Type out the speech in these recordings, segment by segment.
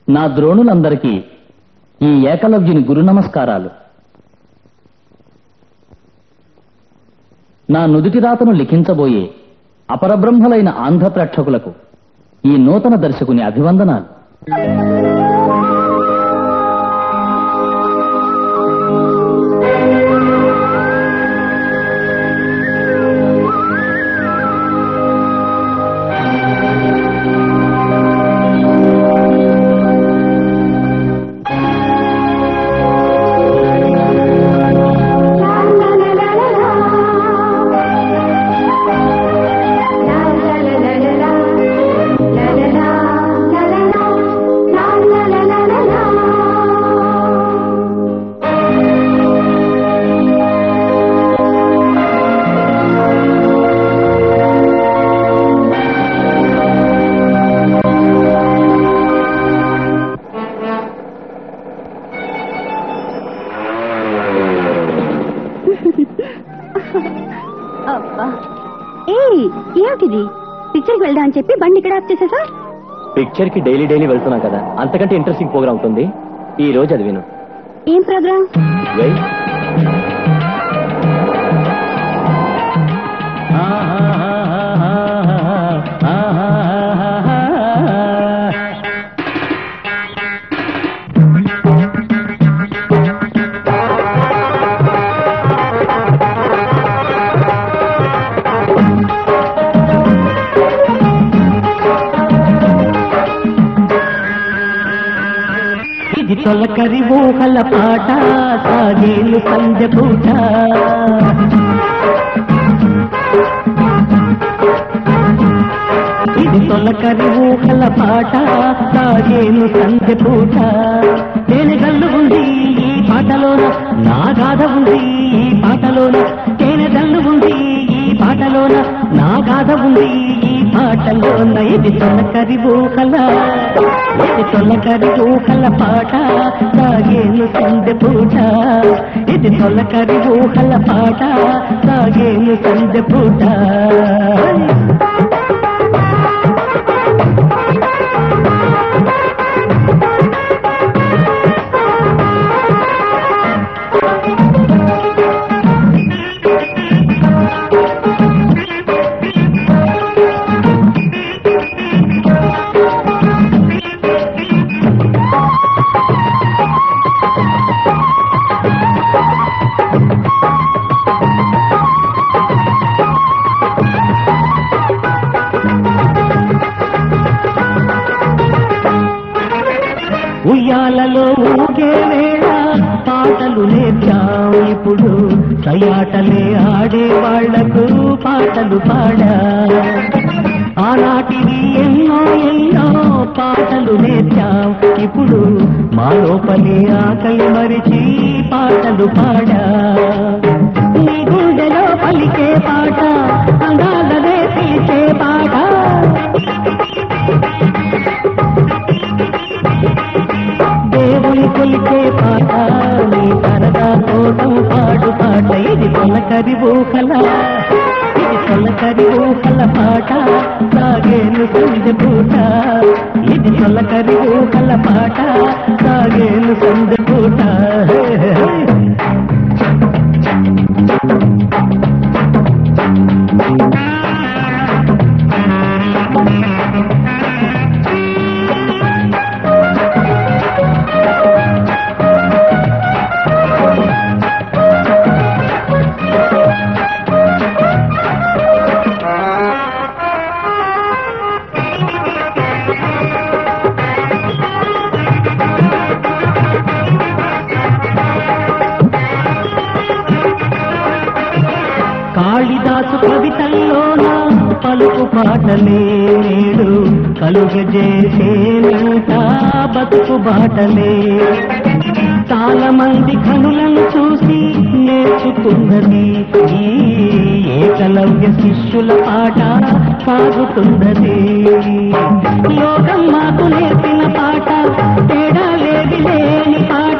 నా ద్రోణులందరికీ ఈ ఏకలవ్యుని గురు నమస్కారాలు నా నుదుటి రాతను లిఖించబోయే అపరబ్రహ్మలైన ఆంధ్ర ప్రేక్షకులకు ఈ నూతన దర్శకుని అభివందనాలు అబ్బా ఏ ఏమిటిది పిక్చర్కి వెళ్దాం అని చెప్పి బండి ఇక్కడ ఆఫ్ చేసేసా పిక్చర్ కి డైలీ డైలీ వెళ్తున్నాం కదా అంతకంటే ఇంట్రెస్టింగ్ ప్రోగ్రామ్ ఉంటుంది ఈ రోజు అది విను ఏం ప్రోగ్రామ్ వెయ్. ఇది తొలకరి ఊహల పాట సాగేలు సంధ్య పూట ఇది తొలకరి ఊహల పాట సాగేలు సంధ్య పూట తేనె గల్లు ఉంది ఈ పాటలోన నా గాథ ఉంది ఈ పాటలోన తేనె గల్లు ఉంది ఈ పాటలోన నా గాథ ఉంది ఈ పాటలోన ఇది తొలకరి ఊహల ఇది తొలకరి ఊహల పాట సాగేను సంధ్య పూట ఇది తొలకరి ఊహల పాట సాగేను సంధ్య పూట ఉయ్యాలలో ఊగే వేళ పాటలు నేర్చాం ఇప్పుడు సయాటలే ఆడే వాళ్లకు పాటలు పాడా ఆనాటివి ఎన్నో ఎన్నో పాటలు నేర్చాం ఇప్పుడు మా లోపలి ఆకలి మరిచి పాటలు పాడా నీ గుండెలో పలికే పాట అందాలనే తీసే పాట దేవుని కొలిచే పాట నీ సరదా కోసం పాడు పాట ఇది తొలకరి ఊకల ఇది తొలకరి ఊకల పాట సాగేను సంధ్య పూట ఇది తొలకరి ఊకల పాట సాగేను సంధ్య పూట హే, హే, హే. కాళిదాసు కవితల్లోన పలుకు పాటలే నేడు కలుగజేసేనంట బతుకు బాటలే చాలా మంది కనులను చూసి నేర్చుకున్నది ఈ ఏకలవ్య శిష్యుల పాట సాగుతున్నది లోకం మాకు నేర్పిన పాట తేడా లేది లేని పాట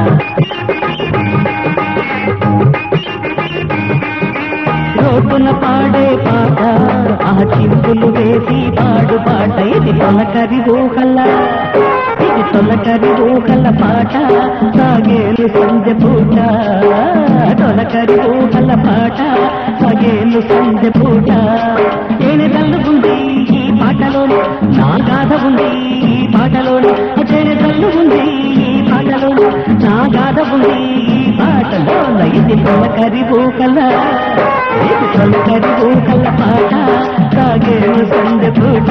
రోడ్డున పాడే పాట ఆ చింపులు వేసి పాడు పాట ఇది పలకరి ఊహల ఇది ఇది తొలకరి ఊహల పాట సాగేను సంధ్య పూట తొలకరి ఊహల పాట సాగేను సంధ్య పూట తేనె తల్లుకుంది ఈ పాటలోని నా గాథ ఉంది ఈ పాటలోని తేనె తల్లుకుంది ఈ పాటలోని నా గాథ ఉంది ఈ పాటలో ఇది తొలకరి ఊహల ఇది తొలకరి ఊహల పాట సాగేను సంధ్య పూట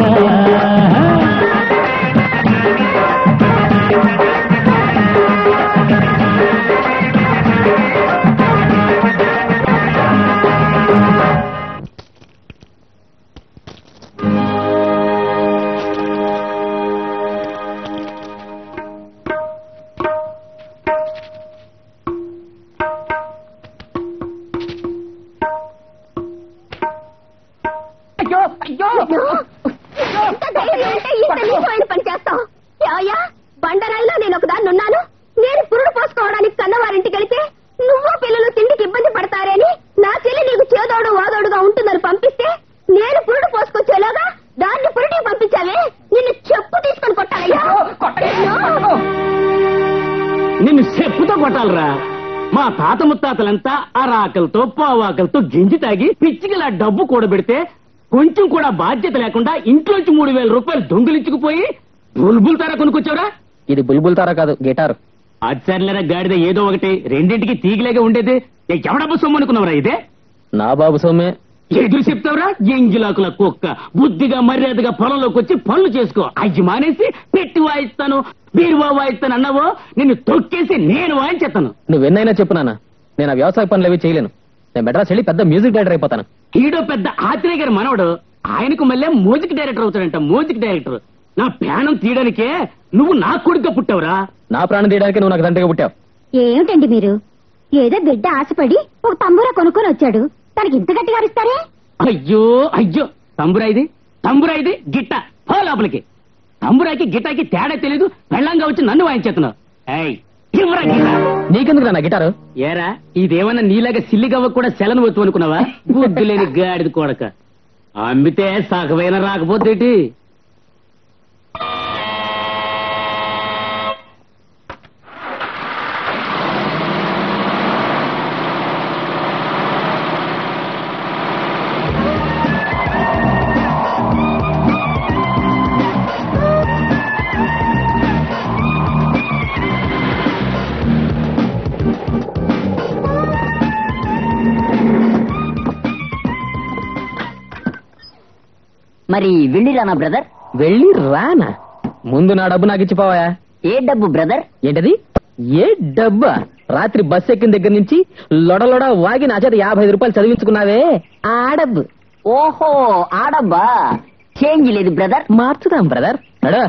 అయ్యో ఇంత ధైర్యం ఉంటే ఇంత నీచమైన పని చేస్తావు ఏవయ్యా బండరాయిలో నేను ఒకదాన్ని ఉన్నాను నేను పురుడు పోసుకోవడానికి కన్నవారింటికి వెళితే నువ్వు పిల్లలు తిండికి ఇబ్బంది పడతారని నా చెల్లి నీకు చేదోడు వాదోడుగా ఉంటుందని పంపిస్తే నేను పురుడు పోసుకొచ్చేలాగా దాన్ని పురుడికి పంపించావే నిన్ను చెప్పు తీసుకొని కొట్టాలయ్యా అయ్యో. నిన్ను చెప్పుతో కొట్టాలరా మా తాత ముత్తాతలంతా అరాకలతో పావాకలతో గింజి తాగి పిచ్చికిలా డబ్బు కూడబెడితే కొంచెం కూడా బాధ్యత లేకుండా ఇంట్లోంచి మూడు వేల రూపాయలు దొంగిలించుకుపోయి బుల్బుల్ తారా కొనుక్కొచ్చావురా ఇది బుల్బుల్ తారా కాదు గిటారు అచ్చర్లేరా గాడిద ఏదో ఒకటి రెండింటికి తీగిలేగా ఉండేది ఏ ఎవడబ్బు సొమ్ము అనుకున్నావురా ఇదే నా బాబు సొమ్మే ఎదురు చెప్తావురా ఎంగిలాకుల కుక్క బుద్ధిగా మర్యాదగా పొలంలోకి వచ్చి పనులు చేసుకో అయ్యి మానేసి పెట్టి వాయిస్తాను బీరువా వాయిస్తాను అన్నావో నిన్ను తొక్కేసి నేను వాయించేస్తాను నువ్వెన్నైనా చెప్పు నాన్న నేను ఆ వ్యవసాయ పనులు అవి చేయలేను నేను మెడ్రాస్ వెళ్ళి పెద్ద మ్యూజిక్ డైరెక్టర్ అయిపోతాను ఈడో పెద్ద ఆత్రేయ గారి మనవడు ఆయనకు మళ్ళీ మ్యూజిక్ డైరెక్టర్ అవుతాడంట మ్యూజిక్ డైరెక్టర్ నా ప్రాణం తీయడానికే నువ్వు నా కొడుగ్గా పుట్టావురా నా ప్రాణం తీయడానికి నువ్వు నాకు తండ్రిగా పుట్టావు ఏమిటండి మీరు ఏదో బిడ్డ ఆశపడి ఒక తంబూరా కొనుక్కొని వచ్చాడు తనకి ఇంత గట్టిగా అరుస్తారే అయ్యో అయ్యో తంబురా ఇది తంబురా ఇది గిట్ట పో లోపలికి తంబురాకి గిట్టాకి తేడా తెలీదు పెళ్ళంగా వచ్చి నన్ను వాయించేస్తున్నావు ఏయ్, ఇవ్వరా గిట్ట నీకెందుకు నా గిటారు ఏరా ఇదేమన్నా నీలాగా సిల్లిగవ్వ కూడా సెలను వచ్చు అనుకున్నావా బుద్ధి లేని గాడిది కొడక అమ్మితే సగమైన రాకపోతేటి మరి వెళ్ళిరానా బ్రదర్ వెళ్ళి రానా ముందు నా డబ్బు నాకు ఇచ్చిపోవా ఏ డబ్బు బ్రదర్ ఏంటది ఏ డబ్బా రాత్రి బస్ ఎక్కిన దగ్గర నుంచి లొడలొడ వాగి నా చేత యాభై ఐదు రూపాయలు చదివించుకున్నావే ఆ డబ్బు ఓహో ఆ డబ్బా చేంజ్ లేదు బ్రదర్ మార్చుదాం బ్రదర్ నడు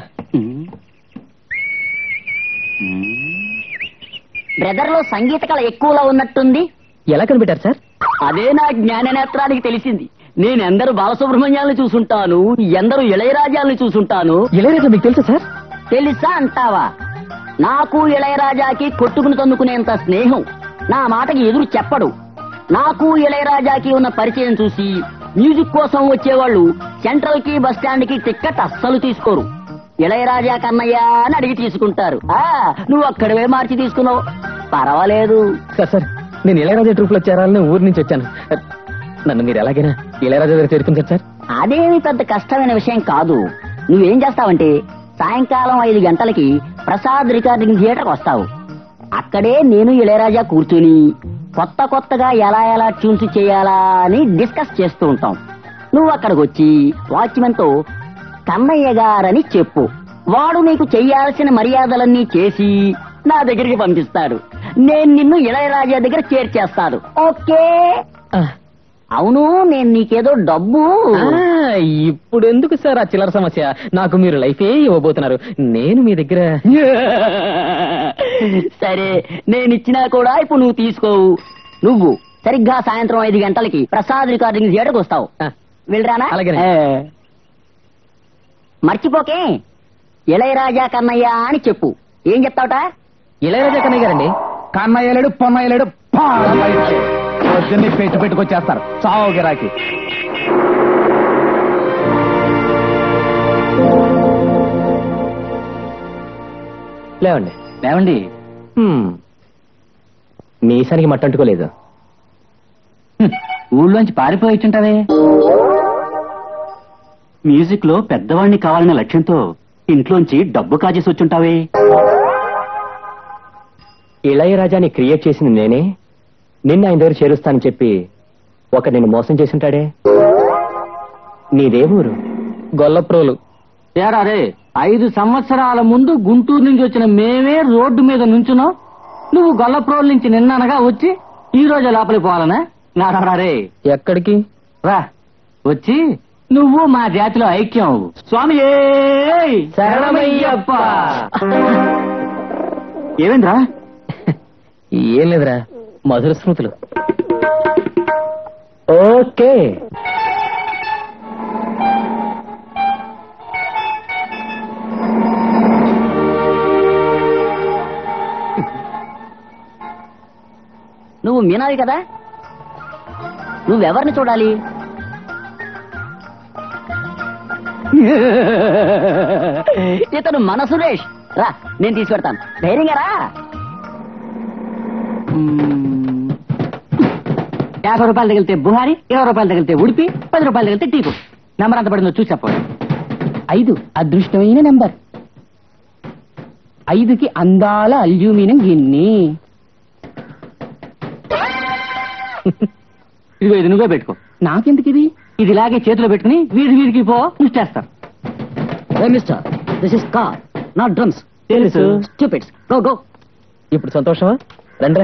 బ్రదర్ లో సంగీత కళ ఎక్కువలో ఉన్నట్టుంది ఎలా కనిపెట్టారు సార్ అదే నా జ్ఞాననేత్రానికి తెలిసింది నేను ఎందరు బాలసుబ్రహ్మణ్యాలను చూసుంటాను ఎందరు ఇళయరాజాలను చూసుంటాను ఇళయరాజా మీకు తెలుసా సార్ తెలుసా అంటావా నాకు ఇళయరాజాకి కొట్టుకుని తన్నుకునేంత స్నేహం నా మాటకి ఎదురు చెప్పడు నాకు ఇళయరాజాకి ఉన్న పరిచయం చూసి మ్యూజిక్ కోసం వచ్చేవాళ్ళు సెంట్రల్ కి బస్ స్టాండ్ కి టిక్కెట్ అస్సలు తీసుకోరు ఇళయరాజా కన్నయ్య అని అడిగి తీసుకుంటారు ఆ నువ్వు అక్కడవే మార్చి తీసుకున్నావు పర్వాలేదు సార్ సార్ నేను ఇళయరాజా ట్రూప్ లో చేరాలని ఊరి నుంచి వచ్చాను నన్ను మీరు ఎలాగైనా ఇళయరాజా దగ్గర చేరుకుంటారు సార్ అదేమి పెద్ద కష్టమైన విషయం కాదు నువ్వేం చేస్తావంటే సాయంకాలం ఐదు గంటలకి ప్రసాద్ రికార్డింగ్ థియేటర్కి వస్తావు అక్కడే నేను ఇళయరాజా కూర్చుని కొత్త కొత్తగా ఎలా ఎలా ట్యూన్స్ చేయాలా అని డిస్కస్ చేస్తూ ఉంటాం నువ్వు అక్కడికి వచ్చి వాచ్మెన్ తో కన్నయ్య గారని చెప్పు వాడు నీకు చెయ్యాల్సిన మర్యాదలన్నీ చేసి నా దగ్గరికి పంపిస్తాడు నేను నిన్ను ఇళయరాజా దగ్గర చేర్చేస్తాను ఓకే ఆ, అవును నేను నీకేదో డబ్బు ఆ, ఇప్పుడు ఎందుకు సార్ ఆ చిల్లర సమస్య నాకు మీరు లైఫే ఇవ్వబోతున్నారు నేను మీ దగ్గర సరే నేను ఇచ్చినా కూడా ఇప్పుడు నువ్వు తీసుకోవు నువ్వు సరిగ్గా సాయంత్రం ఐదు గంటలకి ప్రసాద్ రికార్డింగ్ థియేటర్కి వస్తావు ఆ, వెళ్ళరానా అలాగేనే. ఏ. మర్చిపోకే ఇళయరాజా కన్నయ్య అని చెప్పు ఏం చెప్తావుట ఇళయరాజా కన్నయ్య గారండి కన్నయ్య లేడు పొన్నయ్య లేడు పాల బయటికి. పొద్దున్నే పెట్టి పెట్టుకొచ్చేస్తారు చావు గిరాకి లేవండి లేవండి హ్మ్. మీసానికి మట్టంటుకోలేదు హ్మ్. ఊళ్ళోంచి పారిపోయి వచ్చుంటావే మ్యూజిక్ లో పెద్దవాణ్ణి కావాలనే లక్ష్యంతో ఇంట్లోంచి డబ్బు కాజేసి వచ్చుంటావే ఇళయరాజాని క్రియేట్ చేసింది నేనే నిన్న ఆయన దగ్గర చేరుస్తానని చెప్పి ఒక నిన్ను మోసం చేసుంటాడే నీదే ఊరు గొల్లప్రోలు తేరా రే ఐదు సంవత్సరాల ముందు గుంటూరు నుంచి వచ్చిన మేమే రోడ్డు మీద నుంచున్నాం నువ్వు గొల్లప్రోల్ నుంచి నిన్ననగా వచ్చి ఈ రోజు లోపలికి పోవాలనా నారా రే ఎక్కడికి రా వచ్చి నువ్వు మా జాతిలో ఐక్యం అవ్వు. స్వామి శరణమయ్యప్ప. ఏమైందిరా ఏం లేదురా మధుర స్మృతులు ఓకే నువ్వు మీనావి కదా నువ్వెవరిని చూడాలి ఇతను మన సురేష్ రా నేను తీసుకెడతాను ధైర్యంగా రా మ్మ్. యాభై రూపాయలు తగిలితే బుహారి ఇరవై రూపాయలు తగిలితే ఉడిపి పది రూపాయలు తగిలితే టీపు నెంబర్ ఎంత పడిందో చూసి చెప్పండి ఐదు అదృష్టమైన నంబర్ ఐదుకి అందాల అల్యూమినియం గిన్నె ఇదిగో ఇది నువ్వే పెట్టుకో నాకెందుకు ఇది ఇది ఇలాగే చేతిలో పెట్టుకుని వీధి వీధికి పో నువ్వు చేస్తావు mister this is car not drums తెలుసు. స్టూపిడ్స్ గో గో ఇప్పుడు సంతోషమా రండ్రా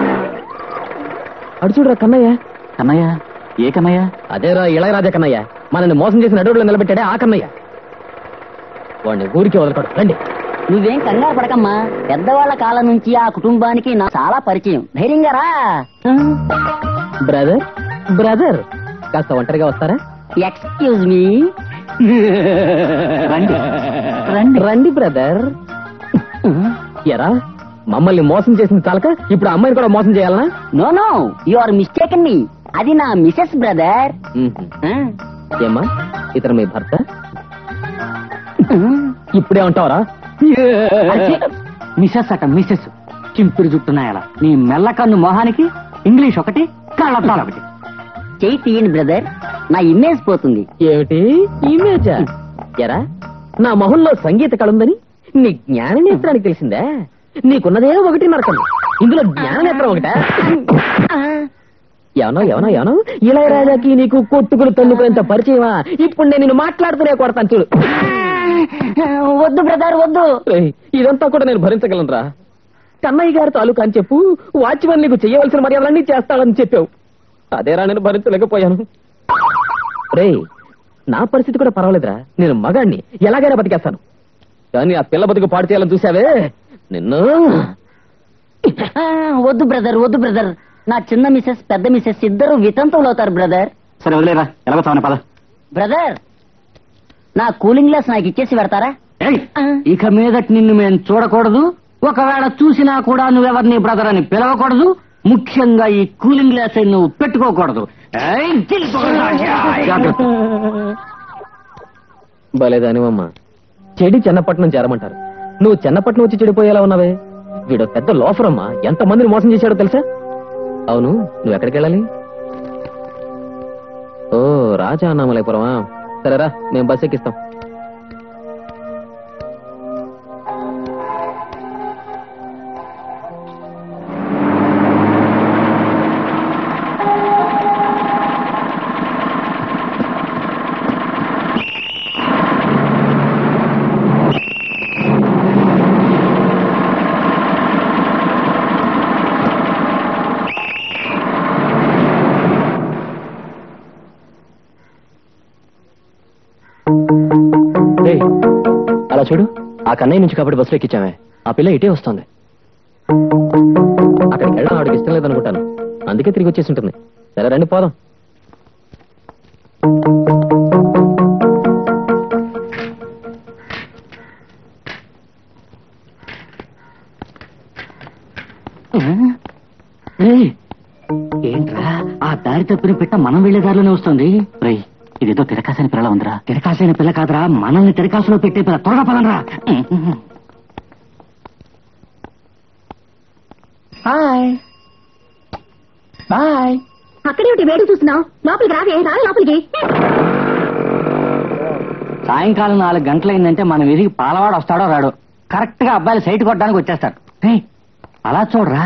అడు చూడరా కన్నయ్య కన్నయ్య ఏ కన్నయ్య అదేరా ఇళయరాజా కన్నయ్య మనల్ని మోసం చేసిన అడవుల్లో నిలబెట్టాడే ఆ కన్నయ్య వాడిని ఊరికి వదలకూడదు రండి నువ్వేం కంగారు పడకమ్మా పెద్దవాళ్ల కాలం నుంచి ఆ కుటుంబానికి నా చాలా పరిచయం ధైర్యంగా రా బ్రదర్ బ్రదర్ కాస్త ఒంటరిగా వస్తారా ఎక్స్క్యూజ్ మీ రండి రండి రండి బ్రదర్ ఎరా మమ్మల్ని మోసం చేసింది చాలక ఇప్పుడు ఆ అమ్మాయిని కూడా మోసం చేయాలనా no no you are mistaken మీ అది నా మిసెస్ బ్రదర్ మ్మ్. ఏమ్మా ఇతను మీ భర్త ఇప్పుడే ఉంటావరా మిసెస్ అట మిసెస్ చింపిరి జుట్టున్నాయలా నీ మెల్ల కన్ను మొహానికి ఇంగ్లీష్ ఒకటి కళ్ళద్దాలు ఒకటి చెయ్యి తీయండి బ్రదర్ నా ఇమేజ్ పోతుంది ఏమిటి ఇమేజా ఎరా నా మొహంలో సంగీత కళ ఉందని నీ జ్ఞాన నేత్రానికి తెలిసిందా నీకున్నదే ఒకటి నరకం ఇందులో జ్ఞాన నేత్రం ఒకట ఎవనో ఎవనో ఎవనో ఇళయరాజాకి నీకు కొట్టుకుని తన్నుకునేంత పరిచయమా ఇప్పుడు నేను నిన్ను మాట్లాడుతూనే కొడతాను చూడు వద్దు బ్రదర్ వద్దు ఏయ్, ఇదంతా కూడా నేను భరించగలనురా కన్నయ్య గారి తాలూకా అని చెప్పు వాచ్మెన్ నీకు చేయవలసిన మర్యాదలన్నీ చేస్తాడని చెప్పావు అదేరా నేను భరించలేకపోయాను రే నా పరిస్థితి కూడా పర్వాలేదురా నేను మగాణ్ణి ఎలాగైనా బతికేస్తాను కానీ ఆ పిల్ల బతుకు పాడు చేయాలని చూసావే నిన్ను ఆ, వద్దు బ్రదర్ వద్దు బ్రదర్ నా చిన్న మిసెస్ పెద్ద మిసెస్ ఇద్దరు వితంతువులు అవుతారు బ్రదర్ సరే వదిలేరా ఎలాగో చావని పద బ్రదర్ నా కూలింగ్ గ్లాస్ నాకు ఇచ్చేసి పెడతారా ఏయ్, ఇక మీదట నిన్ను మేము చూడకూడదు ఒకవేళ చూసినా కూడా నువ్వెవరిని బ్రదర్ అని పిలవకూడదు ముఖ్యంగా ఈ కూలింగ్ గ్లాస్ నువ్వు పెట్టుకోకూడదు ఏయ్, జాగ్రత్త. భలేదానివమ్మ చెడి చెన్నపట్నం చేరమంటారు నువ్వు చెన్నపట్నం వచ్చి చెడిపోయేలా ఉన్నావే వీడు పెద్ద లోఫరమ్మా ఎంత మందిని మోసం చేశాడో తెలుసా అవును నువ్వు ఎక్కడికి వెళ్ళాలి ఓ రాజా అన్నామలైపురమా సరేరా మేము బస్ ఎక్కిస్తాం రేయ్, అలా చూడు ఆ కన్నయ్య నుంచి కాబట్టి బస్సు ఎక్కించామే ఆ పిల్ల ఇటే వస్తుంది అక్కడికి వెళ్ళడం ఆవిడకి ఇష్టం లేదనుకుంటాను అందుకే తిరిగి వచ్చేసి ఉంటుంది సరే రండి పోదాం ఏయ్, ఏంట్రా ఆ దారి తప్పిన పిట్ట మనం వెళ్లే దారిలోనే వస్తుంది రేయ్ ఇదేదో తిరకాసిన పిల్ల ఉందిరా తిరకాసిన పిల్ల కాదురా మనల్ని తిరకాసులో పెట్టే పిల్ల త్వరగా పదనరా హాయ్ బాయ్ అక్కడేమిటి వేడి చూస్తున్నావు లోపలికి రావే రా లోపలికి సాయంకాలం నాలుగు గంటలైందంటే మన వీధికి పాలవాడు వస్తాడో రాడో కరెక్ట్ గా అబ్బాయిలు సైట్ కొట్టడానికి వచ్చేస్తాడు రేయ్, అలా చూడరా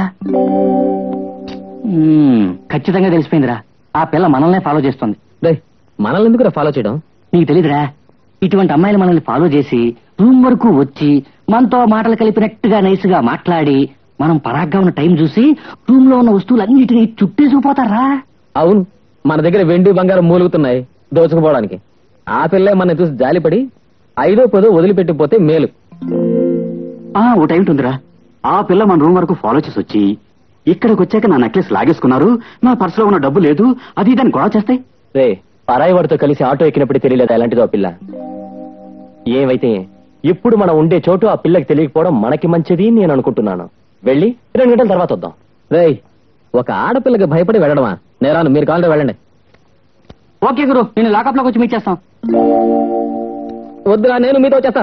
మ్మ్, ఖచ్చితంగా తెలిసిపోయిందిరా ఆ పిల్ల మనల్నే ఫాలో చేస్తుంది రే మనల్ని ఎందుకు ఫాలో చేయడం నీకు తెలీదురా ఇటువంటి అమ్మాయిలు మనల్ని ఫాలో చేసి రూమ్ వరకు వచ్చి మనతో మాటలు కలిపినట్టుగా నైస్ గా మాట్లాడి మనం పరాగ్గా ఉన్న టైం చూసి రూమ్ లో ఉన్న వస్తువులన్నిటినీ చుట్టేసిపోతారా అవును మన దగ్గర వెండి బంగారం మూలుగుతున్నాయి దోచుకుపోవడానికి ఆ పిల్లే మన చూసి జాలిపడి ఐదో పదో వదిలిపెట్టిపోతే మేలు ఆ ఓ టైం ఉందిరా ఆ పిల్ల మన రూమ్ వరకు ఫాలో చేసి వచ్చి ఇక్కడికి వచ్చాక నా నెక్లెస్ లాగేసుకున్నారు నా పర్సులో ఉన్న డబ్బు లేదు అది దాన్ని గొడవ చేస్తాయి రే పరాయి వాడితో కలిసి ఆటో ఎక్కినప్పుడు తెలియలేదు ఎలాంటిదో ఆ పిల్ల ఏమైతే ఇప్పుడు మనం ఉండే చోటు ఆ పిల్లకి తెలియకపోవడం మనకి మంచిది నేను అనుకుంటున్నాను వెళ్ళి రెండు గంటల తర్వాత వద్దాం రే ఒక ఆడపిల్లకి భయపడి వెళ్ళడమా నేరాను మీరు కావాలంటే వెళ్ళండి ఓకే గురు నేను లాకప్ లోకి వచ్చి మీట్ చేస్తాం వద్దురా నేను మీతో వచ్చేస్తా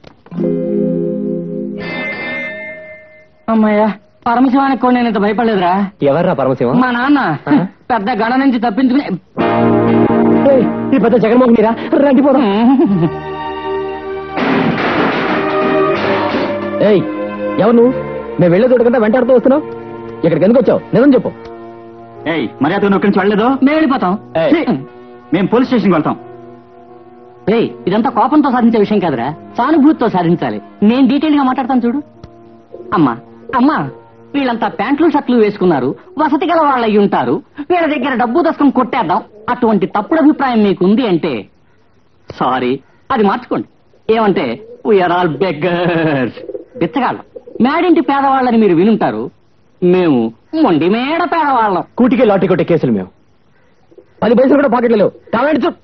అమ్మాయ్యా పరమశివానికి కూడా నేను ఇంత భయపడలేదురా ఎవర్రా పరమశివం మా నాన్న ఆ? పెద్ద గణ నుంచి తప్పించుకుని ఏయ్, ఈ పెద్ద జగన్మోహన్ మీరా రండి పోదాం ఏయ్ ఎవరు నువ్వు మేము వెళ్ళే చోటకంటే వెంటాడుతూ వస్తున్నావు ఇక్కడికి ఎందుకు వచ్చావు నిజం చెప్పు ఏయ్ మర్యాద నువ్వు ఇక్కడి నుంచి వెళ్ళలేదు మేము వెళ్ళిపోతాం ఏయ్. ఛీ! మేము పోలీస్ స్టేషన్కి వెళ్తాం ఏయ్ ఇదంతా కోపంతో సాధించే విషయం కాదురా సానుభూతితో సాధించాలి నేను డీటెయిల్ గా మాట్లాడతాను చూడు అమ్మా అమ్మా వీళ్ళంతా ప్యాంట్లు షర్ట్లు వేసుకున్నారు వసతి గల వాళ్ళు అయి ఉంటారు వీళ్ళ దగ్గర డబ్బు దశకం కొట్టేద్దాం అటువంటి తప్పుడు అభిప్రాయం మీకుంది అంటే సారీ అది మార్చుకోండి ఏమంటే వీఆర్ ఆల్ బెగ్గర్స్ బిచ్చగాళ్ళం మేడింటి పేదవాళ్ళని మీరు వినుంటారు మేము మొండి మేడ పేదవాళ్ళం కూటికి లాటి కొట్టే కేసులు మేము పది పైసలు కూడా పాకెట్లు లేవు కావాలంటే చూ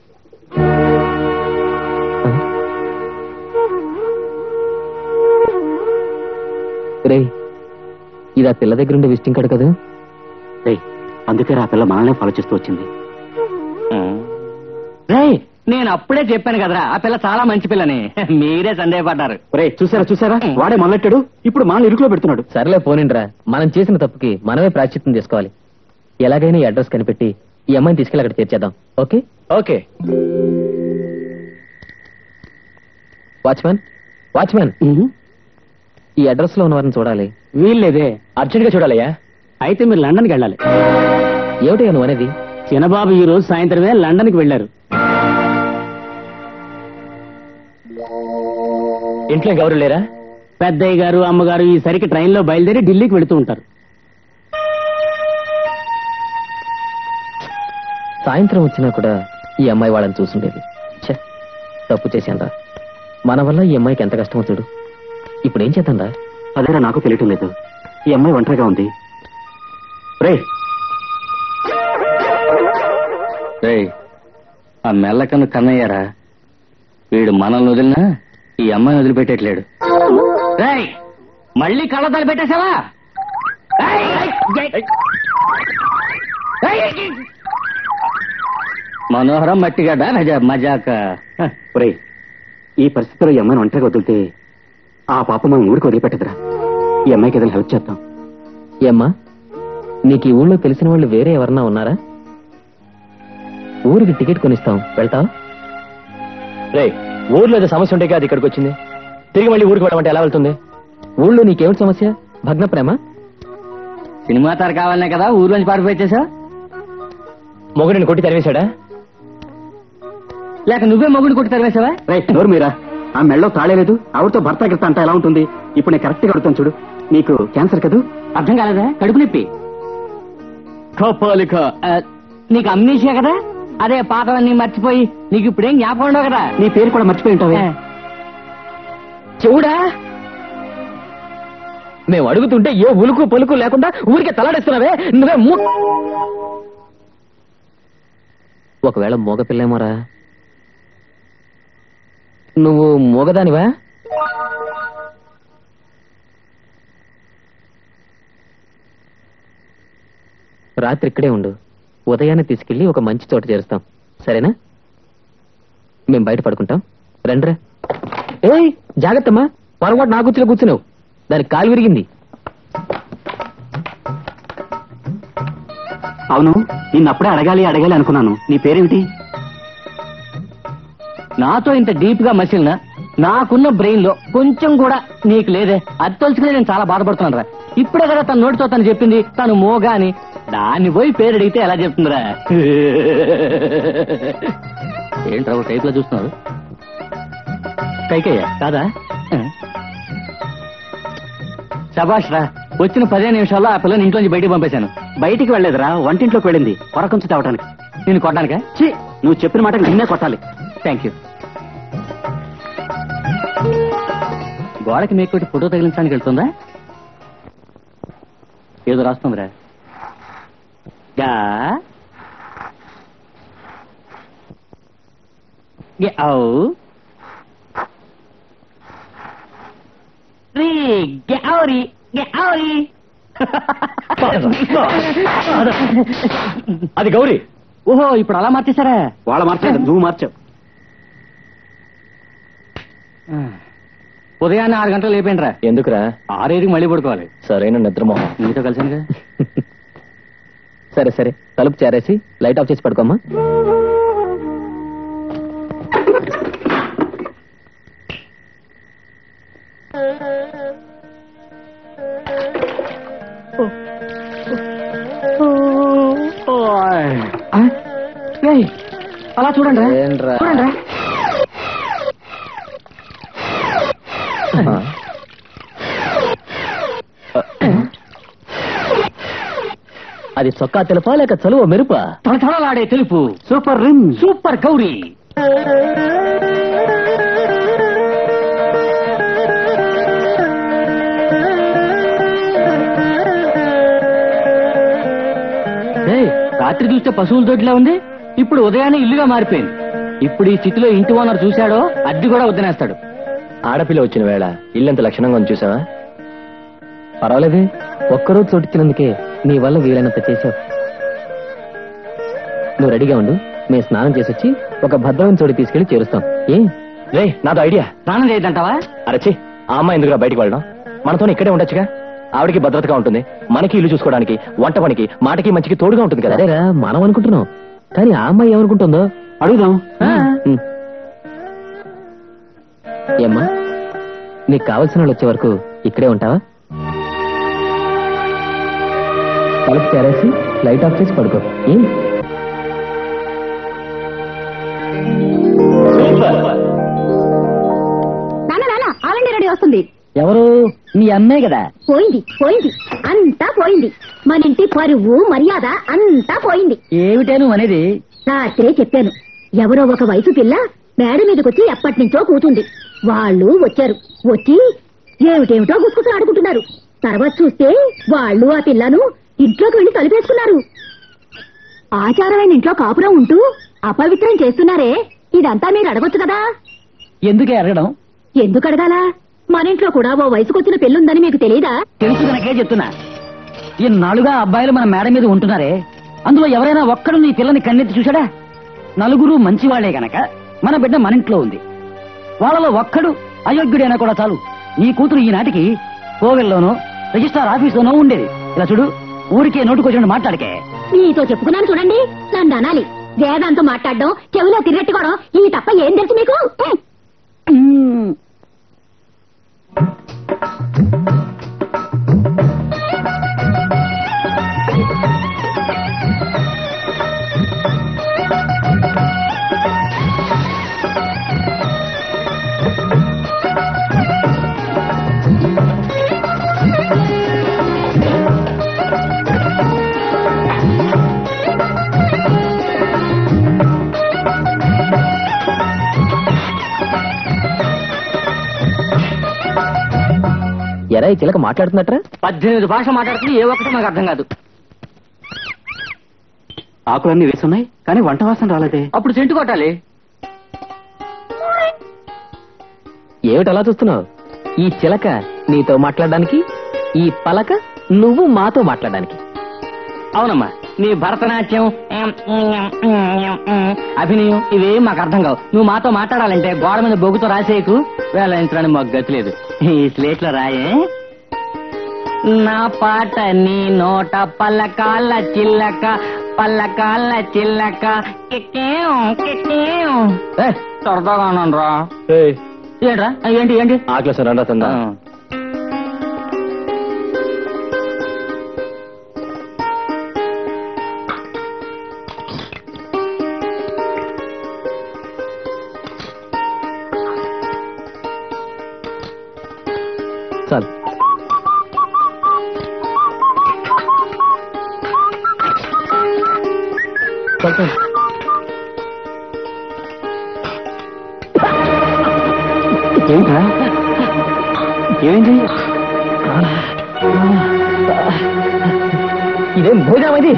రే ఇది ఆ పిల్ల దగ్గర ఉండే విజిటింగ్ కార్డు కదా ఏయ్ అందుకే ఆ పిల్ల మనల్ని ఫాలో చేస్తూ వచ్చింది రేయ్ నేను అప్పుడే చెప్పాను కదరా ఆ పిల్ల చాలా మంచి పిల్లని మీరే సందేహపడ్డారు రే చూసారా చూసారా వాడే మొదలెట్టాడు ఇప్పుడు మనల్ని ఇరుకులో పెడుతున్నాడు సరేలే పోనిండ్రా మనం చేసిన తప్పుకి మనమే ప్రాశ్చిత్తం చేసుకోవాలి ఎలాగైనా ఈ అడ్రస్ కనిపెట్టి ఈ అమ్మాయిని తీసుకెళ్ళి అక్కడ తీర్చేద్దాం ఓకే ఓకే వాచ్మెన్ వాచ్మెన్ ఈ అడ్రస్ లో ఉన్న వారిని చూడాలి వీల్లేదే అర్జెంట్ గా చూడాలయ్యా అయితే మీరు లండన్కి వెళ్ళాలి ఏమిటయ్యా నువ్వు అనేది చిన్నబాబు ఈ రోజు సాయంత్రమే లండన్కి వెళ్ళారు ఇంట్లో ఎవరు లేరా పెద్దయ్య గారు అమ్మగారు ఈ సరికి ట్రైన్ లో బయలుదేరి ఢిల్లీకి వెళుతూ ఉంటారు సాయంత్రం వచ్చినా కూడా ఈ అమ్మాయి వాళ్ళని చూసుండేది ఛే, తప్పు చేశాన్రా మన వల్ల ఈ అమ్మాయికి ఎంత కష్టమో చూడు ఇప్పుడు ఏం చేద్దాంరా అదేరా నాకు తెలియటం లేదు ఈ అమ్మాయి ఒంటరిగా ఉంది రే రేయ్ ఆ మెల్లకన్ను కన్నయ్యారా వీడు మనల్ని వదిలినా ఈ అమ్మాయిని వదిలిపెట్టేట్లేడు రేయ్ మళ్ళీ కళ్ళద్దాలు పెట్టేశావా రేయ్, రేయ్, రేయ్. రేయ్. మనోహరం మట్టిగడ్డ రజ- మజాక హ. ఒరే ఈ పరిస్థితిలో ఈ అమ్మాయిని ఒంటరిగా వదిలితే ఆ పాప మనం ఊరికి వదిలిపెట్టదురా ఈ అమ్మాయికి ఏదైనా హెల్ప్ చేద్దాం ఏమ్మా నీకు ఈ ఊళ్ళో తెలిసిన వాళ్ళు వేరే ఎవరన్నా ఉన్నారా ఊరికి టికెట్ కొనిస్తాం వెళ్తావా రే ఊర్లో ఏదో సమస్య ఉంటే అది ఇక్కడికి వచ్చింది తిరిగి మళ్ళీ ఊరికి వెళ్ళమంటే ఎలా వెళ్తుంది ఊళ్ళో నీకేమిటి సమస్య భగ్న ప్రేమ సినిమా తార కావాలనే కదా ఊర్లోంచి పారిపోయేసా మొగుడిని కొట్టి తరివేశాడా లేక నువ్వే మొగుడు కొట్టి తరివేశావా రే నోరు మీరా ఆ మెళ్ళో తాళేలేదు ఆవిడతో భర్త గిర్త అంతా ఎలా ఉంటుంది ఇప్పుడు నేను కరెక్ట్ గా అడుగుతాను చూడు నీకు క్యాన్సర్ కదూ అర్థం కాలేదా కడుపు నొప్పి కపాలిక ఆ, నీకు అమ్నీషియా కదా అదే పాతవన్నీ మర్చిపోయి నీకు ఇప్పుడేం జ్ఞాపకం ఉండవు కదా నీ పేరు కూడా మర్చిపోయి ఉంటావే చెవుడా మేము అడుగుతుంటే ఏ ఉలుకు పలుకు లేకుండా ఊరికే తలాడేస్తున్నావే నువ్వే మూ ఒకవేళ మోగ పిల్లేమోరా నువ్వు మోగదానివా రాత్రి ఇక్కడే ఉండు ఉదయాన్నే తీసుకెళ్లి ఒక మంచి చోట చేరుస్తాం సరేనా మేం బయట పడుకుంటాం రండ్రా ఏయ్ జాగ్రత్తమ్మా పొరపాటు నా కూర్చుని కూర్చున్నావు దానికి కాలు విరిగింది అవును నిన్నప్పుడే అడగాలి అడగాలి అనుకున్నాను నీ పేరేమిటి నాతో ఇంత డీప్ గా మసిలిన నాకున్న బ్రెయిన్ లో కొంచెం కూడా నీకు లేదే అది తలుచుకుని నేను చాలా బాధపడుతున్నాను రా ఇప్పుడే కదా తన నోటితో తను చెప్పింది తను మోగా అని దాన్ని పోయి పేరు అడిగితే ఎలా చెప్తుందిరా ఏంట్రా ఓ టైప్ లో చూస్తున్నారు కైకయ్య కాదా శబాష్ రా వచ్చిన పదిహేను నిమిషాల్లో ఆ పిల్లని ఇంట్లోంచి బయటికి పంపేశాను బయటికి వెళ్ళలేదురా వంటింట్లోకి వెళ్ళింది పొరకంచు తేవటానికి నేను కొట్టడానికా ఛీ, నువ్వు చెప్పిన మాట నిన్నే కొట్టాలి థ్యాంక్ యూ గోడకి మేకొట్టి ఫోటో తగిలించడానికి వెళ్తుందా ఏదో రాస్తుందిరా గా గే ఔ రీ గే ఔరి గే ఔరి అది గౌరీ ఓహో ఇప్పుడు అలా మార్చేశారా వాళ్ళ మార్చాడు నువ్వు మార్చావు ఉదయాన్నే ఆరు గంటలు లేపేంట్రా ఎందుకురా ఆరేదికి మళ్ళీ పడుకోవాలి సరైన నిద్రమోహం నీతో కలిసానుగా సరే సరే తలుపు చేరేసి లైట్ ఆఫ్ చేసి పడుకోమ్మా ఏయ్, అలా చూడండి ఏంట్రా? చూడండి అది చొక్కా తెలుపా లేక చలువ మెరుపా తలతలలాడే తెలుపు సూపర్ రిమ్ సూపర్ గౌరీ ఏయ్, రాత్రి చూస్తే పశువుల దొడ్లా ఉంది ఇప్పుడు ఉదయాన్నే ఇల్లుగా మారిపోయింది ఇప్పుడు ఈ స్థితిలో ఇంటి ఓనర్ చూశాడో అద్దె కూడా వద్దనేస్తాడు ఆడపిల్ల వచ్చిన వేళ ఇల్లంత లక్షణంగా ఉంది చూసావా పర్వాలేదే ఒక్కరోజు చోటిచ్చినందుకే నీ వల్ల వీలైనంత చేసావు నువ్వు రెడీగా ఉండు మేము స్నానం చేసి వచ్చి ఒక భద్రమైన చోటు తీసుకెళ్లి చేరుస్తాం ఏ రే నాదో ఐడియా స్నానం చేయదంటావా అరచి ఆ అమ్మాయి ఎందుకురా బయటికి వెళ్ళడం మనతో ఇక్కడే ఉండొచ్చుగా ఆవిడకి భద్రతగా ఉంటుంది మనకి ఇల్లు చూసుకోవడానికి వంట పనికి మాటకి మంచికి తోడుగా ఉంటుంది కదా అదేరా మనం అనుకుంటున్నాం కానీ ఆ అమ్మాయి ఏమనుకుంటుందో అడుగుదాం ఉమ్. ఏమ్మా నీకు కావలసిన వాళ్ళు వచ్చే వరకు ఇక్కడే ఉంటావా తలుపు తెరేసి లైట్ ఆఫ్ చేసి పడుకో ఏం? నాన్న నాన్న ఆలండి రెడీ వస్తుంది ఎవరు మీ అమ్మే కదా పోయింది పోయింది అంతా పోయింది మన ఇంటి పరువు మర్యాద అంతా పోయింది ఏమిటే నువ్వు అనేది రాత్రే చెప్పాను ఎవరో ఒక వయసు పిల్ల మేడ మీదకొచ్చి ఎప్పటి నుంచో కూతుంది వాళ్ళు వచ్చారు వచ్చి ఏమిటేమిటో గుసగుసలు ఆడుకుంటున్నారు తర్వాత చూస్తే వాళ్ళు ఆ పిల్లను ఇంట్లోకి వెళ్లి తలుపేసుకున్నారు ఆచారమైన ఇంట్లో కాపురం ఉంటూ అపవిత్రం చేస్తున్నారే ఇదంతా మీరు అడగొచ్చు కదా ఎందుకే అడగడం ఎందుకు అడగాలా మన ఇంట్లో కూడా ఓ వయసుకొచ్చిన పెళ్ళుందని మీకు తెలియదా తెలుసు కనుకే చెప్తున్నా ఈ నాలుగా అబ్బాయిలు మన మేడ మీద ఉంటున్నారే అందులో ఎవరైనా ఒక్కడు నీ పిల్లని కన్నెత్తి చూశాడా నలుగురు మంచివాళ్లే గనక మన బిడ్డ మన ఇంట్లో ఉంది వాళ్ళలో ఒక్కడు అయోగ్యుడైనా కూడా చాలు నీ కూతురు ఈనాటికి కోవెల్లోనో రిజిస్ట్రార్ ఆఫీసులోనో ఉండేది ఇలా చూడు ఊరికే నోటుకొచ్చిన మాట్లాడకే మీతో చెప్పుకున్నాను చూడండి నన్ను అనాలి వేదాంతో మాట్లాడడం చెవిలో తిరగట్టుకోవడం ఈ తప్ప ఏం తెలుసు మీకు మ్మ్. ఎరా ఈ చిలక మాట్లాడుతున్నట్రా పద్దెనిమిది భాష మాట్లాడుతుంది ఏ ఒక్కటి నాకు అర్థం కాదు ఆకులన్నీ వేసున్నాయి కానీ వంట వాసన రాలేదే అప్పుడు సెంటు కొట్టాలి ఏమిటి అలా చూస్తున్నావు ఈ చిలక నీతో మాట్లాడడానికి ఈ పలక నువ్వు మాతో మాట్లాడడానికి అవునమ్మా నీ భరతనాట్యం ఏం, ఏం, ఏం, ఏం, అభినయం ఇవి మాకు అర్థం కావు నువ్వు మాతో మాట్లాడాలంటే గోడ మీద బొగ్గుతో రాసేయకు వేలాయించడానికి మాకు గతి లేదు ఈ స్లేట్ లో రాయే నా పాట నీ నోట పల్లకాల చిల్లక పల్లకాల చిల్లక కిక్కేం, కిక్కేం. ఏ, సరదాగా అన్నాను రా ఏంట్రా ఏంటి ఏంటి ఆకలి రండా తిందా చాలు చాలు, చాలు. ఏంట్రా ఏమైంది ఇదేం భోజనం ఇది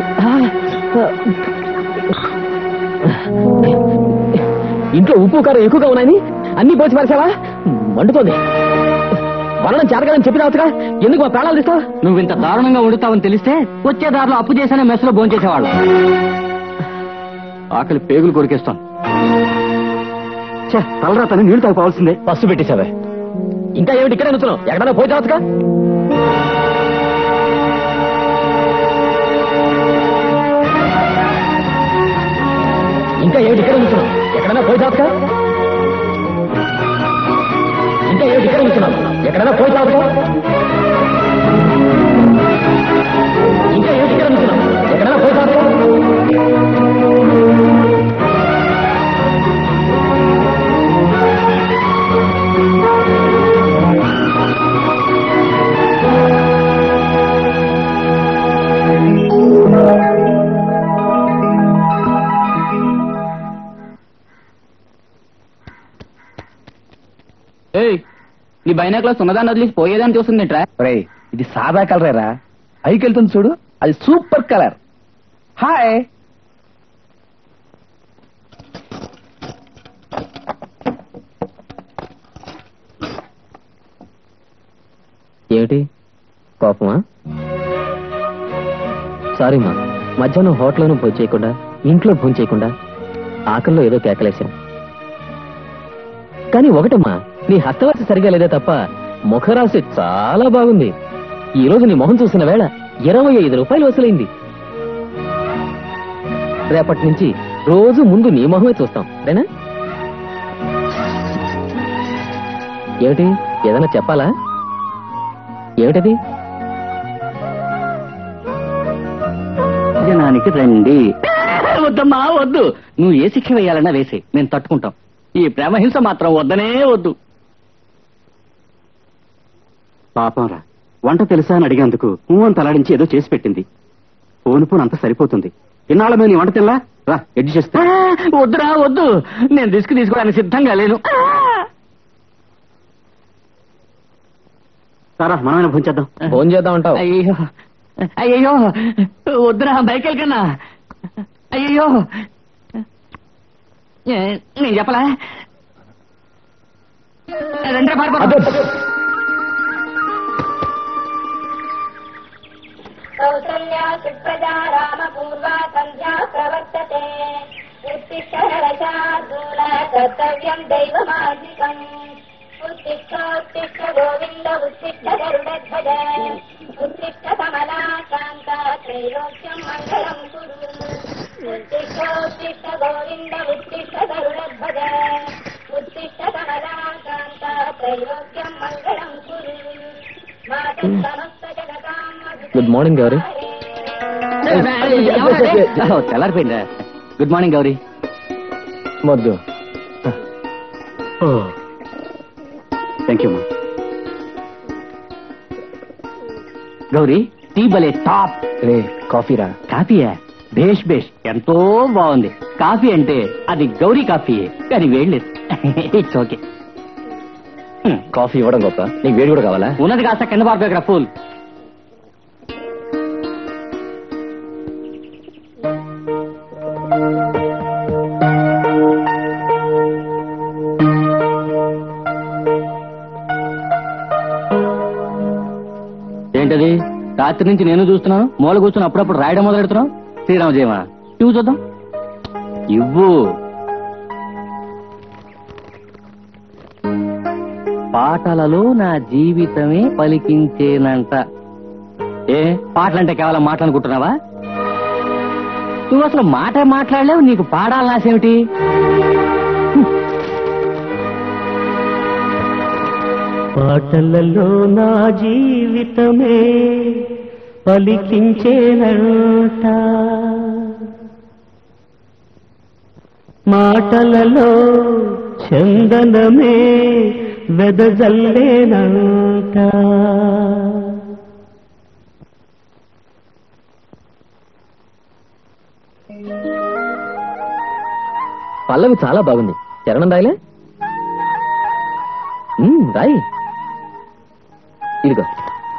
ఇంట్లో ఉప్పు కారం ఎక్కువగా ఉన్నాయని అన్ని పోసి పరిచావా మండుతోంది వరణం చేరగాలని చెప్పి రావచ్చుగా ఎందుకు మా ప్రాణాలు తీస్తావు నువ్వు ఇంత దారుణంగా వండుతావని తెలిస్తే వచ్చే దారిలో అప్పు చేశానే మెస్సులో భోంచేసేవాళ్ళు ఆకలి పేగులు కొరికేస్తాం తలరా తను నీళ్లు తాగిపోవాల్సిందే బస్సు పెట్టేశావే ఇంకా ఏమిటి ఇక్కడే నుంచున్నావు ఎక్కడైనా పోయి రావచ్చుగా ఇంకా ఏమిటి ఇక్కడ నుంచున్నావు ఎక్కడైనా పోయి రావచ్చుగా ఇంకా ఏమిటి ఇక్కడ నుంచున్నావు ఎక్కడైనా పోయి రావచ్చుగా ఇంకా ఏమిటి ఇక్కడ నుంచున్నావు ఎక్కడైనా పోయి రావచ్చుగా ఏయ్ నీ బైనాక్లాస్ ఉన్నదాన్ని వదిలేసి పోయేదాన్ని చూస్తుంది ట్రా రే ఇది సాదా కలరేరా పైకి వెళ్తుంది చూడు అది సూపర్ కలర్ హాయ్ ఏమిటి కోపమా సారీ మా మధ్యాహ్నం హోటల్లోనూ భోజనం చేయకుండా ఇంట్లో భోజనం చేయకుండా ఆకల్లో ఏదో కేకలేశాం కానీ ఒకటమ్మా నీ హస్తవాసి సరిగా లేదే తప్ప ముఖరాశి చాలా బాగుంది ఈ రోజు నీ మొహం చూసిన వేళ ఇరవై ఐదు రూపాయలు వసూలైంది రేపటి నుంచి రోజు ముందు నీ మొహమే చూస్తాం సరేనా ఏమిటి ఏదైనా చెప్పాలా ఏమిటది జనానికి రండి వద్దమ్మా వద్దు నువ్వు ఏ శిక్ష వేయాలన్నా వేసే మేము తట్టుకుంటాం ఈ ప్రేమ హింస మాత్రం వద్దనే వద్దు పాపంరా వంట తెలుసా అని అడిగేందుకు అని తలాడించి ఏదో చేసి పెట్టింది పోను పోను అంత సరిపోతుంది ఇన్నాళ్ళ మీద నీ వంట తినలా రా ఎడ్జి చేస్తా వద్దురా వద్దు నేను రిస్క్ తీసుకోవడానికి సిద్ధంగా లేను సారా మనమైనా భుంచేద్దాం ఫోన్ చేద్దాం అంటావు అయ్యో అయ్యో వద్దురా బైకెల్ కన్నా అయ్యో ఏ- నేను చెప్పలా రెండే పారిపోతా కౌసల్యా సుప్రజా రామపూర్వా సంధ్యా ప్రవర్తతే ఉత్తిష్ట నరశార్దూల కర్తవ్యం దైవమాజికం ఉత్తిష్టోత్తిష్ట గోవింద ఉత్తిష్ట గరుడధ్వజ ఉత్తిష్ట కమలా కాంత త్రైలోక్యం మంగళం కురు ఉత్తిష్టోత్తిష్ట గోవింద ఉత్తిష్ట గరుడధ్వజ ఉత్తిష్ట కమలా కాంత త్రైలోక్యం మంగళం కురు మాత సమస్త జగతాం గుడ్ మార్నింగ్ గౌరీ తెల్లారిపోయిందా గుడ్ మార్నింగ్ గౌరీ మొద్దు థ్యాంక్ యూ మా గౌరీ టీ భలే టాప్ రే కాఫీరా కాఫీయా బేష్ బేష్ ఎంతో బాగుంది కాఫీ అంటే అది గౌరీ కాఫీ కానీ వేయలేదు ఇట్స్ ఓకే కాఫీ ఇవ్వడం గొప్ప నీకు వేడి కూడా కావాలా ఉన్నది కాస్త కింద పారిపోయి ఫుల్ ఏంటది రాత్రి నుంచి నేను చూస్తున్నాను మూల కూర్చొని అప్పుడప్పుడు రాయడం మొదలెడుతున్నావు శ్రీరామ జయమా ఇవ్వు చూద్దాం ఇవ్వు పాటలలో నా జీవితమే పలికించేనంట ఏ పాటలంటే కేవలం మాటలనుకుంటున్నావా నువ్వు అసలు మాట మాట్లాడలేవు నీకు పాడాలని ఆశేమిటి పాటలలో నా జీవితమే పలికించేనంట మాటలలో చందనమే వెదజల్లేనంట పల్లవి చాలా బాగుంది చరణం రాయలే ఉమ్, రాయి ఇదిగో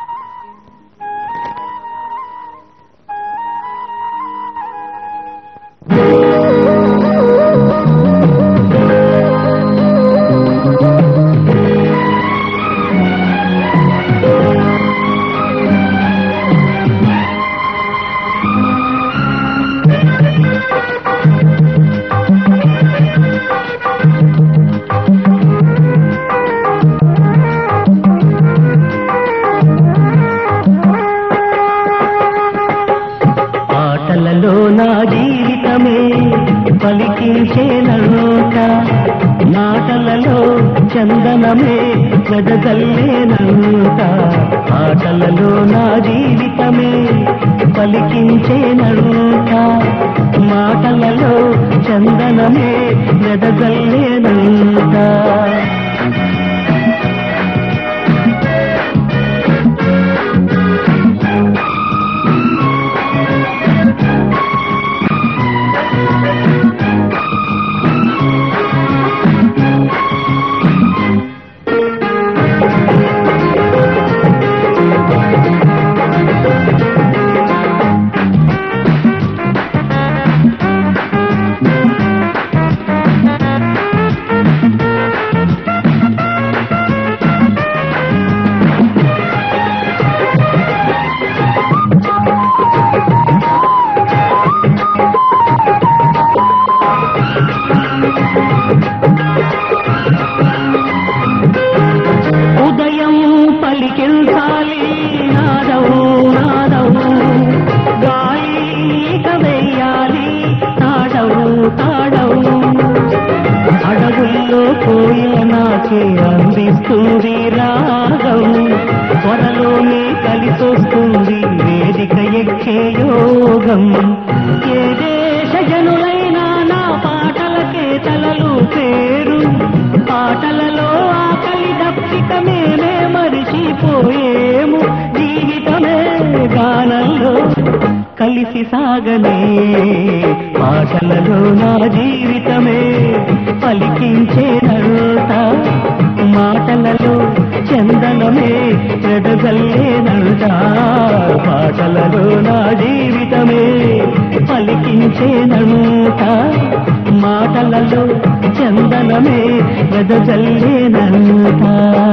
పాటలలో నా జీవితమే పలికించేనంట మాటలలో చందనమే వెదజల్లేనంట పాటలలో నా జీవితమే పలికించేనంట మాటలలో చందనమే వెదజల్లేనంట ఉదయం పలికించాలి నాదం నాదం గాలిక వెయ్యాలి తాడవు తాడవు అడవుల్లో కోయిల నాకే అందిస్తుంది రాగం త్వరలోనే కలిసొస్తుంది వేదిక ఎక్కే యోగం ఏ దేశ జనులైనా నా పాటలకే తలలు పేరు పాటలలో ఆకలి దప్పిక మేమే మరిచిపోయేము జీవితమే గానంలో కలిసి సాగనే పాటలలో నా జీవితమే పలికించేనంట మాటలలో చందనమే ఎడగల్లేనంట పాటలలో నా జీవితమే పలికించేనంట మాటలలో చందనమే వెదజల్లేనంట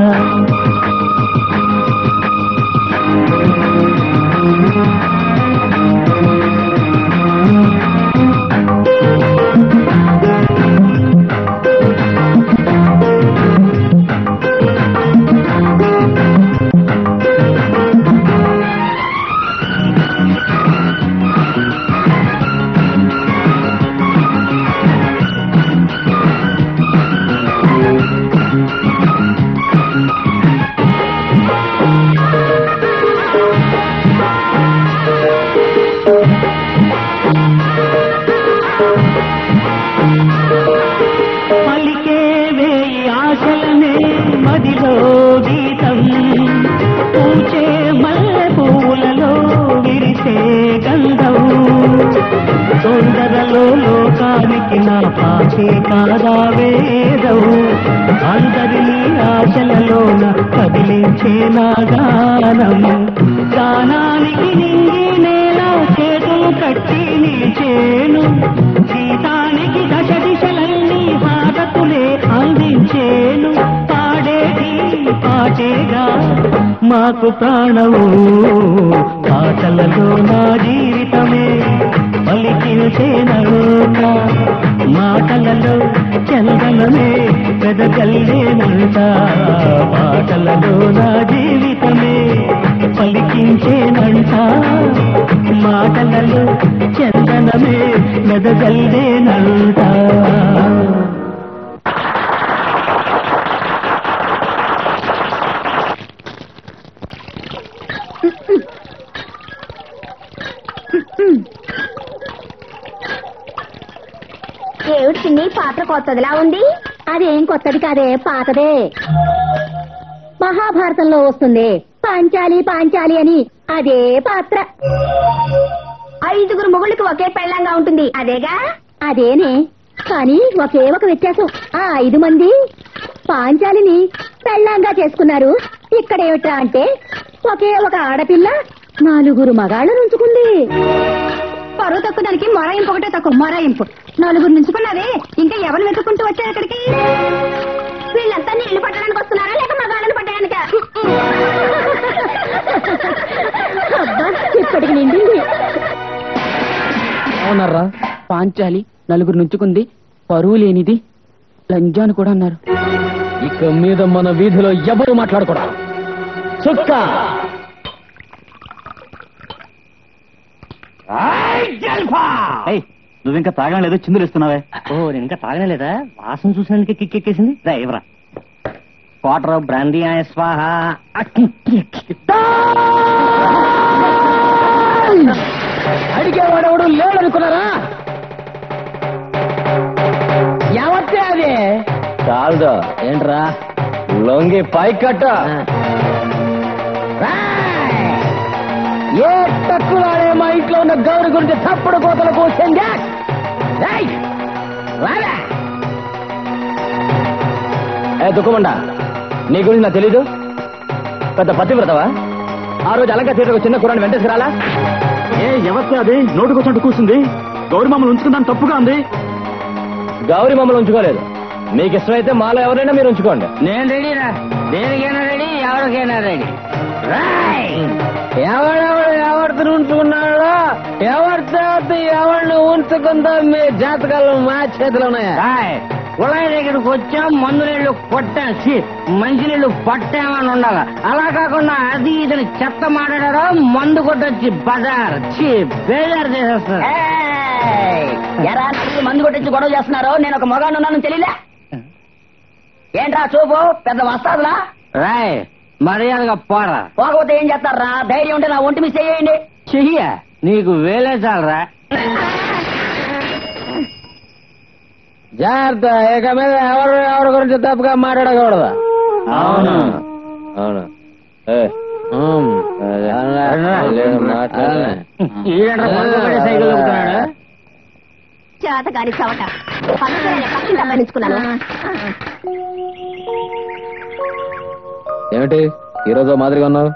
పలికే వేయి ఆశలనే మదిలో గీతం పూచే మల్లె పువ్వులలో విరిసే గంధం తొందరలో లోకానికి నా పాచే కాదా వేదం అందరినీ ఆశలలోన కదిలించే నా గానం గానానికి నింగి నేల చేతులు కట్టి నిలిచేను గీతానికి దశ దిశలన్నీ హారతులే అందించేను పాడేది పాటేగా మాకు ప్రాణము పాటలలో నా జీవితమే పలికించేనంట మాటలలో చందనమే పెదగల్లేనంట పాటలలో నా జీవితమే పలికించేనంట మాటలలో చందనమే మెదగల్లేనంట ఏమిటి చిన్ని పాత్ర కొత్తదిలా ఉంది అదేం కొత్తది కాదే పాతదే మహాభారతంలో వస్తుంది పాంచాలి పాంచాలి అని అదే పాత్ర ఐదుగురు మొగుళ్ళకి ఒకే పెళ్ళంగా ఉంటుంది అదేగా అదేనే కానీ ఒకే ఒక వ్యత్యాసం ఆ ఐదు మంది పాంచాలిని పెళ్ళంగా చేసుకున్నారు ఇక్కడేమిట్రా అంటే ఒకే ఒక ఆడపిల్ల నాలుగురు మగాళ్ళను ఉంచుకుంది పరువు తక్కువ దానికి మొరాయింపు ఒకటే తక్కువ మొరాయింపు నలుగురు నుంచుకున్నది ఇంకా ఎవరు వెతుక్కుంటూ వచ్చారు ఇక్కడికి వీళ్ళంతా నీళ్లు పట్టడానికి వస్తున్నారా లేక మగాళ్ళని పట్టడానిక అబ్బా, ఇప్పటికి నిండింది అవునర్రా పాంచాలి నలుగురు నుంచుకుంది పరువు లేనిది లంజాను కూడా అన్నారు ఇక మీద మన వీధిలో ఎవరు మాట్లాడకూడదు చుక్క నువ్వింకా తాగడం లేదో చిందులు ఇస్తున్నావే ఓ నేను ఇంకా తాగడం లేదా వాసన చూసినందుకే కిక్కెక్కేసింది రా ఇవ్వరా క్వార్టర్ బ్రాందీ ఆయ స్వాహ అడిగేవాడెవడు లేడనుకున్నారా ఎవరితే అది చాలదు ఏంట్రా లొంగి పైకట్ట ఏ తక్కువ మా ఇంట్లో ఉన్న గౌరి గురించి తప్పుడు కోతలు కూర్చొంది ఏ దుఃఖమండా నీ గురించి నాకు తెలీదు పెద్ద పతివ్రతవా ఆ రోజు అలంక థియేటర్కు చిన్న కురాన్ని వెంటేసుకురాలా ఏ ఎవరితే అది నోటుకొచ్చినట్టు కూర్చుంది గౌరి మమ్మల్ని ఉంచుకుందాని తప్పుగా ఉంది గౌరీ మమ్మల్ని ఉంచుకోలేదు మీకు ఇష్టమైతే మాలో ఎవరైనా మీరు ఉంచుకోండి నేను రెడీరా దేనికైనా రెడీ ఎవరికైనా రెడీ ఎవడెవడు ఎవరితో ఉంచుకున్నాడో ఎవరి చేత ఎవరిని ఉంచుకుందో మీ జాతకాలు మా చేతిలో ఉన్నాయా కుళాయి దగ్గరికి వచ్చాం మందు నీళ్లు కొట్టేసి మంచి నీళ్లు పట్టామని ఉండాలి అలా కాకుండా అది ఇదని చెత్త మాట్లాడారో మందు కొట్టొచ్చి బజార్ ఛీ, బేజారు చేసేస్తారు ఎరా నలుగురు మందు కొట్టించి గొడవ చేస్తున్నారు నేను ఒక మొగాడు ఉన్నాను తెలియలే ఏంట్రా చూపు పెద్ద వస్తాదులా రాయ్ మర్యాదగా పోరా పోకపోతే ఏం చేస్తారా ధైర్యం ఉంటే నా ఒంటి మీద చేయండి చెయ్య నీకు వేలే చాలరా జాగ్రత్త ఇక మీద ఎవరు ఎవరి గురించి తప్పుగా మాట్లాడకూడదు అవును. అవును ఏ, ఉమ్, లేదు, మాట్లాడలే. ఈడంట్రా మందు కొట్టే సైకిల్ ఊపుతున్నాడు. చేతగాని చవట పక్కన పక్కన గమనించుకున్నాను ఏమిటి ఈరోజు మాదిరిగా ఉన్నావు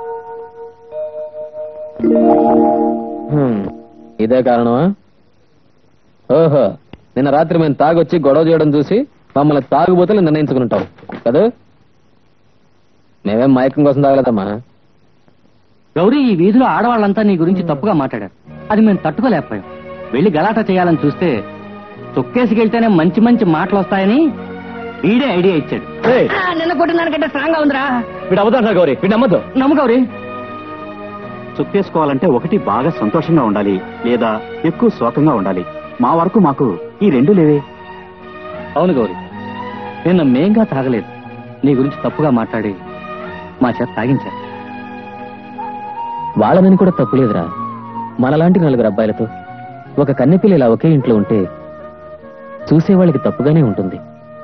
హ్మ్, ఇదే కారణమా ఓహో నిన్న రాత్రి మేము తాగొచ్చి గొడవ చేయడం చూసి మమ్మల్ని తాగుబోతులు నిర్ణయించుకుంటావు కదా మేమేం మైకం కోసం తాగలేదమ్మా గౌరీ ఈ వీధిలో ఆడవాళ్ళంతా నీ గురించి తప్పుగా మాట్లాడారు అది మేము తట్టుకోలేకపోయాం వెళ్ళి గలాటా చేయాలని చూస్తే తొక్కేసికెళ్తేనే మంచి మంచి మాటలు వస్తాయని వీడే ఐడియా ఇచ్చాడు ఏయ్, ఆ, నిన్న కొట్టిన దానికంటే స్ట్రాంగ్ గా ఉందిరా వీడు అబద్ధం గౌరీ వీడు నమ్మద్దు నమ్ము గౌరీ చుట్టేసుకోవాలంటే ఒకటి బాగా సంతోషంగా ఉండాలి లేదా ఎక్కువ శోకంగా ఉండాలి మా వరకు మాకు ఈ రెండు లేవే అవును గౌరీ నిన్న మేంగా తాగలేదు నీ గురించి తప్పుగా మాట్లాడి మా చేత తాగించారు వాళ్ళని కూడా తప్పులేదురా మనలాంటి నలుగురు అబ్బాయిలతో ఒక కన్నెపిల్ల ఇలా ఒకే ఇంట్లో ఉంటే చూసేవాళ్ళకి తప్పుగానే ఉంటుంది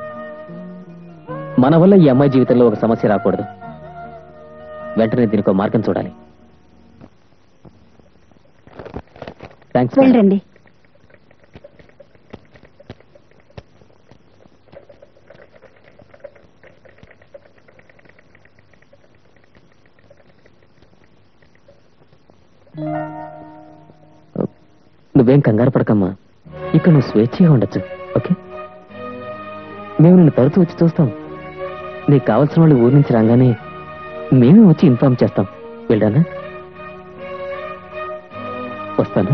మన వల్ల ఈ అమ్మాయి జీవితంలో ఒక సమస్య రాకూడదు వెంటనే దీనికి ఒక మార్గం చూడాలి థ్యాంక్స్ వెళ్ళండి నువ్వేం కంగారు పడకమ్మా ఇక్కడ నువ్వు స్వేచ్ఛగా ఉండొచ్చు ఓకే మేము నిన్ను తరచూ వచ్చి చూస్తాం నీకు కావాల్సిన వాళ్ళు ఊరి నుంచి రాగానే మేమే వచ్చి ఇన్ఫార్మ్ చేస్తాం వెళ్ళానా వస్తాను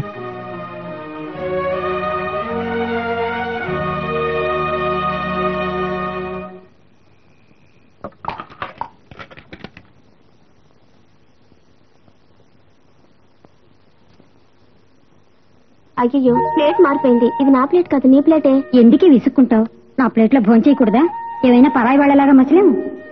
అయ్యయ్యో ప్లేట్ మారిపోయింది ఇది నా ప్లేట్ కాదు నీ ప్లేటే ఎందుకే విసుక్కుంటావు నా ప్లేట్లో భోజనం చేయకూడదా ఏమైనా పరాయి వాళ్ళలాగా మసలేము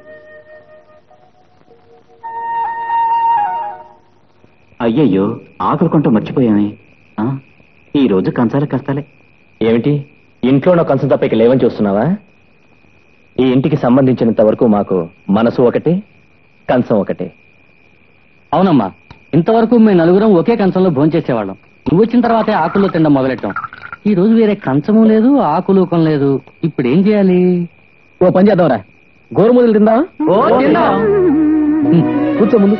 అయ్యయ్యో ఆకలి కొంట మర్చిపోయామే ఆ, ఈ రోజు కంచాల కష్టాలే ఏమిటి ఇంట్లో నా కంచం తప్ప ఇక లేవని చూస్తున్నావా ఈ ఇంటికి సంబంధించినంత వరకు మాకు మనసు ఒకటే కంచం ఒకటే అవునమ్మా ఇంతవరకు మేము నలుగురం ఒకే కంచంలో భోంచేసేవాళ్ళం నువ్వు వచ్చిన తర్వాతే ఆకుల్లో తినడం మొదలెట్టాం ఈ రోజు వేరే కంచము లేదు ఆకులూకం లేదు ఇప్పుడు ఏం చేయాలి ఓ పని చేద్దాంరా గోరుముదలు తిందా ఓ, తిందాం. కూర్చో ముందు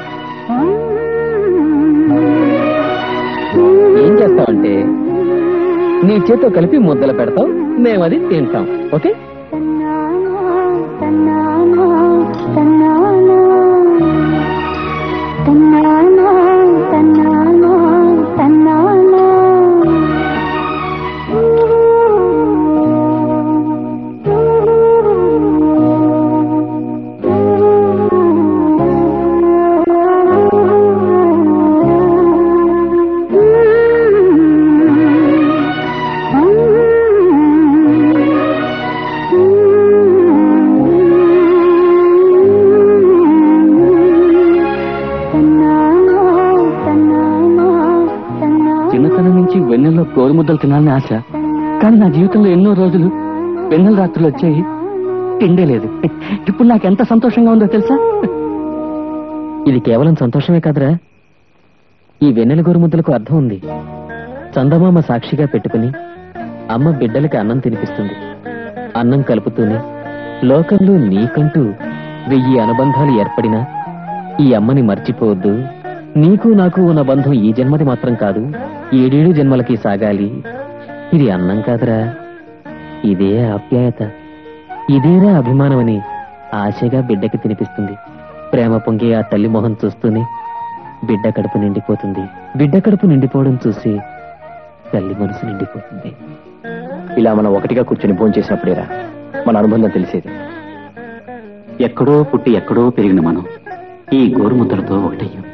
ఏం చేస్తావంటే నీ చేత్తో కలిపి ముద్దలు పెడతాం మేము అది తింటాం ఓకే చిన్నతనం నుంచి వెన్నెల్లో గోరుముద్దలు తినాలని ఆశ కానీ నా జీవితంలో ఎన్నో రోజులు వెన్నెల రాత్రులు వచ్చాయి తిండే లేదు ఇప్పుడు నాకు ఎంత సంతోషంగా ఉందో తెలుసా ఇది కేవలం సంతోషమే కాదురా ఈ వెన్నెల గోరుముద్దలకు అర్థం ఉంది చందమామ సాక్షిగా పెట్టుకుని అమ్మ బిడ్డలకి అన్నం తినిపిస్తుంది అన్నం కలుపుతూనే లోకంలో నీకంటూ వెయ్యి అనుబంధాలు ఏర్పడినా ఈ అమ్మని మర్చిపోవద్దు నీకు నాకు ఉన్న బంధం ఈ జన్మది మాత్రం కాదు ఏడేడు జన్మలకి సాగాలి ఇది అన్నం కాదురా ఇదే ఆప్యాయత ఇదేరా అభిమానమని ఆశగా బిడ్డకి తినిపిస్తుంది ప్రేమ పొంగి ఆ తల్లి మొహం చూస్తూనే బిడ్డ కడుపు నిండిపోతుంది బిడ్డ కడుపు నిండిపోవడం చూసి తల్లి మనసు నిండిపోతుంది ఇలా మనం ఒకటిగా కూర్చొని భోజనం చేసినప్పుడేరా మన అనుబంధం తెలిసేది ఎక్కడో పుట్టి ఎక్కడో పెరిగిన మనం ఈ గోరుముద్దలతో ఒకటయ్యాం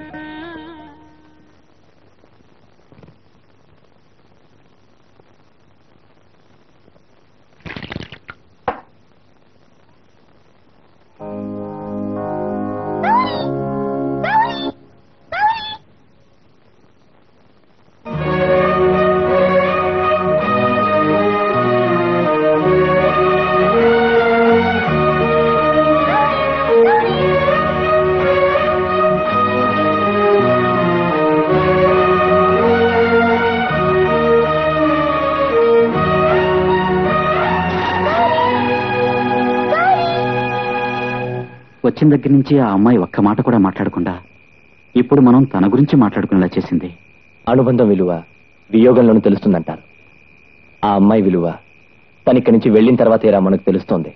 వచ్చిన దగ్గర నుంచి ఆ అమ్మాయి ఒక్క మాట కూడా మాట్లాడకుండా ఇప్పుడు మనం తన గురించి మాట్లాడుకునేలా చేసింది అనుబంధం విలువ వియోగంలోనూ తెలుస్తుందంటారు ఆ అమ్మాయి విలువ తనిక్కడి నుంచి వెళ్ళిన తర్వాతేరా మనకు తెలుస్తోంది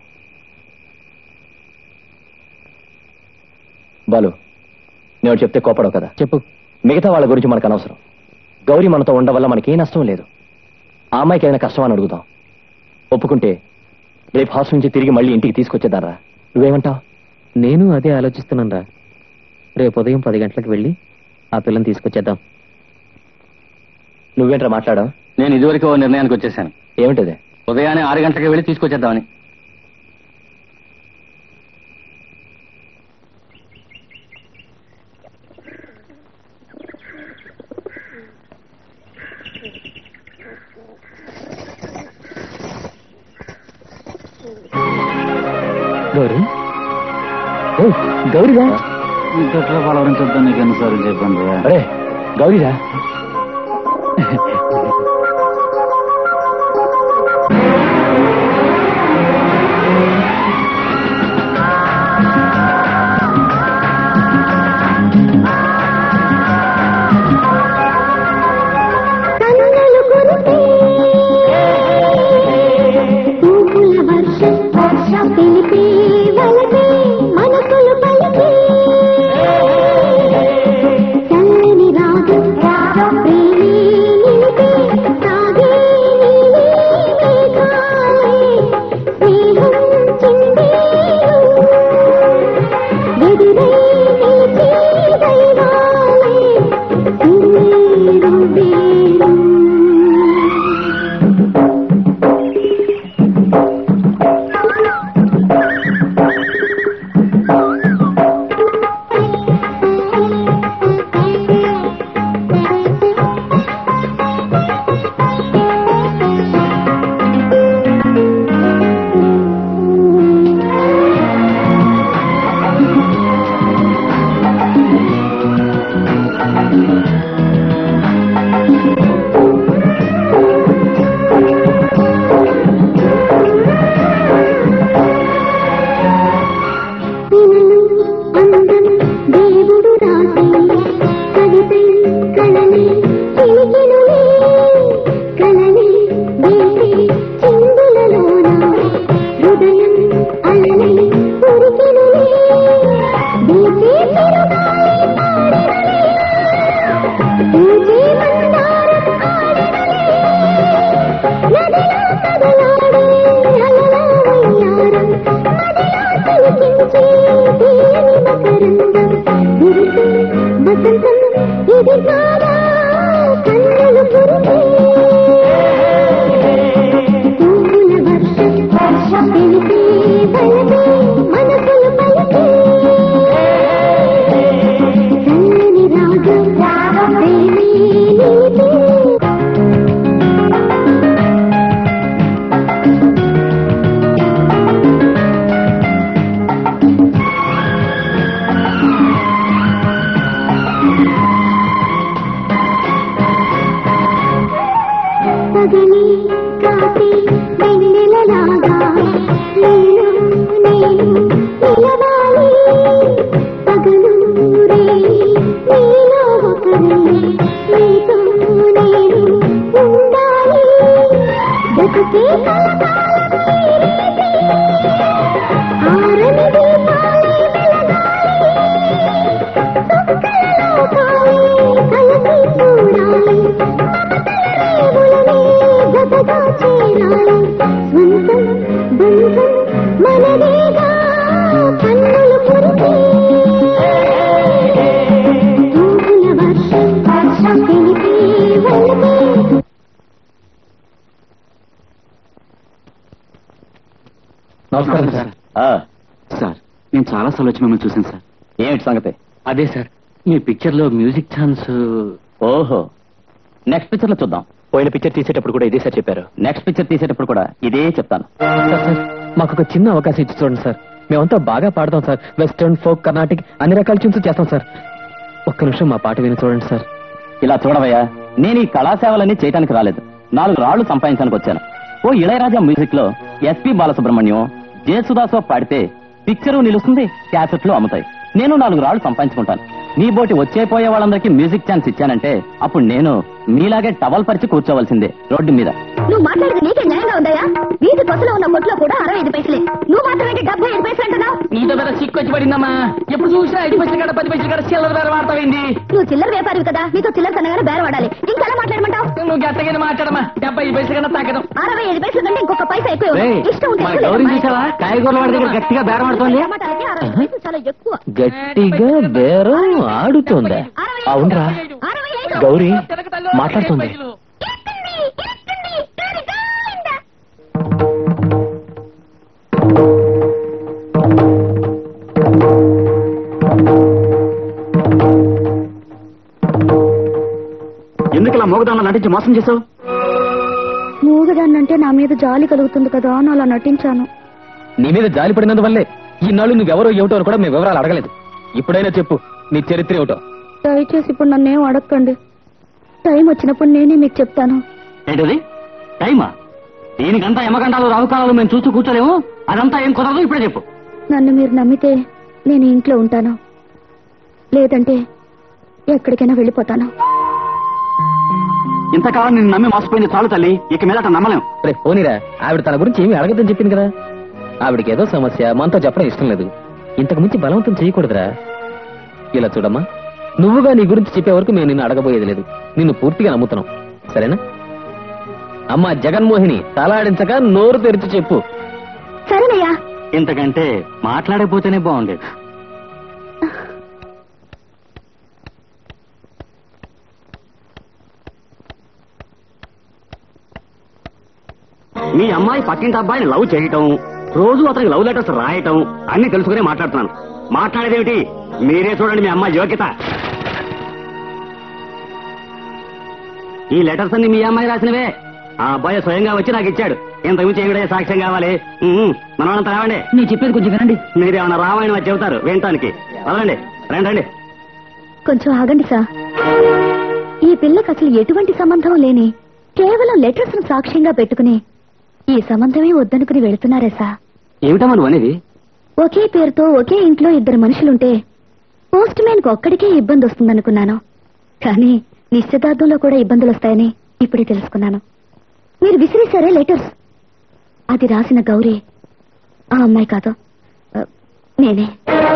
బాలు నేను చెప్తే కోపడవు కదా చెప్పు మిగతా వాళ్ళ గురించి మనకు అనవసరం గౌరీ మనతో ఉండడం వల్ల మనకేం నష్టం లేదు ఆ అమ్మాయికి ఏదైనా కష్టం అని అడుగుదాం ఒప్పుకుంటే రేపు హాస్టల్ నుంచి తిరిగి మళ్ళీ ఇంటికి తీసుకొచ్చేదారా నువ్వేమంటావు నేను అదే ఆలోచిస్తున్నాను రా రేపు ఉదయం పది గంటలకు వెళ్ళి ఆ పిల్లని తీసుకొచ్చేద్దాం నువ్వేంట్రా మాట్లాడా నేను ఇదివరకు ఓ నిర్ణయానికి వచ్చేసాను ఏమిటది ఉదయాన్నే ఆరు గంటలకు వెళ్ళి తీసుకొచ్చేద్దామని గౌరీ ఓ గౌరీరా ఇంతట్లో పలవరించొద్దని నీకు ఎన్నిసార్లు చెప్పండి అరే గౌరీరా కన్నులు కురిసే పూపుల వర్షం వర్షం తెలిపే వలపే మనసులు పలికే చల్లని రాగం రాగం ప్రేమే నిలిపే సాగే నీవే మేఘాలే స్నేహం చిందేరు వెదిరై నిలిచే దైవాలే వేరు వేరు పులకించే తీయని మకరందం విరిసే వసంతం ఇది కాదా కన్నులు కురిసే పువ్వుల వర్షం వర్షం తెలిపే వలపే మనసులు పలికే చల్లని రాగం రాగం ప్రేమే నిలిపే పగలి కాసి వెన్నెలలాగా నేను నేను నిలవాలి పగలు రే నీలో ఒకరే నీతో నేను ఉండాలి బతుకే కలకాలం నీరేసి, ఆరని దీపాలే వెలగాలి చుక్కలలో కాలే కలసి చూడాలి దేవులనే జతగా చేరాలి స్వంతం బంధం మనదేగా కన్నులు కురిసే పువ్వుల వర్షం వర్షం తెలిపే వలపే నమస్కారం సార్ సార్ నేను చాలా సార్లు వచ్చి మిమ్మల్ని చూశాను సార్ ఏమిటి సంగతి అదే సార్ మీ పిక్చర్ లో మ్యూజిక్ ఛాన్స్ ఓహో నెక్స్ట్ పిక్చర్ లో చూద్దాం పోయిన పిక్చర్ తీసేటప్పుడు కూడా ఇదే సార్ చెప్పారు నెక్స్ట్ పిక్చర్ తీసేటప్పుడు కూడా ఇదే చెప్తాను సార్ సార్ మాకు ఒక చిన్న అవకాశం ఇచ్చి చూడండి సార్ మేమంతా బాగా పాడతాం సార్ వెస్టర్న్ ఫోక్ కర్ణాటిక్ అన్ని రకాల ట్యూన్స్ చేస్తాం సార్ ఒక్క నిమిషం మా పాట విని చూడండి సార్ ఇలా చూడవయ్యా నేను ఈ కళాసేవలన్నీ చేయడానికి రాలేదు నాలుగు రాళ్లు సంపాదించడానికి వచ్చాను ఓ ఇళయరాజా మ్యూజిక్ లో ఎస్పి బాలసుబ్రహ్మణ్యం జయసుదాసో పాడితే పిక్చరు నిలుస్తుంది క్యాసెట్లు అమ్ముతాయి నేను నాలుగు రాళ్లు సంపాదించుకుంటాను మీ బోటి వచ్చే పోయే వాళ్ళందరికీ మ్యూజిక్ ఛాన్స్ ఇచ్చానంటే అప్పుడు నేను మీలాగే టవల్ పరిచి కూర్చోవలసిందే రోడ్డు మీద నువ్వు మాట్లాడేది నీకే న్యాయంగా ఉందయ్యా వీధి కొసలో ఉన్న కొట్లో కూడా అరవై ఐదు పైసలే నువ్వు మాత్రం ఏంటి డెబ్బై ఐదు పైసలు అంటున్నావు నీతో పెద్ద సిక్కు వచ్చి పడిందమ్మా ఎప్పుడు చూసినా ఐదు పైసలు కాడ పది పైసలు కాడ చిల్లర బేర వాడతావేంది నువ్వు చిల్లర వ్యాపారివి కదా నీతో చిల్లర సన్నగానే బేరవాడాలి ఇంకెలా మాట్లాడమంటావు నువ్వు గట్టగానే మాట్లాడమ్మా డెబ్బై ఐదు పైసలు కన్నా తగ్గదు అరవై ఐదు పైసలు కంటే ఇంకొక పైసా ఎక్కువ రేయ్, ఇష్టం ఉంటే మా ఎక్కువ గౌరీ లేదు. చూసావా కాయగూరల వాడి దగ్గర గట్టిగా బేరం ఆడుతోంది టమాటాలకి అరవై ఐదు పైసలు చాలా ఎక్కువ గట్టిగా బేరం ఆడుతోందా అవునరా అరవై ఐదు గౌరీ మాట్లాడుతుంది ఎత్తండి, ఎత్తండి, దాని గోవిందా. ఎందుకు ఇలా మోగదాన్ని నటించి మోసం చేసావు మూగదాన్నంటే నా మీద జాలి కలుగుతుంది కదా అని అలా నటించాను నీ మీద జాలి పడినందువల్లే ఈనాళ్ళు నువ్వెవరో ఏమిటో అని కూడా మేము వివరాలు అడగలేదు ఇప్పుడైనా చెప్పు నీ చరిత్ర ఏమిటో దయచేసి ఇప్పుడు నన్నేం అడగండి టైం వచ్చినప్పుడు నేనే మీకు చెప్తాను ఏంటది టైమా దీనికంతా యమగండాలు రావుకాలాలు మేము చూస్తూ కూర్చోలేము అదంతా ఏం కుదరదు ఇప్పుడే చెప్పు నన్ను మీరు నమ్మితే నేను ఇంట్లో ఉంటాను లేదంటే ఎక్కడికైనా వెళ్ళిపోతాను ఇంతకాలం నిన్ను నమ్మి మోసపోయింది చాలు తల్లి ఇక మీదట నమ్మలేం రే పోనీరా ఆవిడ తన గురించి ఏమీ అడగదని చెప్పింది కదా ఆవిడకి ఏదో సమస్య మనతో చెప్పడం ఇష్టం లేదు ఇంతకు మించి బలవంతం చేయకూడదురా ఇలా చూడమ్మా నువ్వుగా నీ గురించి చెప్పే వరకు మేము నిన్ను అడగబోయేది లేదు నిన్ను పూర్తిగా నమ్ముతున్నాం సరేనా అమ్మా జగన్మోహిని తలాడించక నోరు తెరిచి చెప్పు సరేనయ్యా ఇంతకంటే మాట్లాడకపోతేనే బాగుండేది మీ అమ్మాయి పక్కింటి అబ్బాయిని లవ్ చేయటం రోజు అతనికి లవ్ లెటర్స్ రాయటం అన్ని తెలుసుకునే మాట్లాడుతున్నాను మాట్లాడేదేమిటి మీరే చూడండి మీ అమ్మాయి యోగ్యత ఈ లెటర్స్ అన్ని మీ అమ్మాయి రాసినవే ఆ అబ్బాయి స్వయంగా వచ్చి నాకు ఇచ్చాడు ఇంతకుమించి ఏమిడే సాక్ష్యం కావాలి ఉమ్మ్, మనమంతా రావండి నేను చెప్పేది కొంచెం వినండి మీరేమన్నా రామాయణం అది చెబుతారు వినటానికి వదలండి రండి రండి కొంచెం ఆగండి సార్ ఈ పిల్లకి అసలు ఎటువంటి సంబంధం లేని కేవలం లెటర్స్ ను సాక్ష్యంగా పెట్టుకుని ఈ సంబంధమే వద్దనుకుని వెళుతున్నారే సార్ ఏమిటమ్మా నువ్వు అనేది ఒకే పేరుతో ఒకే ఇంట్లో ఇద్దరు మనుషులుంటే పోస్ట్ మ్యాన్ కు ఒక్కడికే ఇబ్బంది వస్తుందనుకున్నాను కానీ నిశ్చితార్థంలో కూడా ఇబ్బందులు వస్తాయని ఇప్పుడే తెలుసుకున్నాను మీరు విసిరేశారే లెటర్స్ అది రాసిన గౌరీ ఆ అమ్మాయి కాదు ఆ, నేనే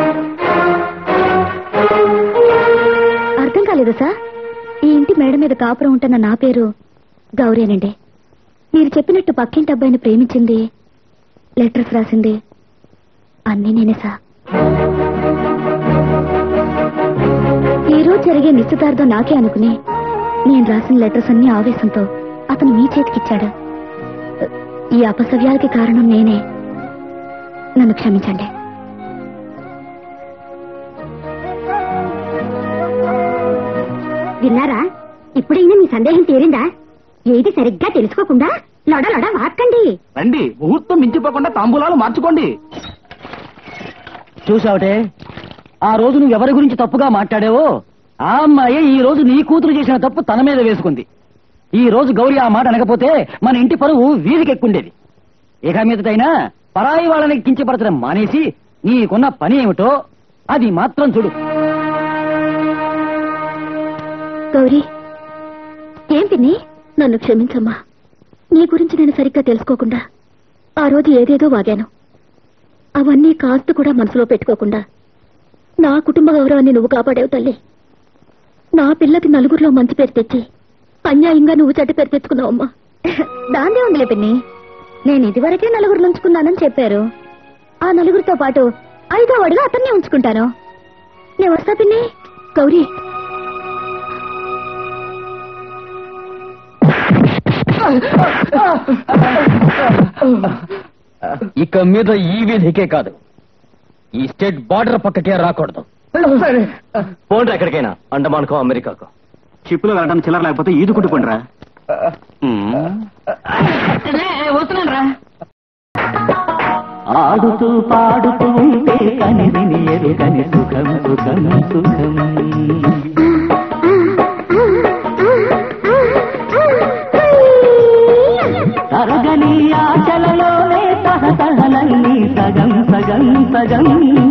అర్థం కాలేదు సార్ ఈ ఇంటి మేడ మీద కాపురం ఉంటున్న నా పేరు గౌరేనండి మీరు చెప్పినట్టు పక్కింటి అబ్బాయిని ప్రేమించింది లెటర్స్ రాసింది అన్నీ నేనే సార్ ఈ రోజు జరిగే నిశ్చితార్థం నాకే అనుకుని నేను రాసిన లెటర్స్ అన్ని ఆవేశంతో అతను మీ చేతికిచ్చాడు ఈ అపసవ్యాలకి కారణం నేనే నన్ను క్షమించండి విన్నారా ఇప్పుడైనా మీ సందేహం తీరిందా ఏది సరిగ్గా తెలుసుకోకుండా లొడ లొడ వాక్కండి రండి ముహూర్తం మించిపోకుండా తాంబూలాలు మార్చుకోండి చూసావటే ఆ రోజు నువ్వు ఎవరి గురించి తప్పుగా మాట్లాడావో ఆ అమ్మాయి ఈ రోజు నీ కూతురు చేసిన తప్పు తన మీద వేసుకుంది ఈ రోజు గౌరీ ఆ మాట అనకపోతే మన ఇంటి పరువు వీధికెక్కుండేది ఇక మీదటైనా పరాయి వాళ్ళని కించపరచడం మానేసి నీకున్న పని ఏమిటో అది మాత్రం చూడు గౌరీ ఏం పిన్ని నన్ను క్షమించమ్మా నీ గురించి నేను సరిగ్గా తెలుసుకోకుండా ఆ రోజు ఏదేదో వాగాను అవన్నీ కాస్త కూడా మనసులో పెట్టుకోకుండా నా కుటుంబ గౌరవాన్ని నువ్వు కాపాడావు తల్లి నా పిల్లకి నలుగురిలో మంచి పేరు తెచ్చి అన్యాయంగా నువ్వు చెడ్డ పేరు తెచ్చుకున్నావమ్మా దాన్నే ఉందిలే పిన్ని నేను ఇదివరకే నలుగురు ఉంచుకున్నానని చెప్పారు ఆ నలుగురితో పాటు ఐదో వాడిగా అతన్నే ఉంచుకుంటాను నేను వస్తా పిన్ని గౌరీ ఇక మీద ఈ వీధికే కాదు ఈ స్టేట్ బార్డర్ పక్కకే రాకూడదు పోండి ఎక్కడికైనా అండమాన్కో అమెరికాకో షిప్ లో వెళ్ళడం చిల్లర లేకపోతే ఈదుకుంటూ పండిరా ఆడుతూ పాడుతూ ఉంటే కనివిని ఎరుగని సుఖం సుఖం సుఖం తరగని ఆచలలోనే తహతహలన్నీ సగం సగం సగం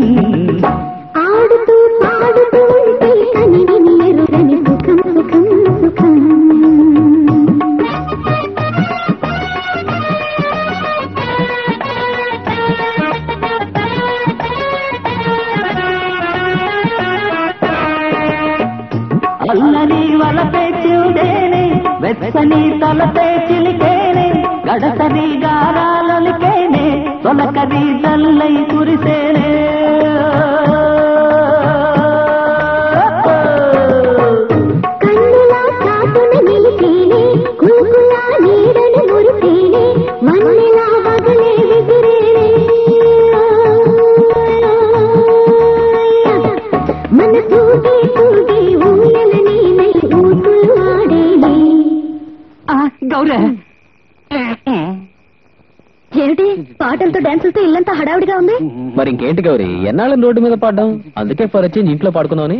ఆడుతూ పాడుతూ ఉంటే కనివిని ఎరుగని సుఖం సుఖం సుఖం అల్లని వలపే చూడేనే వెచ్చని తలపే చిలికేనే గడసరి గారాలలికేనే తొలకరి తల్లై కురిసేనే కన్నులా చాటున నిలిచేనే కులుకులా నీడని మురిసేనే మన్నెలా వగలే విసిరేనే మన తూగే తూగే ఊయల నీనై ఊసులు ఆడేనే గౌరే ఏమిటి పాటలతో డాన్సులతో ఇల్లంతా హడావిడిగా ఉంది మరి ఇంకేంటి గౌరీ ఎన్నాళ్ళని రోడ్డు మీద పాడడం అందుకే ఫర్ వచ్చి ఇంట్లో పాడుకుందామని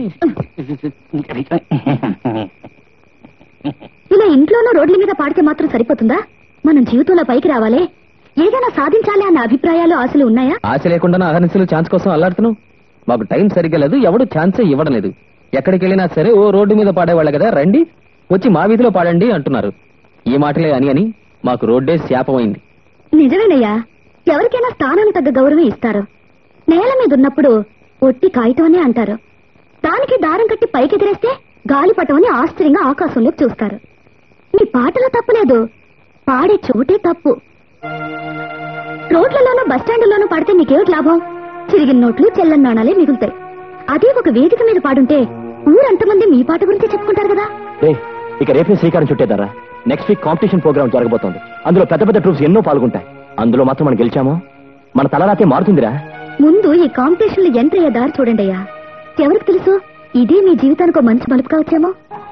ఇలా ఇంట్లోనూ రోడ్ల మీద పాడితే మాత్రం సరిపోతుందా మనం జీవితంలో పైకి రావాలి ఏదైనా సాధించాలి అన్న అభిప్రాయాలు ఆశలు ఉన్నాయా ఆశ లేకుండా అహర్నిశలు ఛాన్స్ కోసం అల్లాడుతున్నావు మాకు టైం సరిగ్గా లేదు ఎవడు ఛాన్సే ఇవ్వడం లేదు ఎక్కడికి వెళ్ళినా సరే ఓ రోడ్డు మీద పాడేవాళ్ళ కదా రండి వచ్చి మా వీధిలో పాడండి అంటున్నారు ఈ మాటలే అని అని మాకు రోడ్డే శాపమైంది నిజమేనయ్యా ఎవరికైనా స్థానానికి తగ్గ గౌరవం ఇస్తారు నేల మీద ఉన్నప్పుడు ఒట్టి కాగితమనే అంటారు దానికి దారం కట్టి పైకి ఎదిరేస్తే గాలిపటం అని ఆశ్చర్యంగా ఆకాశంలోకి చూస్తారు మీ పాటలో తప్పులేదు పాడే చోటే తప్పు రోడ్లలోనూ బస్టాండ్లోనూ పడితే నీకేమిటి లాభం చిరిగిన నోట్లు చెల్లని నాణాలే మిగులుతాయి అదే ఒక వేదిక మీద పాడుంటే ఊరంతమంది మీ పాట గురించి చెప్పుకుంటారు కదా ఇక రేపే శ్రీకారం చుట్టేదారా నెక్స్ట్ వీక్ కాంపిటీషన్ ప్రోగ్రామ్ జరగబోతోంది అందులో పెద్ద పెద్ద ట్రూప్స్ ఎన్నో పాల్గొంటాయి అందులో మాత్రం మనం గెలిచామో మన తలరాతే మారుతుందిరా ముందు ఈ కాంపిటీషన్ లో ఎంటర్ అయ్యే దారి చూడండి అయ్యా ఎవరికి తెలుసు ఇదే మీ జీవితానికి ఒక మంచి మలుపు కావచ్చేమో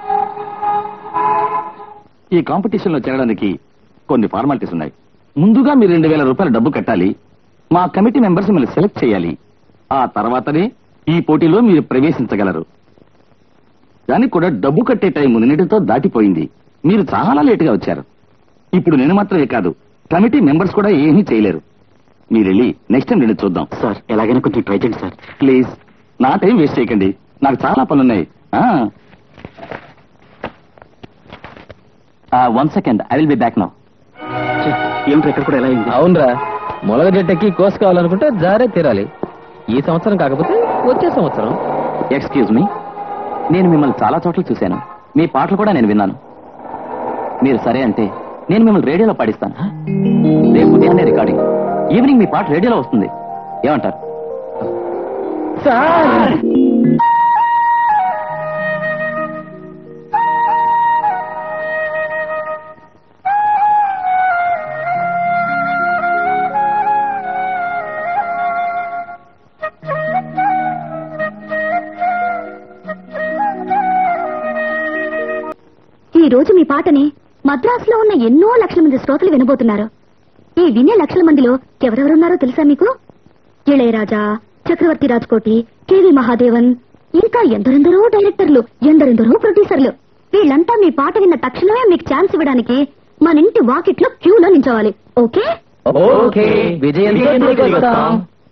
ఈ కాంపిటీషన్ లో చేరడానికి కొన్ని ఫార్మాలిటీస్ ఉన్నాయి ముందుగా మీరు రెండు వేల రూపాయల డబ్బు కట్టాలి మా కమిటీ మెంబర్స్ మిమ్మల్ని సెలెక్ట్ చేయాలి ఆ తర్వాతనే ఈ పోటీలో మీరు ప్రవేశించగలరు దానికి కూడా డబ్బు కట్టే టైం నిన్నటితో దాటిపోయింది మీరు చాలా లేటుగా వచ్చారు ఇప్పుడు నేను మాత్రమే కాదు కమిటీ మెంబర్స్ కూడా ఏమీ చేయలేరు మీరు వెళ్ళి నెక్స్ట్ టైం నేను చూద్దాం సార్ ఎలాగైనా కొంచెం ట్రై చేయండి సార్ ప్లీజ్ నా టైం వేస్ట్ చేయకండి నాకు చాలా పనులున్నాయి one second I will be back now ఏమిటి ఇక్కడ కూడా ఎలా అయింది అవునరా మొలగ జట్టెక్కి కోసుకోవాలనుకుంటే జారే తీరాలి ఈ సంవత్సరం కాకపోతే వచ్చే సంవత్సరం ఎక్స్క్యూజ్ మీ నేను మిమ్మల్ని చాలా చోట్ల చూశాను మీ పాటలు కూడా నేను విన్నాను మీరు సరే అంటే నేను మిమ్మల్ని రేడియోలో పాడిస్తాను రేపు ఉదయాన్నే రికార్డింగ్ ఈవినింగ్ మీ పాట రేడియోలో వస్తుంది ఏమంటారు సార్ ఈ రోజు మీ పాటని మద్రాసులో ఉన్న ఎన్నో లక్షల మంది శ్రోతలు వినబోతున్నారు ఈ వినే లక్షల మందిలో ఎవరెవరున్నారో తెలుసా మీకు ఇళయరాజా చక్రవర్తి రాజ్కోటి కేవి మహాదేవన్ ఇంకా ఎందరెందరో డైరెక్టర్లు ఎందరెందరో ప్రొడ్యూసర్లు వీళ్ళంతా మీ పాట విన్న తక్షణమే మీకు ఛాన్స్ ఇవ్వడానికి మన ఇంటి వాకిట్లో క్యూలో నించోవాలి ఓకే ఓకే విజయంతో వస్తాం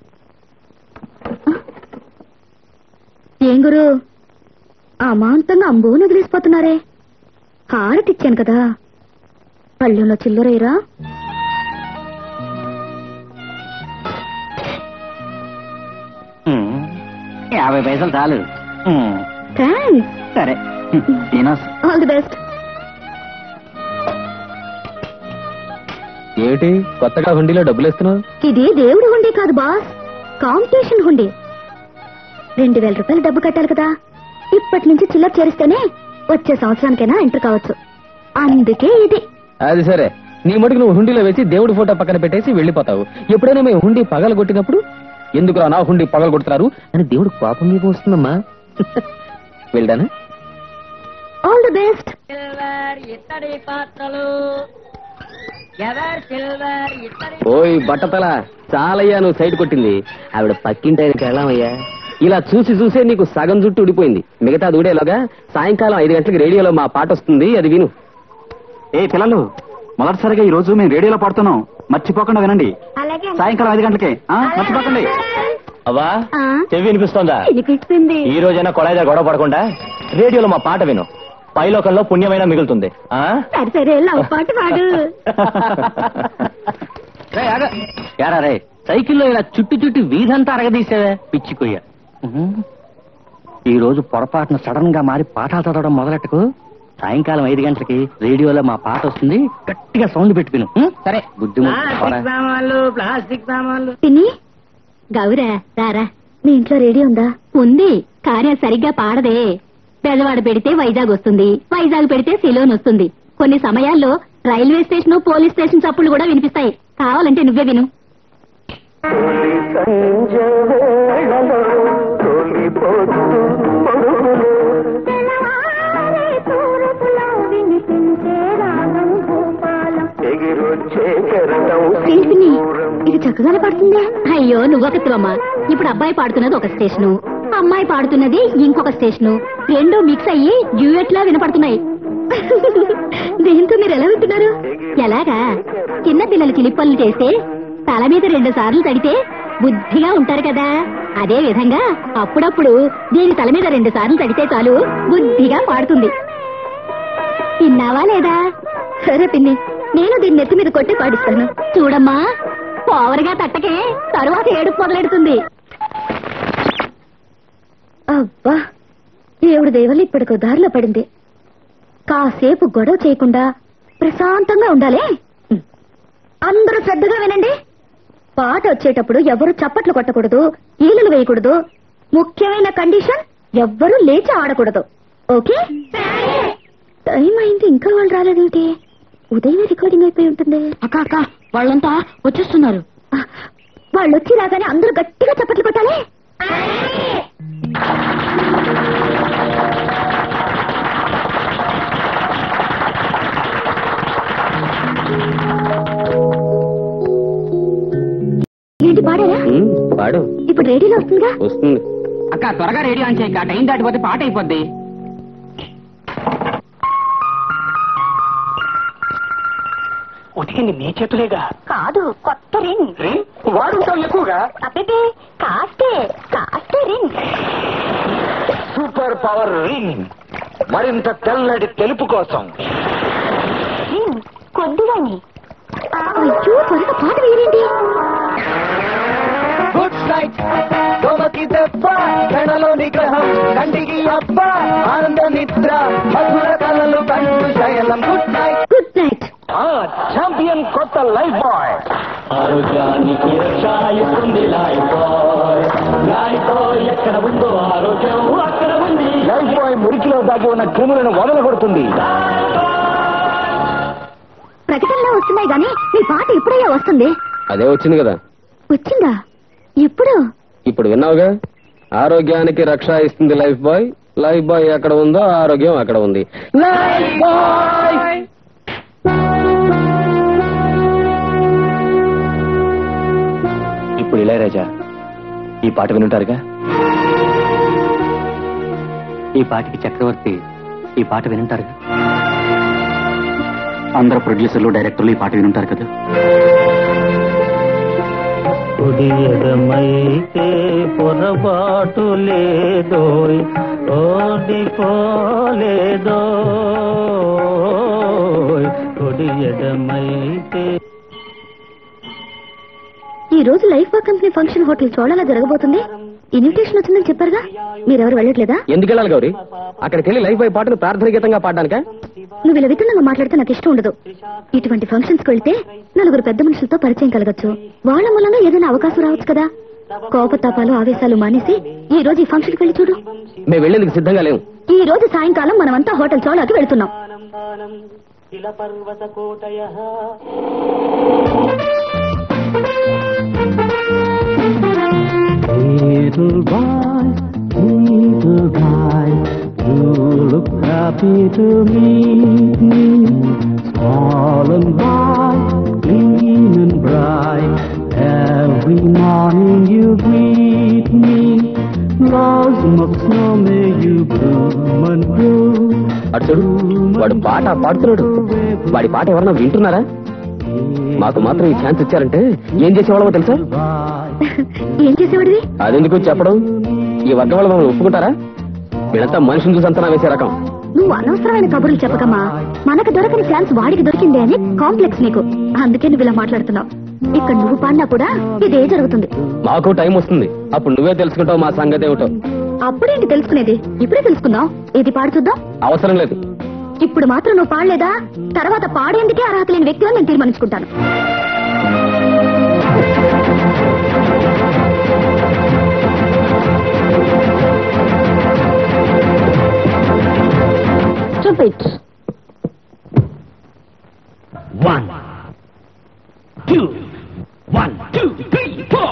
ఏం గురు అమాంతంగా అంబోను వదిలేసిపోతున్నారే హారతి ఇచ్చాను కదా పళ్ళెంలో చిల్లరేరా యాభై పైసలు చాలు ఉమ్, థ్యాంక్స్ సరే తినోస్ ఆల్ ది బెస్ట్ ఏమిటి కొత్తగా హుండీలో డబ్బులు ఇస్తున్నావు ఇది దేవుడి హుండీ కాదు బాస్ కాంపిటీషన్ హుండీ రెండు వేల రూపాయలు డబ్బు కట్టాలి కదా ఇప్పటి నుంచి చిల్లర చేరిస్తేనే వచ్చే సంవత్సరానికైనా ఎంటర్ కావచ్చు అందుకే ఇది అది సరే నీ మటుకు నువ్వు హుండీలో వేసి దేవుడి ఫోటో పక్కన పెట్టేసి వెళ్ళిపోతావు ఎప్పుడైనా మేము హుండీ పగల కొట్టినప్పుడు ఎందుకు నా హుండీ పగల కొడుతున్నారు అని దేవుడు కోపం మీకు వస్తుందమ్మా వెళ్దానా ఆల్ ది బెస్ట్ ఓయ్ బట్టతల చాలయ్యా నువ్వు సైడ్ కొట్టింది ఆవిడ పక్కింటి ఆయనకి వెళ్ళామయ్యా ఇలా చూసి చూసే నీకు సగం జుట్టు ఊడిపోయింది మిగతా దూడేలోగా సాయంకాలం ఐదు గంటలకు రేడియోలో మా పాట వస్తుంది అది విను ఏ పిల్లలు మొదటిసారిగా ఈ రోజు మేము రేడియోలో పాడుతున్నాం మర్చిపోకుండా వినండి అలాగే సాయంకాలం ఐదు గంటలకే ఆ, మర్చిపోకండి అవ్వా ఆ, చెవి వినిపిస్తోందా వినిపిస్తుంది ఈ రోజైనా కొడాయి దగ్గర గొడవ పడకుండా రేడియోలో మా పాట విను పైలోకంలో పుణ్యమైన మిగులుతుంది ఆ సరే సరే లవ్ పాట పాడు యారా రే సైకిల్లో ఇలా చుట్టు చుట్టి వీధంతా అరగదీసేవే పిచ్చికొయ్య ఈ రోజు పొరపాటున సడన్ గా మారి పాఠాలు చదవడం మొదలెట్టుకు సాయంకాలం ఐదు గంటలకి రేడియోలో మా పాట వస్తుంది గట్టిగా సౌండ్ పెట్టుకును సరే బుద్ధి పిన్ని గౌరా రారా మీ ఇంట్లో రేడియో ఉందా ఉంది కానీ అది సరిగ్గా పాడదే పెదవాడ పెడితే వైజాగ్ వస్తుంది వైజాగ్ పెడితే సిలోన్ వస్తుంది కొన్ని సమయాల్లో రైల్వే స్టేషన్ పోలీస్ స్టేషన్ చప్పుళ్ళు కూడా వినిపిస్తాయి కావాలంటే నువ్వే విను ఏంటి పిన్ని? ఇది చక్కగానే పాడుతుందా అయ్యో నువ్వొకటివమ్మా ఇప్పుడు అబ్బాయి పాడుతున్నది ఒక స్టేషను అమ్మాయి పాడుతున్నది ఇంకొక స్టేషను రెండు మిక్స్ అయ్యి డ్యూయట్ లా వినపడుతున్నాయి దీంతో మీరు ఎలా వింటున్నారు ఎలాగా చిన్న పిల్లలు చిలిపనులు చేస్తే తల మీద రెండు సార్లు తడితే బుద్ధిగా ఉంటారు కదా అదే విధంగా అప్పుడప్పుడు దీని తల మీద రెండు సార్లు తడితే చాలు బుద్ధిగా పాడుతుంది తిన్నావా లేదా సరే పిన్ని నేను దీన్ని నెత్తి మీద కొట్టి పాడిస్తాను చూడమ్మా పోవరగా తట్టకే తరువాత ఏడుపు మొదలెడుతుంది అబ్బా దేవుడి దేవలు ఇప్పటికో దారిలో పడింది కాసేపు గొడవ చేయకుండా ప్రశాంతంగా ఉండాలి అందరూ శ్రద్ధగా వినండి పాట వచ్చేటప్పుడు ఎవరు చప్పట్లు కొట్టకూడదు ఈలలు వేయకూడదు ముఖ్యమైన కండిషన్ ఎవ్వరూ లేచి ఆడకూడదు ఓకే టైం అయింది ఇంకా వాళ్ళు రాలేదేంటి ఉదయమే రికార్డింగ్ అయిపోయి ఉంటుంది అక్క అక్క వాళ్ళంతా వచ్చేస్తున్నారు వాళ్ళు వచ్చి రాగానే అందరూ గట్టిగా చప్పట్లు కొట్టాలి ఏంటి పాడారా ఉమ్, పాడు ఇప్పుడు రేడియోలో వస్తుందిగా వస్తుంది అక్క త్వరగా రేడియో ఆన్ చేయక టైం దాటిపోతే పాట అయిపోద్ది ఉతికింది నీ చేతులేగా కాదు కొత్త రింగ్ వాడుంటావు ఎక్కువగా అబ్బే కాస్తే కాస్తే రింగ్ సూపర్ పవర్ రింగ్ మరింత తెల్లటి తెలుపు కోసం రింగ్ కొద్దిగాని అయ్యో త్వరగా పాట వేయండి గుడ్ నైట్ తోమకి దెబ్బ క్షణలో నిగ్రహం కంటికి అబ్బ ఆనంద నిద్ర మధుర కళలు కంటు శయనం good night good night champion కొత్త లైఫ్ బాయ్ ఆరోగ్యానికి రక్ష ఇస్తుంది లైఫ్ బాయ్ గాలితో ఎక్క ఎక్కడ ఉందో ఆరోగ్యం అక్కడ ఉంది లైఫ్ బాయ్ మురికిలో దాగి ఉన్న క్రిములను వదలగొడుతుంది ప్రకటనలో వస్తున్నాయి గానీ మీ పాట ఎప్పుడయ్యా వస్తుంది అదే వచ్చింది కదా వచ్చిందా ఎప్పుడు ఇప్పుడు విన్నావుగా ఆరోగ్యానికి రక్ష ఇస్తుంది లైఫ్ బాయ్ లైఫ్ బాయ్ ఎక్కడ ఉందో ఆరోగ్యం అక్కడ ఉంది లైఫ్ బాయ్ ఇప్పుడు ఇళయరాజా ఈ పాట వినుంటారుగా ఈ పాటికి చక్రవర్తి ఈ పాట వినుంటారుగా అందరు ప్రొడ్యూసర్లు డైరెక్టర్లు ఈ పాట వినుంటారు కదా కుడియడమైతే పొరపాటు లేదో ఓడిపోలేదో కుడియడమైతే ఈ రోజు Lifebuoy company function hotel చోళలా జరగబోతుంది ఇన్విటేషన్ వచ్చిందని చెప్పారుగా మీరెవరు వెళ్ళట్లేదా ఎందుకు వెళ్ళాలి గౌరీ అక్కడికి వెళ్ళి లైఫ్ బాయ్ పాటను ప్రార్థన గీతంగా పాడడానికా నువ్వు ఇలా విధంగా మాట్లాడితే నాకు ఇష్టం ఉండదు ఇటువంటి ఫంక్షన్స్ కి వెళ్తే నలుగురు పెద్ద మనుషులతో పరిచయం కలగచ్చు వాళ్ళ మూలంగా ఏదైనా అవకాశం రావచ్చు కదా కోపతాపాలు ఆవేశాలు మానేసి ఈ రోజు ఈ ఫంక్షన్ కి వెళ్ళి చూడు మేము వెళ్ళేందుకు సిద్ధంగా లేవు ఈ రోజు సాయంకాలం మనమంతా హోటల్ చోళాకి వెళ్తున్నాం శిల పర్వత కోటయ Little boy, little guy, you look happy to meet me. Small and white, clean and bright, every morning you greet me. Blossom of snow, may you bloom and grow. అటు చూడు వాడు పాట పాడుతున్నాడు వాడి పాట ఎవరన్నా వింటున్నారా మాకు మాత్రం ఈ ఛాన్స్ ఇచ్చారంటే ఏం చేసేవాళ్ళమో తెలుసా ఏం చేసేవాడివి అదెందుకు చెప్పడం ఈ వర్గం వాళ్ళు మమ్మల్ని ఒప్పుకుంటారా వీళ్ళంతా మనుషులు చూసి అంతనా వేసే రకం నువ్వు అనవసరమైన కబుర్లు చెప్పకమ్మా మనకు దొరకని ఛాన్స్ వాడికి దొరికింది అని కాంప్లెక్స్ నీకు అందుకే నువ్వు ఇలా మాట్లాడుతున్నావు ఇక్కడ నువ్వు పాడినా కూడా ఇదే జరుగుతుంది మాకు టైం వస్తుంది అప్పుడు నువ్వే తెలుసుకుంటావు మా సంగతి ఏమిటో అప్పుడేంటి తెలుసుకునేది ఇప్పుడే తెలుసుకుందాం ఇది పాడు చూద్దాం అవసరం లేదు ఇప్పుడు మాత్రం నువ్వు పాడలేదా తర్వాత పాడేందుకే అర్హత లేని వ్యక్తిగా నేను తీర్మానించుకుంటాను చూపిట్ One, two, one, two, three, four.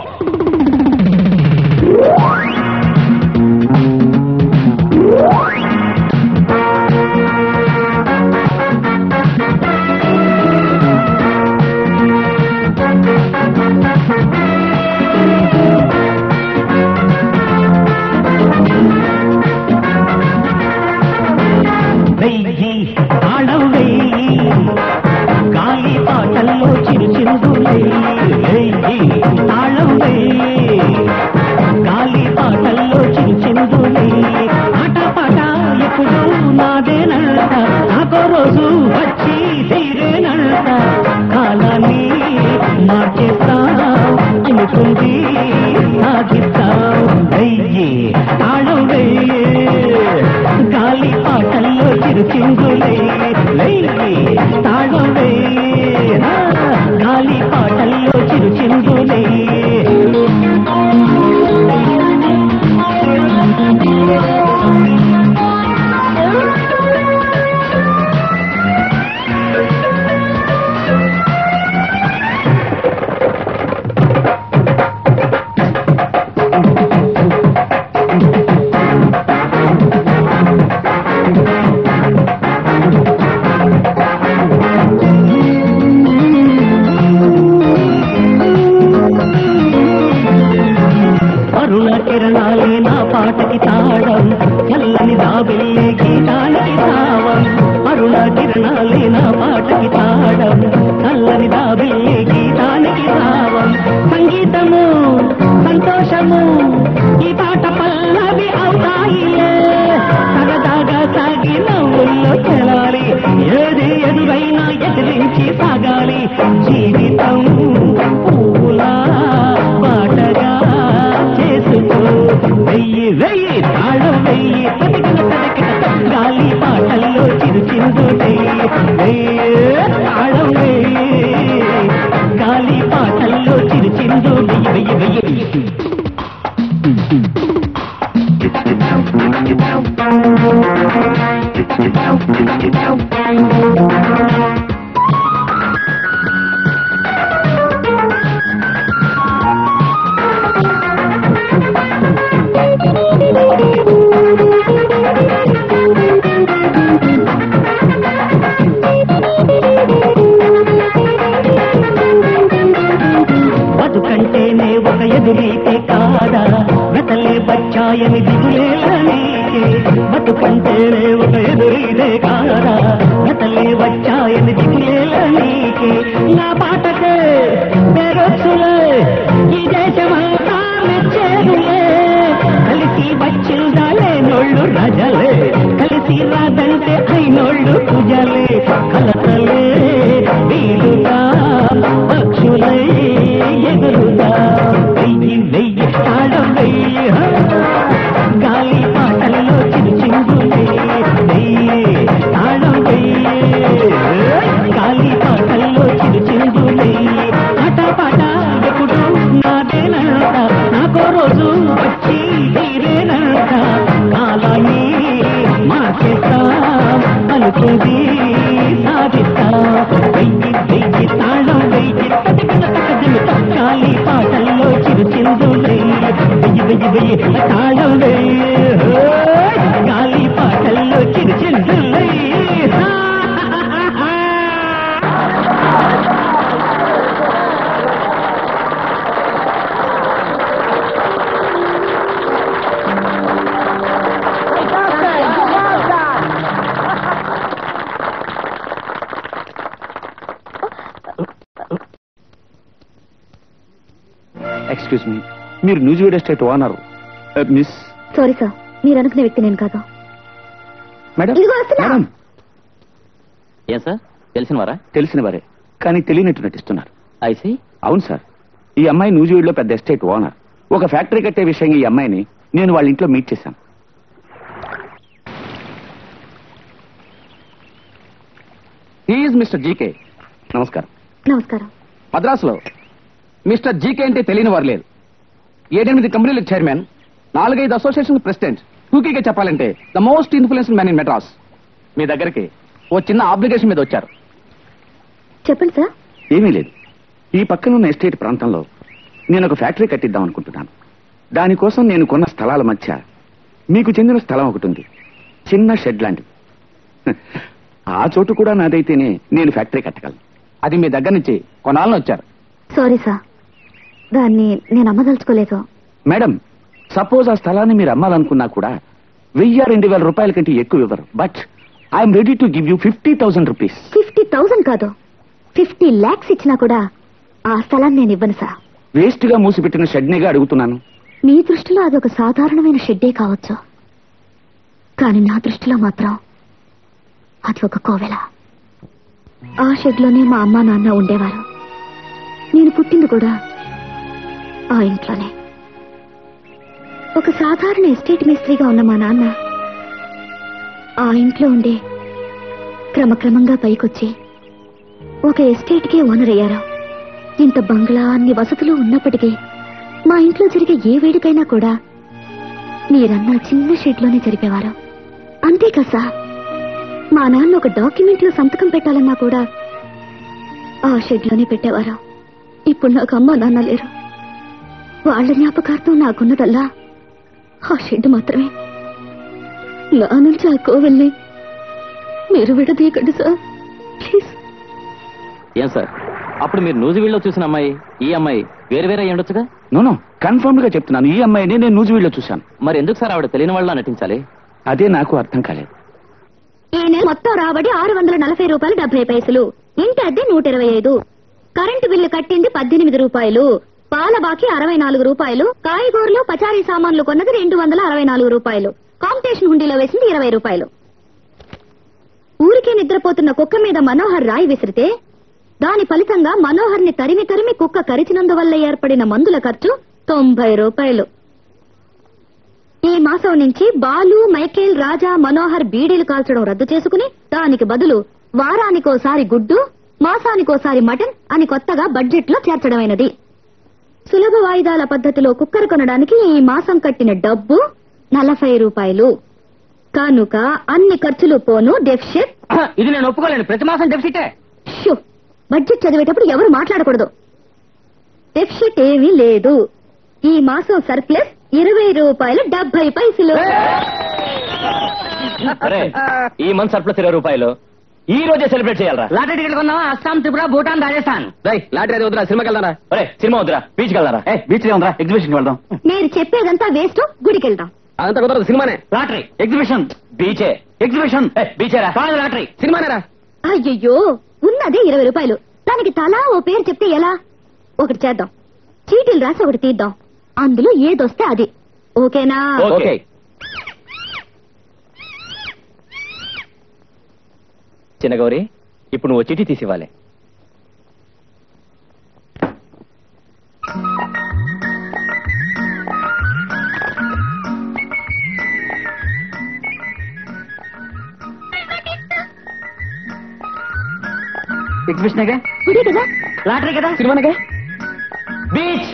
వెయ్యి తాళం వెయ్యి గాలి పాటల్లో చిరు చిరుదులయ్యి తాళం వెయ్యి గాలి పాటల్లో చిరు చిరుదులయ్యి ఆట పాట ఎప్పుడు నాదేనంట నాకో రోజు వచ్చి తీరేనంట కాలాన్ని మార్చేస్తా అనుకుంది సాగిస్తా వెయ్యి తాళం వెయ్యి గాలి పాటల్లో చిరు చిందులై తాళం గాలి పాటల్లో చిరు చిందులై అరుణ కిరణాలే నా పాటకి తాళం చల్లని దాబెల్లే గీతానికి తావం అరుణ కిరణాలే నా పాటకి తాళం చల్లని దాబెల్లే గీతానికి తావం సంగీతము సంతోషము ఈ పాట పల్లవి అవుతాయిలే సరదాగా సాగి నవ్వుల్లో తెలాలి ఏది ఎదురైనా ఎదిరించి సాగాలి జీవితం పూలా పాటగా చేసుకో వెయ్యి వెయ్యి తాళం వెయ్యి పతికిన పదకిన గాలి పాటల్లో చిరు చిందు వెయ్యి తాళం వెయ్యి గాలి పాటల్లో చిరు చిందు వెయ్యి వెయ్యి వెయ్యి కాదా వెతలే వచ్చాయని దిగులేలా నీకే బతుకంటేనే ఒక ఎదురీదే కాదా వెతలే వచ్చాయని దిగులేలా నీకే నా పాటకే పేరొచ్చులే ఈ దేశమంతా మెచ్చేదులే కలిసి వచ్చిందాలే నోళ్ళు రజలే కలిసి రాదంటే అయినోళ్ళు కుజలే కలతలే వీలుగా పక్షులై ఎగురుగా వెయ్యి వెయ్యి తాళం వెయ్యి హా. గాలి పాటల్లో చిరుచింగులే వెయ్యి తాళం వెయ్యి గాలి పాటల్లో చిరుచింగులే ఆట పాట ఎప్పుడు నాదేనంట నాకో రోజు వచ్చి తీరేనంట కాలాన్ని మార్చేస్తా అనుకుంది సాధిస్తా వెయ్యి వెయ్యి తాళం వెయ్యి తదిగిన తకదిమి గాలి పాటల్లో చిరుచిందులే వెయ్యి వెయ్యి వెయ్యి తాళం వెయ్యి హోయ్! గాలి పాటల్లో చిరుచిందులే ఎక్స్క్యూజ్ మీ మీరు Nuzvid estate owner miss sorry sir మీరు అనుకునే వ్యక్తి నేను కాదు మేడం ఇదిగో వస్తున్నా. మేడం ఏం సార్ తెలిసిన వారా తెలిసిన వారే కానీ తెలియనట్టు నటిస్తున్నారు ఐసి అవును సార్ ఈ అమ్మాయి న్యూజివీడ్లో పెద్ద ఎస్టేట్ ఓనర్ ఒక ఫ్యాక్టరీ కట్టే విషయంగా ఈ అమ్మాయిని నేను వాళ్ళ ఇంట్లో మీట్ చేశాను హీఈస్ మిస్టర్ జీకే నమస్కారం నమస్కారం మద్రాసులో మిస్టర్ జీకే అంటే తెలియని వారు లేరు ఏడెనిమిది కంపెనీల చైర్మన్ నాలుగైదు అసోసియేషన్ ప్రెసిడెంట్ టూకీగా చెప్పాలంటే the most influence man in Madras మీ దగ్గరికి ఓ చిన్న ఆబ్లిగేషన్ మీద వచ్చారు చెప్పండి సార్ ఏమీ లేదు ఈ పక్కనున్న ఎస్టేట్ ప్రాంతంలో నేను ఒక ఫ్యాక్టరీ కట్టిద్దాం అనుకుంటున్నాను దానికోసం నేను కొన్న స్థలాల మధ్య మీకు చెందిన స్థలం ఒకటి ఉంది చిన్న షెడ్ లాంటిది హ, ఆ చోటు కూడా నాదైతేనే నేను ఫ్యాక్టరీ కట్టగలను అది మీ దగ్గర నుంచి కొనాలని వచ్చారు సారీ సార్ దాన్ని నేను అమ్మదలుచుకోలేదు మేడం సపోజ్ ఆ స్థలాన్ని మీరు అమ్మాలనుకున్నా కూడా వెయ్యి రెండు వేల రూపాయల కంటే ఎక్కువ ఇవ్వరు but I'm ready to give you fifty thousand rupees fifty thousand కాదు ఫిఫ్టీ ల్యాక్స్ ఇచ్చినా కూడా ఆ స్థలాన్ని నేను ఇవ్వను సార్ వేస్ట్ గా మూసిపెట్టిన షెడ్నిగా అడుగుతున్నాను మీ దృష్టిలో అది ఒక సాధారణమైన షెడ్డే కావచ్చు కానీ నా దృష్టిలో మాత్రం అది ఒక కోవెల ఆ షెడ్లోనే మా అమ్మ నాన్న ఉండేవారు నేను పుట్టింది కూడా ఆ ఇంట్లోనే ఒక సాధారణ ఎస్టేట్ మిస్త్రీగా ఉన్న మా నాన్న ఆ ఇంట్లో ఉండే క్రమక్రమంగా పైకొచ్చి ఒక ఎస్టేట్కే ఓనర్ అయ్యారు ఇంత బంగ్లా అన్ని వసతులు ఉన్నప్పటికీ మా ఇంట్లో జరిగే ఏ వేడుకైనా కూడా మీరన్న చిన్న షెడ్లోనే జరిపేవారు అంతేకా సార్ మా నాన్న ఒక డాక్యుమెంట్ లో సంతకం పెట్టాలన్నా కూడా ఆ షెడ్లోనే పెట్టేవారు ఇప్పుడు నాకు అమ్మ నాన్న లేరు వాళ్ళ జ్ఞాపకార్థం నాకున్నదల్లా ఆ షెడ్ మాత్రమే నా నుంచి ఆ కోవెల్ని మీరు విడదీయకండి సార్ ప్లీజ్ ఏం సార్ అప్పుడు మీరు నూజివీడులో చూసిన అమ్మాయి ఈ అమ్మాయి వేరు వేరే అయి ఉండొచ్చుగా నోనో కన్ఫర్మ్ గా చెప్తున్నాను ఈ అమ్మాయిని నేను నూజివీడులో చూశాను మరి ఎందుకు సార్ ఆవిడ తెలియని వాళ్ళ నటించాలి అదే నాకు అర్థం కాలేదు ఈ నెల మొత్తం రాబడి ఆరు వందల నలభై రూపాయలు డెబ్బై పైసలు ఇంటి అద్దె నూట ఇరవై ఐదు కరెంటు బిల్లు కట్టింది పద్దెనిమిది రూపాయలు పాల బాకీ అరవై నాలుగు రూపాయలు కాయగూరలు పచారీ సామాన్లు కొన్నది రెండు వందల అరవై నాలుగు రూపాయలు కాంపిటీషన్ హుండీలో వేసింది ఇరవై రూపాయలు ఊరికే నిద్రపోతున్న కుక్క మీద మనోహర్ రాయి విసిరితే దాని ఫలితంగా మనోహర్ ని తరిమి తరిమి కుక్క కరిచినందువల్ల ఏర్పడిన మందుల ఖర్చు తొంభై రూపాయలు ఈ మాసం నుంచి బాలు మైకేల్ రాజా మనోహర్ బీడీలు కాల్చడం రద్దు చేసుకుని దానికి బదులు వారానికోసారి గుడ్డు మాసానికోసారి మటన్ అని కొత్తగా బడ్జెట్ లో చేర్చడమైనది సులభ వాయిదాల పద్ధతిలో కుక్కర్ కొనడానికి ఈ మాసం కట్టిన డబ్బు నలభై రూపాయలు కనుక అన్ని ఖర్చులు పోను డెఫిషిట్ ఇది నేను ఒప్పుకోలేను ప్రతి మాసం డెఫిసిటే షూ బడ్జెట్ చదివేటప్పుడు ఎవరు మాట్లాడకూడదు డెఫిషిట్ ఏమీ లేదు ఈ మాసం సర్ప్లస్ ఇరవై రూపాయలు డెబ్బై పైసలు అరే ఈ మంత్ సర్ప్లస్ ఇరవై రూపాయలు ఈ రోజే సెలబ్రేట్ చేయాలరా లాటరీ టికెట్ కొన్నావా అస్సాం త్రిపుర భూటాన్ రాజస్థాన్ రై లాటరీ అది వద్దురా సినిమాకి వెళ్దారా ఒరే సినిమా వద్దురా బీచ్కి వెళ్దారా ఏ బీచ్ లో ఉందా ఎగ్జిబిషన్ వెళ్దాం మీరు చెప్పేదంతా వేస్ట్ గుడికి వెళ్దాం అదంతా కుదరదు సినిమానే లాటరీ ఎగ్జిబిషన్ బీచే ఎగ్జిబిషన్ ఏ, బీచేరా కాదు లాటరీ సినిమానేరా అయ్యయ్యో ఉన్నదే ఇరవై రూపాయలు దానికి తలా ఓ పేరు చెప్తే ఎలా ఒకటి చేద్దాం చీటీలు రాసి ఒకటి తీద్దాం అందులో ఏదొస్తే అది ఓకేనా ఓకే చిన్న గౌరి ఇప్పుడు నువ్వు చీటీ తీసివ్వాలి ఎగ్జిబిషన్ గుడి కదా లాటరీ కదా సినిమానకే బీచ్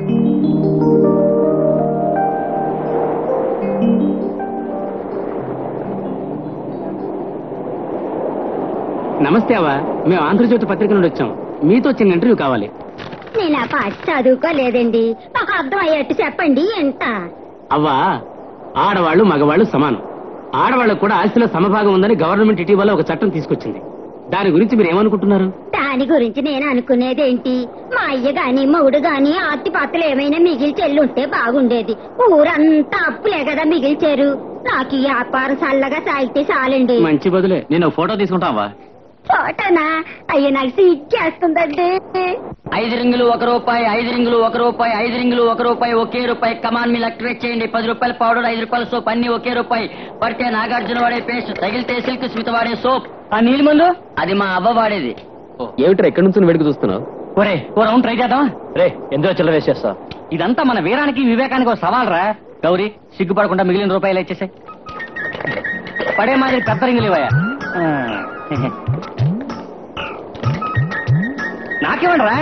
నమస్తే అవ్వ మేము ఆంధ్రజ్యోతి పత్రిక నుండి వచ్చాం మీతో చిన్న ఇంటర్వ్యూ కావాలి నేను ఆ పాట చదువుకోలేదండి మాకు అర్థం అయ్యేట్టు చెప్పండి ఎంత అవ్వా ఆడవాళ్ళు మగవాళ్ళు సమానం ఆడవాళ్ళకు కూడా ఆస్తిలో సమభాగం ఉందని గవర్నమెంట్ ఇటీవల ఒక చట్టం తీసుకొచ్చింది దాని గురించి మీరు ఏమనుకుంటున్నారు దాని గురించి నేను అనుకునేదేంటి మా అయ్య గాని మొగుడు గాని ఆస్తి పాత్రలు ఏమైనా మిగిల్చెల్లి ఉంటే బాగుండేది ఊరంతా అప్పులే కదా మిగిల్చారు నాకు ఈ వ్యాపారం చల్లగా సాగితే చాలండి మంచి బదులే నేను ఒక ఫోటో తీసుకుంటావా ఫోటోనా అయ్యో నాకు సిగ్గేస్తుందండి ఐదు రింగులు ఒక రూపాయి ఐదు రింగులు ఒక రూపాయి ఐదు రింగులు ఒక రూపాయి ఒకే రూపాయి కమాన్ మీ లెక్టరేట్ చేయండి పది రూపాయల పౌడర్ ఐదు రూపాయల సోప్ అన్ని ఒకే రూపాయి పడితే నాగార్జున వాడే పేస్ట్ తగిలితే సిల్క్ స్మిత వాడే సోప్ ఆ నీళ్ళు మందు అది మా అవ్వ వాడేది ఏమిట్రా ఎక్కడి నుంచి వెడుకు చూస్తున్నావు ఒరే ఓ రౌండ్ ట్రై చేద్దాం రే ఎందులో చిల్లర వేసేస్తా ఇదంతా మన వీరానికి వివేకానికి ఒక సవాల్ రా గౌరీ సిగ్గుపడకుండా మిగిలిన రూపాయలు ఇచ్చేసాయి పడే మాదిరి పెద్ద రింగులు ఇవ్వయా నాకేమండి రా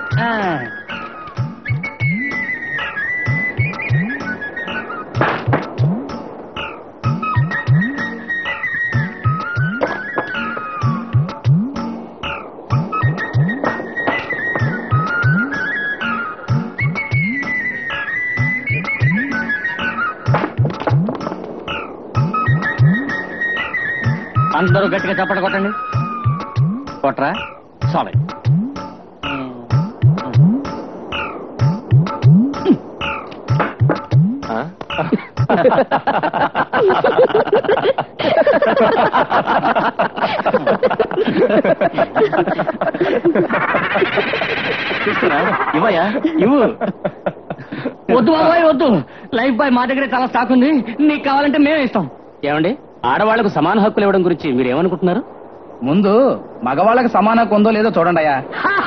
అందరూ గట్టిగా చప్పట కొట్టండి కొట్రా సారీ ఇవ్వయా ఇవ్వు వద్దు బాబాయ్ వద్దు లైఫ్ బాయ్ మా దగ్గర చాలా స్టాక్ ఉంది నీకు కావాలంటే మేమే ఇస్తాం ఏమండి ఆడవాళ్లకు సమాన హక్కులు ఇవ్వడం గురించి మీరు ఏమనుకుంటున్నారు ముందు మగవాళ్ళకి సమాన కొందో లేదో చూడండి అయ్యా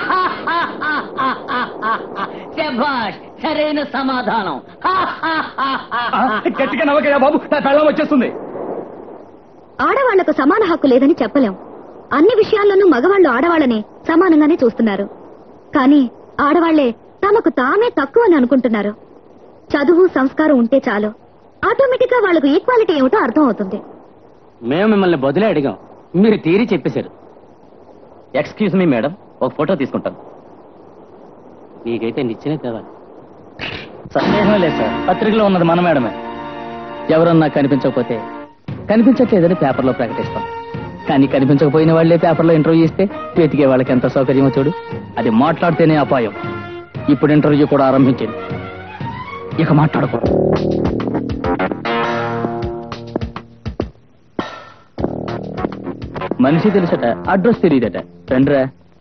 శభాష్ సరైన సమాధానం గట్టిగా నవ్వకయ్యా బాబు నా పెళ్ళం వచ్చేస్తుంది ఆడవాళ్లకు సమాన హక్కు లేదని చెప్పలేం అన్ని విషయాల్లోనూ మగవాళ్లు ఆడవాళ్ళని సమానంగానే చూస్తున్నారు కానీ ఆడవాళ్లే తమకు తామే తక్కువ అని అనుకుంటున్నారు చదువు సంస్కారం ఉంటే చాలు ఆటోమేటిక్ గా వాళ్లకు ఈక్వాలిటీ ఏమిటో అర్థం అవుతుంది మేము మిమ్మల్ని బదులే అడిగాం మీరు తీరి చెప్పేశారు ఎక్స్క్యూజ్ మీ మేడం ఒక ఫోటో తీసుకుంటాను నీకైతే నిచ్చెనే తేవాలి సందేహమే లేదు సార్ పత్రికలో ఉన్నది మన మేడమే ఎవరన్నా కనిపించకపోతే కనిపించట్లేదని పేపర్లో ప్రకటిస్తాం కానీ కనిపించకపోయిన వాళ్ళే పేపర్లో ఇంటర్వ్యూ ఇస్తే వెతికే వాళ్ళకి ఎంత సౌకర్యమో చూడు అది మాట్లాడితేనే అపాయం ఇప్పుడు ఇంటర్వ్యూ కూడా ఆరంభించింది ఇక మాట్లాడకూడదు మనిషి తెలుసట అడ్రస్ తెలియదట రండ్రా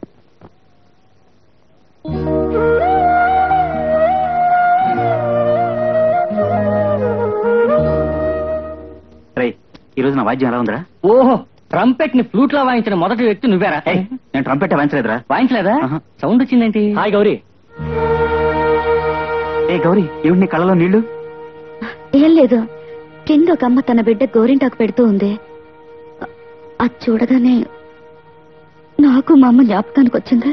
రే ఈ రోజు నా వాద్యం ఎలా ఉందిరా ఓహో ట్రంపెట్ ని ఫ్లూట్ లో వాయించిన మొదటి వ్యక్తి నువ్వేరా ఏయ్, నేను ట్రంపెట్ వాయించలేదురా వాయించలేదా ఆహా. సౌండ్ వచ్చిందేంటి హాయ్ గౌరీ ఏ గౌరీ ఏమిటి నీ కళ్ళలో నీళ్లు ఏం లేదు కింద ఒక అమ్మ తన బిడ్డ గోరింటాకు పెడుతూ ఉంది అ- అది చూడగానే నాకు మా అమ్మ జ్ఞాపకానికి వచ్చింది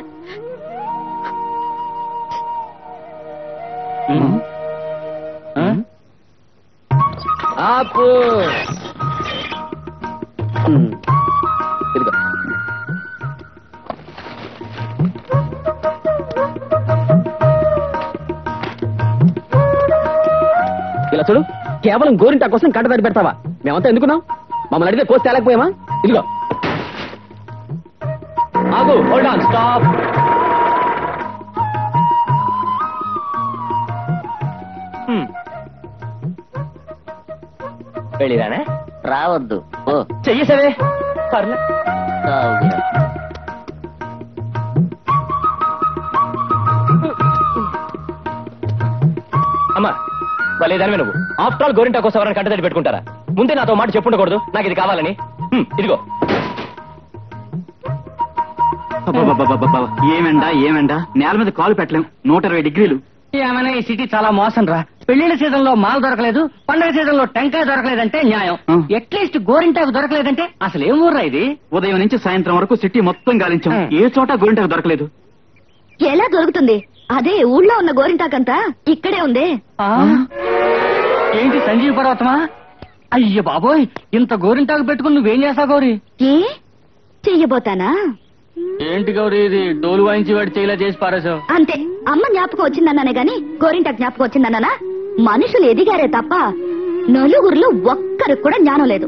ఉమ్. ఆ? ఆపు ఇదిగో ఇలా చూడు కేవలం గోరింటా కోసం కంట తడి పెడతావా మేమంతా ఎందుకున్నాం మమ్మల్ని అడిగితే కోసి తేలేకపోయామా ఇదిగో బాబు హోల్డ్ ఆన్ స్టాప్ వెళ్ళిరానా రావద్దు ఓ చెయ్యసవే పర్లే సావుగా. అమ్మా భలేదానివే నువ్వు ఆఫ్టర్ ఆల్ గోరింటా కోసం ఎవరైనా కంటతడి పెట్టుకుంటారా ముందే నాతో మాట చెప్పుండకూడదు నాకు ఇది కావాలని హ్మ్, ఇదిగో అబ్బబ్బబ్బబ్బబ్బ. ఏమెండా ఏమెండా నేల మీద కాలు పెట్టలేం నూట ఇరవై డిగ్రీలు ఏమైనా ఈ సిటీ చాలా మోసం రా పెళ్లిళ్ళ సీజన్ లో మాల్ దొరకలేదు పండుగ సీజన్ లో టెంకాయ దొరకలేదంటే న్యాయం ఆ. అట్లీస్ట్ గోరింటాకు దొరకలేదంటే అసలు ఏం ఊర్రా ఇది ఉదయం నుంచి సాయంత్రం వరకు సిటీ మొత్తం గాలించాం ఆ. ఏ చోట గోరింటాకు దొరకలేదు ఎలా దొరుకుతుంది అదే ఊళ్ళో ఉన్న గోరింటాకంతా ఇక్కడే ఉంది ఆ? ఏంటి సంజీవ పర్వతమా అయ్య బాబోయ్ ఇంత గోరింటాకు పెట్టుకుని నువ్వేం చేస్తావు గౌరీ ఏ చెయ్యబోతానా ఏంటి గౌరీ ఇది డోలు వాయించి వాడి చేయలా చేసి పారేశావు అంతే అమ్మ జ్ఞాపకం వచ్చిందన్నానే గాని గోరింటా జ్ఞాపకం వచ్చిందన్నానా మనుషులు ఎదిగారే తప్ప నలుగురిలో ఒక్కరికి కూడా జ్ఞానం లేదు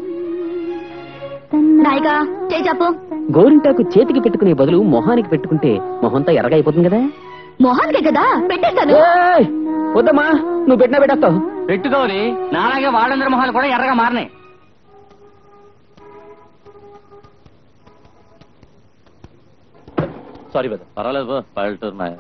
నాయిగా చేయి చెప్పు గోరింటాకు చేతికి పెట్టుకునే బదులు మొహానికి పెట్టుకుంటే మొహంతా ఎర్రగా అయిపోతుంది కదా మొహానికే కదా పెట్టేస్తాను ఏయ్! వద్దమ్మా నువ్వు పెట్టినా పెట్టేస్తావు పెట్టు గౌరీ నాలాగే వాళ్ళందరి మొహాలు కూడా ఎర్రగా మారినాయి సారీ బద పర్వాలేదు పల్లెటూరు నాయ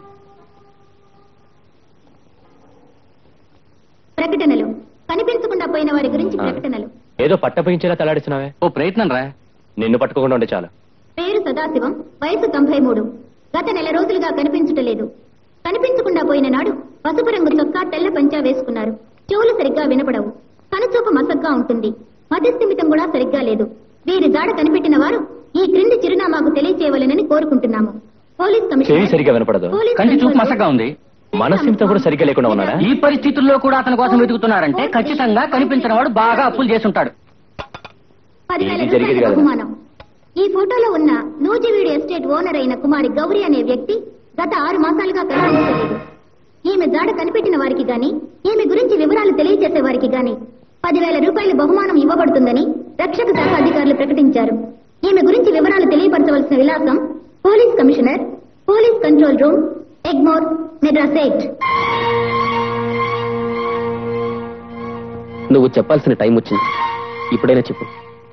ప్రకటనలు కనిపించకుండా పోయిన వారి గురించి ఆ. ప్రకటనలు ఏదో పట్టపగించేలా తలాడిస్తున్నావే ఓ ప్రయత్నం రా నిన్ను పట్టుకోకుండా ఉండే చాలు పేరు సదాశివం వయసు తొంభై మూడు గత నెల రోజులుగా కనిపించుటలేదు కనిపించకుండా పోయిన నాడు పసుపు రంగు చొక్కా తెల్ల పంచా వేసుకున్నారు చెవులు సరిగ్గా వినపడవు కనుచూపు మసగ్గా ఉంటుంది మతిస్థిమితం కూడా సరిగ్గా లేదు వీరి జాడ కనిపెట్టిన వారు ఈ క్రింది చిరునామాకు తెలియచేయవలెనని కోరుకుంటున్నాము పోలీస్ చెవి కమిషనర్ సరిగా వినపడదు పోలీస్ కంటి చూపు కమిషనర్ మసగ్గా ఉంది మనస్సింతో కూడా సరిగ్గా లేకుండా ఉన్నాడా ఈ పరిస్థితుల్లో కూడా అతని కోసం వెతుకుతున్నారంటే ఖచ్చితంగా కనిపించిన వాడు బాగా అప్పులు చేసుంటాడు పదివేల ఇది జరిగేది రూపాయల కాదు. బహుమానం ఈ ఫోటోలో ఉన్న నూజివీడు ఎస్టేట్ ఓనర్ అయిన కుమారి గౌరి అనే వ్యక్తి గత ఆరు మాసాలుగా కనిపించలేదు ఈమె జాడ కనిపెట్టిన వారికి గాని ఈమె గురించి వివరాలు తెలియజేసే వారికి గాని పదివేల రూపాయల బహుమానం ఇవ్వబడుతుందని రక్షక శాఖ అధికారులు ప్రకటించారు ఈమె గురించి వివరాలు తెలియపరచవలసిన విలాసం police commissioner police control room Egmore Madras eight నువ్వు చెప్పాల్సిన టైం వచ్చింది ఇప్పుడైనా చెప్పు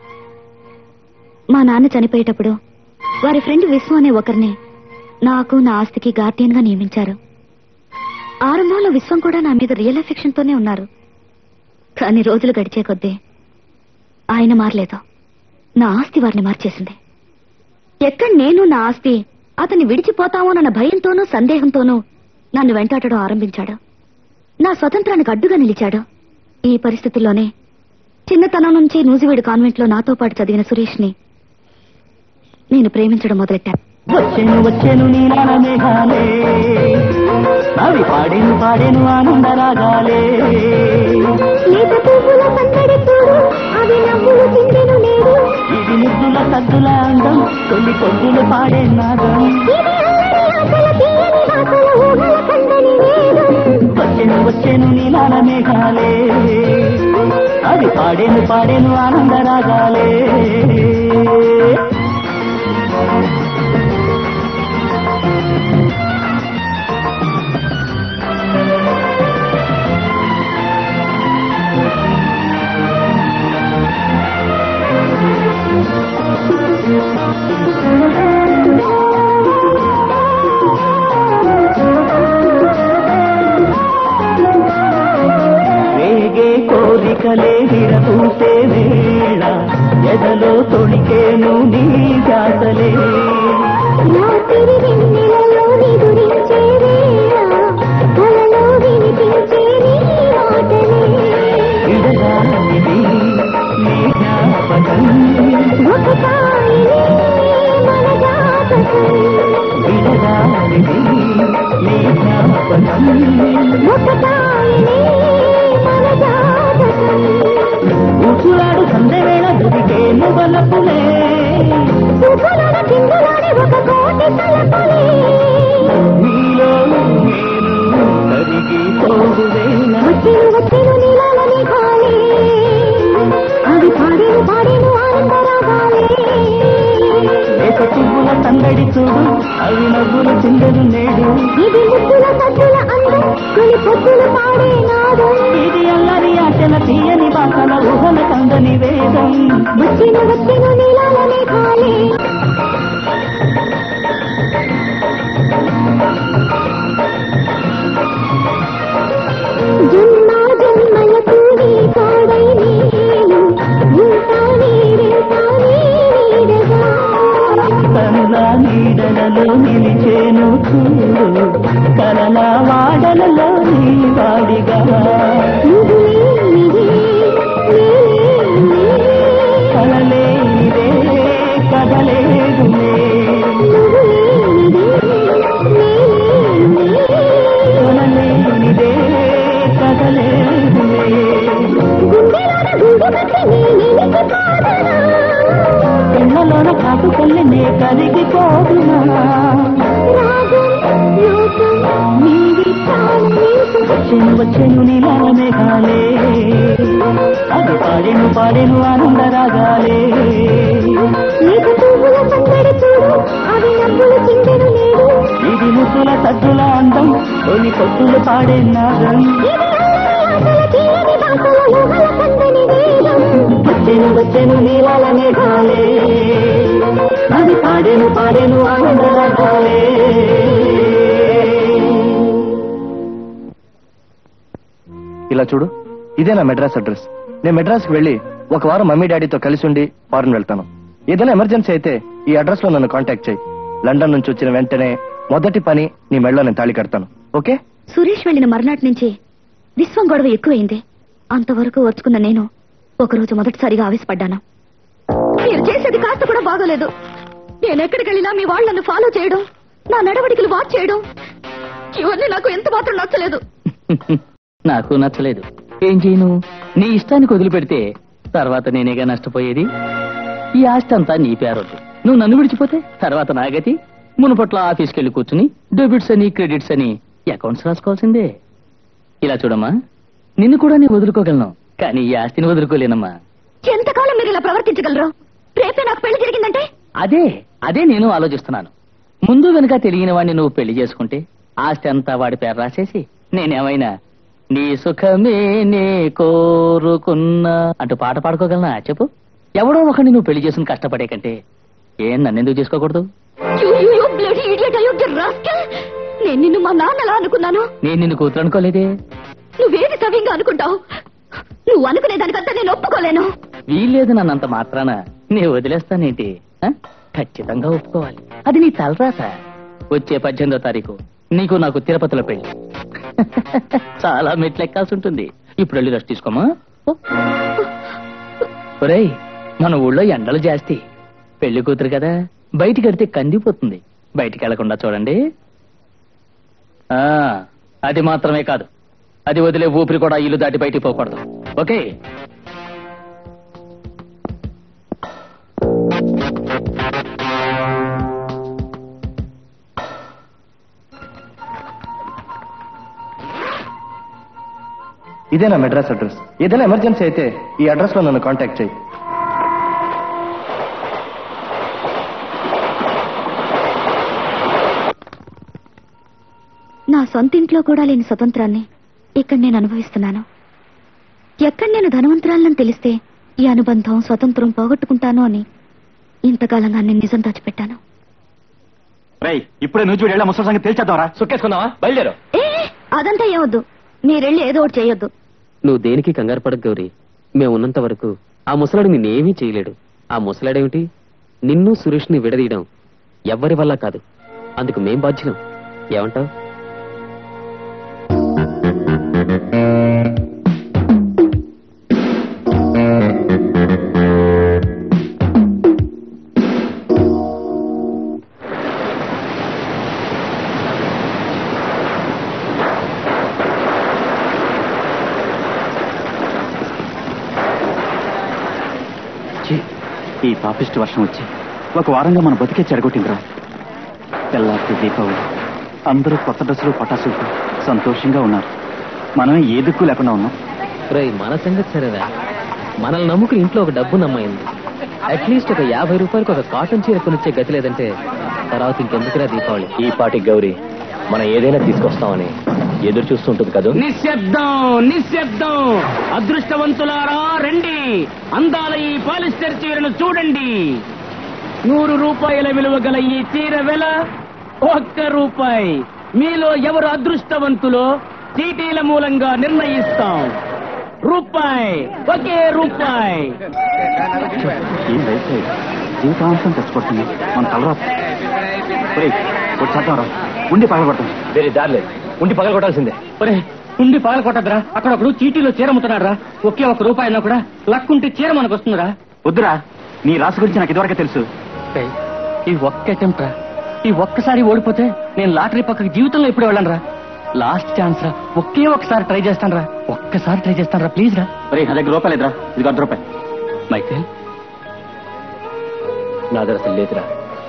మా నాన్న చనిపోయేటప్పుడు వారి ఫ్రెండ్ విశ్వ అనే ఒకరిని నాకు నా ఆస్తికి గార్డియన్ గా నియమించారు ఆరంభంలో విశ్వం కూడా నా మీద రియల్ ఎఫెక్షన్ తోనే ఉన్నారు కానీ రోజులు గడిచే కొద్దీ ఆయన మారలేదు నా ఆస్తి వారిని మార్చేసింది ఎక్కడ నేను నా ఆస్తి అతన్ని విడిచిపోతామోనన్న భయంతోనూ సందేహంతోనూ నన్ను వెంటాడడం ఆరంభించాడు నా స్వతంత్రానికి అడ్డుగా నిలిచాడు ఈ పరిస్థితుల్లోనే చిన్నతనం నుంచి నూజివీడు కాన్వెంట్ లో నాతో పాటు చదివిన సురేష్ ని నేను ప్రేమించడం మొదలెట్టాను వచ్చెను వచ్చెను నీలాల మేఘాలే అవి పాడేను పాడేను ఆనంద రాగాలే లేత పువ్వుల సందడి చూడు అవి నవ్వులు చిందెను నేడు ఇది ముద్దుల సద్దుల అందం తొలి పొద్దులు పాడే నాదం ఇది అల్లరి ఆశల తీయని వాసన ఊహల కందని వేదం వచ్చెను వచ్చెను నీలాల మేఘాలే అవి పాడేను పాడేను ఆనంద రాగాలే రేగే కోరికలే విరపూసే వేళ ఎదలో తొణికేను నీ జాతలే రాత్రి వెన్నెలలో నిదురించే వేళ కలలో వినిపించే నీ మాటలే విడదానిది నీ జ్ఞాపకం ఒక తాయినే మన జాతకం విడదానిది నీ జ్ఞాపకం ఒక తాయినే మన జాతకం ఊసులాడు సందవేళ దురికేను వలపులే సుఖులన చిందులాడే ఒక కోటి తలపులే నీలో నేను కరిగి పోగువేళ వచ్చిను వచ్చిను నీలాల మేఘాలే అవి పాడేను పాడేను ఆనంద రాగాలే లేక పువ్వుల సందడి చూడు అవి నవ్వులు చిందరు నేడు ఇది ముద్దుల సద్దుల అందం తొలి పొద్దుల పాడే నాదం ఇది అల్లరి ఆటల తీయని బాసల ఊహల కందని వేదం వచ్చిన వచ్చిన నీలాల మేఘాలే జన్మ జన్మలకు నీ తోడై నీలు ఉంటానే వెళ్తానే నీడగా కనుల నీడలలో నిలిచేను చూడు కలల వాడలలో నీ వాడిగా నువ్వు లేనిదే నేనే కలలేనిదే కదలేదులే నువ్వు లేనిదే నేనే కలలేనిదే కదలేదులే గుండెలోన గుండు కట్టి నేనేనికి కాదనా కళ్ళలోన కాటుకల్లి నే కరిగిపోదునా రాగం లోకం నీది ప్రాణం వచ్చెను వచ్చెను నీలాల మేఘాలే అది పాడెను పాడెను ఆనంద రాగాలే లేక పువ్వుల సందడి చూడు అవి నవ్వులు చిందెను నేడు ఇది ముద్దుల సద్దుల అందం తొలి పొత్తులు పాడే నాదం ఇది అల్లరి ఆటల తీయని బాసల ఊహల కందని వేదం వచ్చెను వచ్చెను నీలాల మేఘాలే అది పాడెను పాడెను ఆనంద రాగాలే ఇలా చూడు ఇదే నా మెడ్రాస్ అడ్రస్ నేను మెడ్రాస్కి వెళ్ళి ఒక వారం మమ్మీ డాడీతో కలిసి ఉండి ఫారెన్ వెళ్తాను ఏదైనా ఎమర్జెన్సీ అయితే ఈ అడ్రస్ లో నన్ను కాంటాక్ట్ చేయి లండన్ నుంచి వచ్చిన వెంటనే మొదటి పని నీ మెడలో నేను తాళి కడతాను ఓకే సురేష్ వెళ్ళిన మర్నాటి నుంచి విశ్వం గొడవ ఎక్కువైంది అంతవరకు వచ్చుకున్న నేను ఒకరోజు మొదటిసారిగా ఆవేశపడ్డాను మీరు చేసేది కాస్త కూడా బాగోలేదు నేను ఎక్కడికి వెళ్ళినా మీ వాళ్ళు నన్ను ఫాలో చేయడం నా నడవడికలు వాచ్ చేయడం ఇవన్నీ నాకు ఎంత మాత్రం నచ్చలేదు నాకు నచ్చలేదు ఏం చేయను నీ ఇష్టానికి వదిలిపెడితే తర్వాత నేనేగా నష్టపోయేది ఈ ఆస్తి అంతా నీ పేరొద్దు నువ్వు నన్ను విడిచిపోతే తర్వాత నా గతి మునుపట్ల ఆఫీస్కి వెళ్ళి కూర్చుని డెబిట్స్ అని క్రెడిట్స్ అని అకౌంట్స్ రాసుకోవాల్సిందే ఇలా చూడమ్మా నిన్ను కూడా నేను వదులుకోగలను కానీ ఈ ఆస్తిని వదులుకోలేనమ్మా ఎంతకాలం మీరు ఇలా ప్రవర్తించగలరు రేపే నాకు పెళ్లి జరిగిందంటే అదే అదే నేను ఆలోచిస్తున్నాను ముందు వెనుక తెలియని వాడిని నువ్వు పెళ్లి చేసుకుంటే ఆస్తి అంతా వాడి పేరు రాసేసి నేనేమైనా నీ సుఖమే నే కోరుకున్నా అంటూ పాట పాడుకోగలనా చెప్పు ఎవడో ఒకరిని నువ్వు పెళ్లి చేసుకుని కష్టపడే కంటే ఏం నన్నెందుకు చేసుకోకూడదు You, you, you bloody idiot, అయోగ్య rascal! నేను నిన్ను మా నాన్నలా అనుకున్నాను నేను నిన్ను కూతురు అనుకోలేదే నువ్వేది సవ్యంగా అనుకుంటావు నువ్వు అనుకునే దానికంతా నేను ఒప్పుకోలేను వీల్లేదు నన్నంత మాత్రాన నీ వదిలేస్తానేంటి ఆ? ఖచ్చితంగా ఒప్పుకోవాలి అది నీ తలరాత వచ్చే పద్దెనిమిదో తారీఖు నీకు నాకు తిరుపతిలో పెళ్లి చాలా మెట్లు ఎక్కాల్సి ఉంటుంది ఇప్పుడు వెళ్ళి రెస్ట్ తీసుకోమా ఓ. ఒరేయ్ మన ఊళ్ళో ఎండలు జాస్తి పెళ్లి కూతురు కదా బయటికి వెడితే కందిపోతుంది బయటికి వెళ్లకుండా చూడండి ఆ అది మాత్రమే కాదు అది వదిలే ఊపిరి కూడా ఇల్లు దాటి బయటికి పోకూడదు ఓకే ఇదే నా మెడ్రాస్ అడ్రస్ ఏదైనా ఎమర్జెన్సీ అయితే ఈ అడ్రస్ లో నన్ను కాంటాక్ట్ చేయి నా సొంత ఇంట్లో కూడా లేని స్వతంత్రాన్ని ఇక్కడ నేను అనుభవిస్తున్నాను ఎక్కడ నేను ధనవంతురాలని తెలిస్తే ఈ అనుబంధం స్వతంత్రం పోగొట్టుకుంటాను అని ఇంతకాలంగా నేను నిజం దాచిపెట్టాను రేయ్ ఇప్పుడే నువ్వు చూడు ముసలి సంగతి తెలిచేద్దాంరా సుక్కేసుకుందావా బయలుదేరు ఏ అదంతా ఏవద్దు మీరెళ్ళి ఏదో ఒకటి చేయొద్దు నువ్వు దేనికి కంగారు పడకు గౌరీ మేము ఉన్నంత వరకు ఆ ముసలాడు నిన్నేమీ చేయలేడు ఆ ముసలాడేమిటి నిన్ను సురేష్ని విడదీయడం ఎవ్వరి వల్ల కాదు అందుకు మేం బాధ్యులం ఏమంటావు ఛీ, ఈ పాపిస్ట్ వర్షం వచ్చి ఒక వారంగా మన బతికే చెడగొట్టిందిరా తెల్లారి దీపావళి అందరూ కొత్త డ్రెస్సులు పటాసులతో సంతోషంగా ఉన్నారు మనం ఏ దిక్కు లేకుండా ఉన్నాం రేయ్ మన సంగతి సరేరా మనల్ని నమ్ముకుని ఇంట్లో ఒక డబ్బు నమ్మైంది అట్లీస్ట్ ఒక యాభై రూపాయలకు ఒక కాటన్ చీర కొనిచ్చే గతి లేదంటే తర్వాత ఇంకెందుకురా దీపావళి ఈ పాటి గౌరీ మనం ఏదైనా తీసుకొస్తామని ఎదురు చూస్తుంటుంది కదా నిశ్శబ్దం నిశ్శబ్దం అదృష్టవంతులారా రండి అందాల ఈ పాలిస్టర్ చీరను చూడండి నూరు రూపాయల విలువ గల ఈ చీర వెల ఒక్క రూపాయి మీలో ఎవరు అదృష్టవంతులో చీటీల మూలంగా నిర్ణయిస్తాం రూపాయి ఒకే రూపాయి ఈ వయసు జీవితాంతం తెచ్చిపడుతుంది మన తలరా వచ్చేద్దాం రా ఉండి పగలబడతాం వేరే దారిలేదు ఉండి పగల కొట్టాల్సిందే ఒరే ఉండి పగల కొట్టద్దురా అక్కడ ఒకడు చీటీలో చీర అమ్ముతున్నాడు రా ఒకే ఒక రూపాయి అయినా కూడా లక్ ఉంటే చీర మనకు వస్తుందిరా వద్దురా నీ రాసి గురించి నాకు ఇదివరకే తెలుసు ఏయ్, ఈ ఒక్క అటెంప్ట్ రా ఈ ఒక్కసారి ఓడిపోతే నేను లాటరీ పక్కకి జీవితంలో ఎప్పుడు వెళ్ళను రా లాస్ట్ ఛాన్స్ రా ఒకే ఒకసారి ట్రై చేస్తాను రా ఒక్కసారి ట్రై చేస్తాను రా ప్లీజ్ రా ఒరే నా దగ్గర రూపాయలు ఇద్దరా ఇది అర్ధ రూపాయి మైకేల్ నా దగ్గర అసలు లేదురా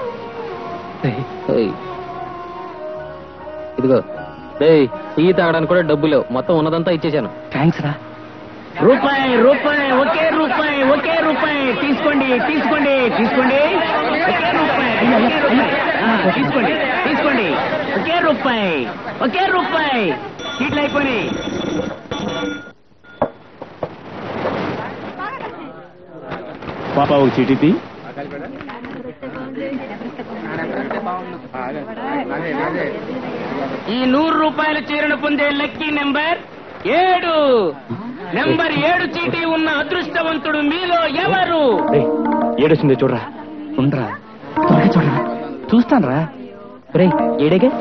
ఏయ్. ఇదిగో డేయ్ టీ తాగడానికి కూడా డబ్బు లేవు మొత్తం ఉన్నదంతా ఇచ్చేసాను థ్యాంక్స్ రా రూపాయి రూపాయి ఒకే రూపాయి ఒకే రూపాయి తీసుకోండి తీసుకోండి తీసుకోండి ఒకే రూపాయి ఒకే రూపాయి. ఆ, తీసుకోండి తీసుకోండి ఒకే రూపాయి ఒకే రూపాయి సీట్లు అయిపోయి పాప ఒక చీటీ ఈ నూరు రూపాయల చీరను పొందే లక్కీ నెంబర్ ఏడు నెంబర్ ఏడు చీటీ ఉన్న అదృష్టవంతుడు మీలో ఎవరు ఏడొచ్చింది చూడరా ఉండరా త్వరగా చూడరా చూస్తాను రా రే ఏడేగా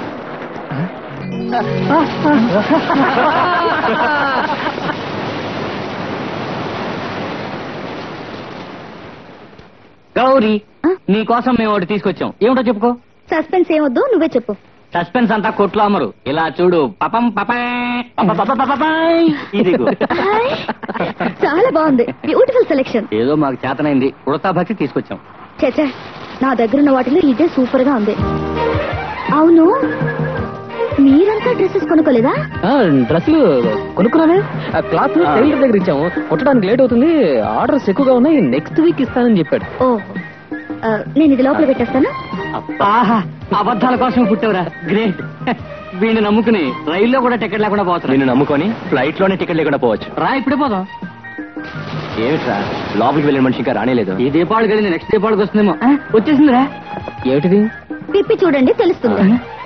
గౌరీ నీ కోసం మేము ఒకటి తీసుకొచ్చాం ఏమిటో చెప్పుకో సస్పెన్స్ ఏమొద్దు నువ్వే చెప్పు సస్పెన్స్ అంతా కొట్లో అమరు ఇలా చూడు పపం పపం పప పప పప పపాయ్. ఇదిగో హాయ్. చాలా బాగుంది బ్యూటిఫుల్ సెలెక్షన్ ఏదో మాకు చేతనైంది ఉడతా భక్తి తీసుకొచ్చాం చచ్చా నా దగ్గర ఉన్న వాటిలో ఇదే సూపర్ గా ఉంది అవును మీరంతా డ్రెస్సెస్ కొనుక్కోలేదా ఆ, డ్రెస్సులు కొనుక్కున్నానే ఆ క్లాత్ టైలర్ దగ్గర ఇచ్చాము కుట్టడానికి లేట్ అవుతుంది ఆర్డర్స్ ఎక్కువగా ఉన్నాయి నెక్స్ట్ వీక్ ఇస్తానని చెప్పాడు ఓ ఆ, నేను ఇది లోపల పెట్టేస్తాను ఆహా అబద్ధాల కోసం పుట్టావురా గ్రేట్ వీడిని నమ్ముకుని రైల్లో కూడా టికెట్ లేకుండా పోతున్నా నిన్ను నమ్ముకొని ఫ్లైట్ లోనే టికెట్ లేకుండా పోవచ్చు రా ఇప్పుడే పోదాం ఏమిట్రా లోపలికి వెళ్ళిన మనిషి ఇంకా రానేలేదు ఈ దీపావళి కలిగింది నెక్స్ట్ దీపావళికి వస్తుందేమో ఆ, వచ్చేసిందిరా ఏమిటిది పిప్పి చూడండి తెలుస్తుంది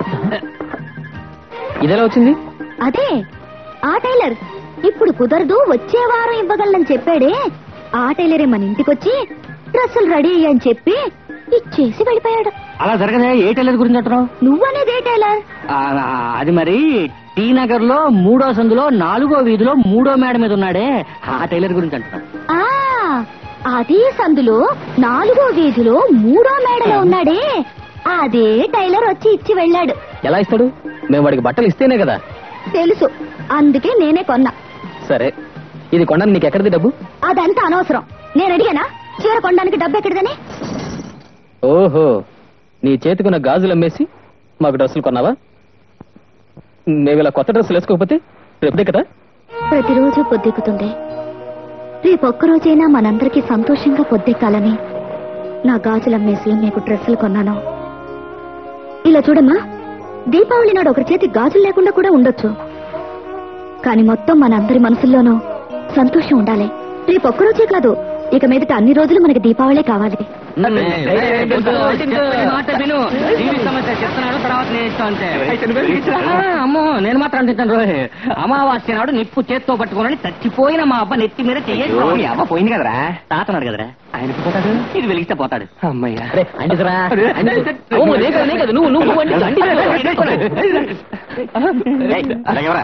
ఇదెలా వచ్చింది అదే ఆ టైలర్ ఇప్పుడు కుదరదు వచ్చే వారం ఇవ్వగలని చెప్పాడే ఆ టైలరే మన ఇంటికొచ్చి డ్రెస్సులు రెడీ అయ్యని చెప్పి ఇచ్చేసి వెళ్ళిపోయాడు అలా జరగదే ఏ టైలర్ గురించి అంటున్నావు నువ్వనేదే టైలర్ ఆ, ఆ, అది మరి టీ నగర్ లో మూడో సందులో నాలుగో వీధిలో మూడో మేడ మీద ఉన్నాడే ఆ టైలర్ గురించి అంటున్నావు ఆ అదే సందులో నాలుగో వీధిలో మూడో మేడలో ఉన్నాడే అదే టైలర్ వచ్చి ఇచ్చి వెళ్ళాడు ఎలా ఇస్తాడు మేము వాడికి బట్టలు ఇస్తేనే కదా తెలుసు అందుకే నేనే కొన్నా సరే ఇది కొనడానికి నీకు ఎక్కడిది డబ్బు అదంతా అనవసరం నేను అడిగానా చీర కొనడానికి డబ్బు ఎక్కడిదని ఓహో నీ చేతికున్న గాజులు అమ్మేసి మాకు డ్రెస్సులు కొన్నావా మేము ఇలా కొత్త డ్రెస్సులు వేసుకోకపోతే రేపే కదా ప్రతిరోజు పొద్దెక్కుతుంది రేపొక్కరోజైనా మనందరికీ సంతోషంగా పొద్దెక్కాలని నా గాజులమ్మేసి మీకు డ్రెస్సులు కొన్నాను ఇలా చూడమ్మా దీపావళి నాడు ఒకరి చేతి గాజులు లేకుండా కూడా ఉండొచ్చు కానీ మొత్తం మనందరి మనసుల్లోనూ సంతోషం ఉండాలి రేపొక్కరోజే కాదు ఇక మీదట అన్ని రోజులు మనకి దీపావళే కావాలి చెప్పిన మాట విను టీవీ సమస్య చెప్తున్నాను తర్వాత నేను ఇస్తాను అంతే ఆ, అమ్మో నేను మాత్రం అంటాను రోహి అమావాస్య నాడు నిప్పు చేత్తో పట్టుకోనని చచ్చిపోయిన మా అబ్బ నెత్తి మీద చెయ్యి అబ్బ పోయింది కదరా తాతన్నాడు కదరా ఆయనకు పోతాడు ఇది వెలిగిస్తే పోతాడు అమ్మయ్యా అరే అంటిసరా నువ్వు నే కదా, నే కదా, నువ్వు నువ్వు నువ్వు అంటించు, అంటించు. ఏయ్, అలాగెవరా?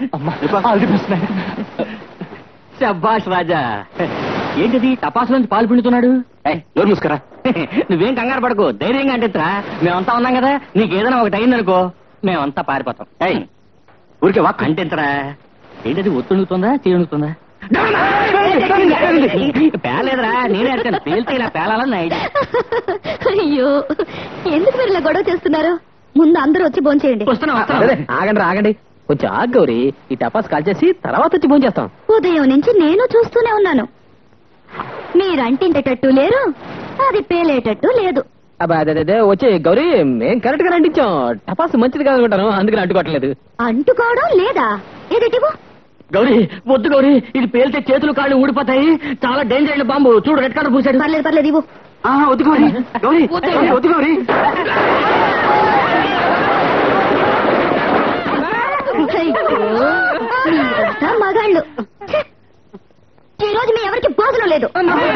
శబ్బాష్ రాజా ఏంటిది టపాసు నుంచి పాలు పిండుతున్నాడు ఏయ్, నోరు మూసుకురా నువ్వేం కంగారు పడకు ధైర్యంగా అంటెత్తరా మేమంతా ఉన్నాం కదా నీకు ఏదైనా ఒకటి అయిందనుకో మేమంతా పారిపోతాం ఏయ్, ఊరికే వాక్ అంటెంతరా ఏంటది ఒత్తుండుతుందా చీనుతుందా పేలేదురా నేనే అడతాను పేలితే ఇలా పేలాలని ఐడియా అయ్యో ఎందుకు మీరు ఇలా గొడవ చేస్తున్నారు ముందు అందరూ వచ్చి భోంచేయండి వస్తున్నా అరే, వస్తున్నా ఆగండి రా, ఆగండి కొంచెం ఆగు గౌరీ ఈ టపాస్ కాల్ చేసి తర్వాత వచ్చి ఫోన్ చేస్తాం ఉదయం నుంచి నేను చూస్తూనే ఉన్నాను మీరంటింటేటట్టు లేరు అది పేలేటట్టు లేదు అబ్బా అదే అదే వచ్చే గౌరీ మేం కరెక్ట్ గా అంటించాం టపాసు మంచిది కాదనుకుంటాను అందుకని అడ్డుకోవట్లేదు అంటుకోవడం లేదా ఏదటివో గౌరీ వద్దు గౌరీ ఇది పేలితే చేతులు కాళ్ళు ఊడిపోతాయి చాలా డేంజర్ అయిన బాంబు చూడు రెడ్ కలర్ పూసాడు పర్లేదు పర్లేదు ఇవ్వు ఆ, వద్దు గౌరీ గౌరీ గౌరీ, వద్దు గౌరీ మీరంతా మగాళ్ళు ఛే! ఈ రోజు మీ ఎవరికి భోజనం లేదు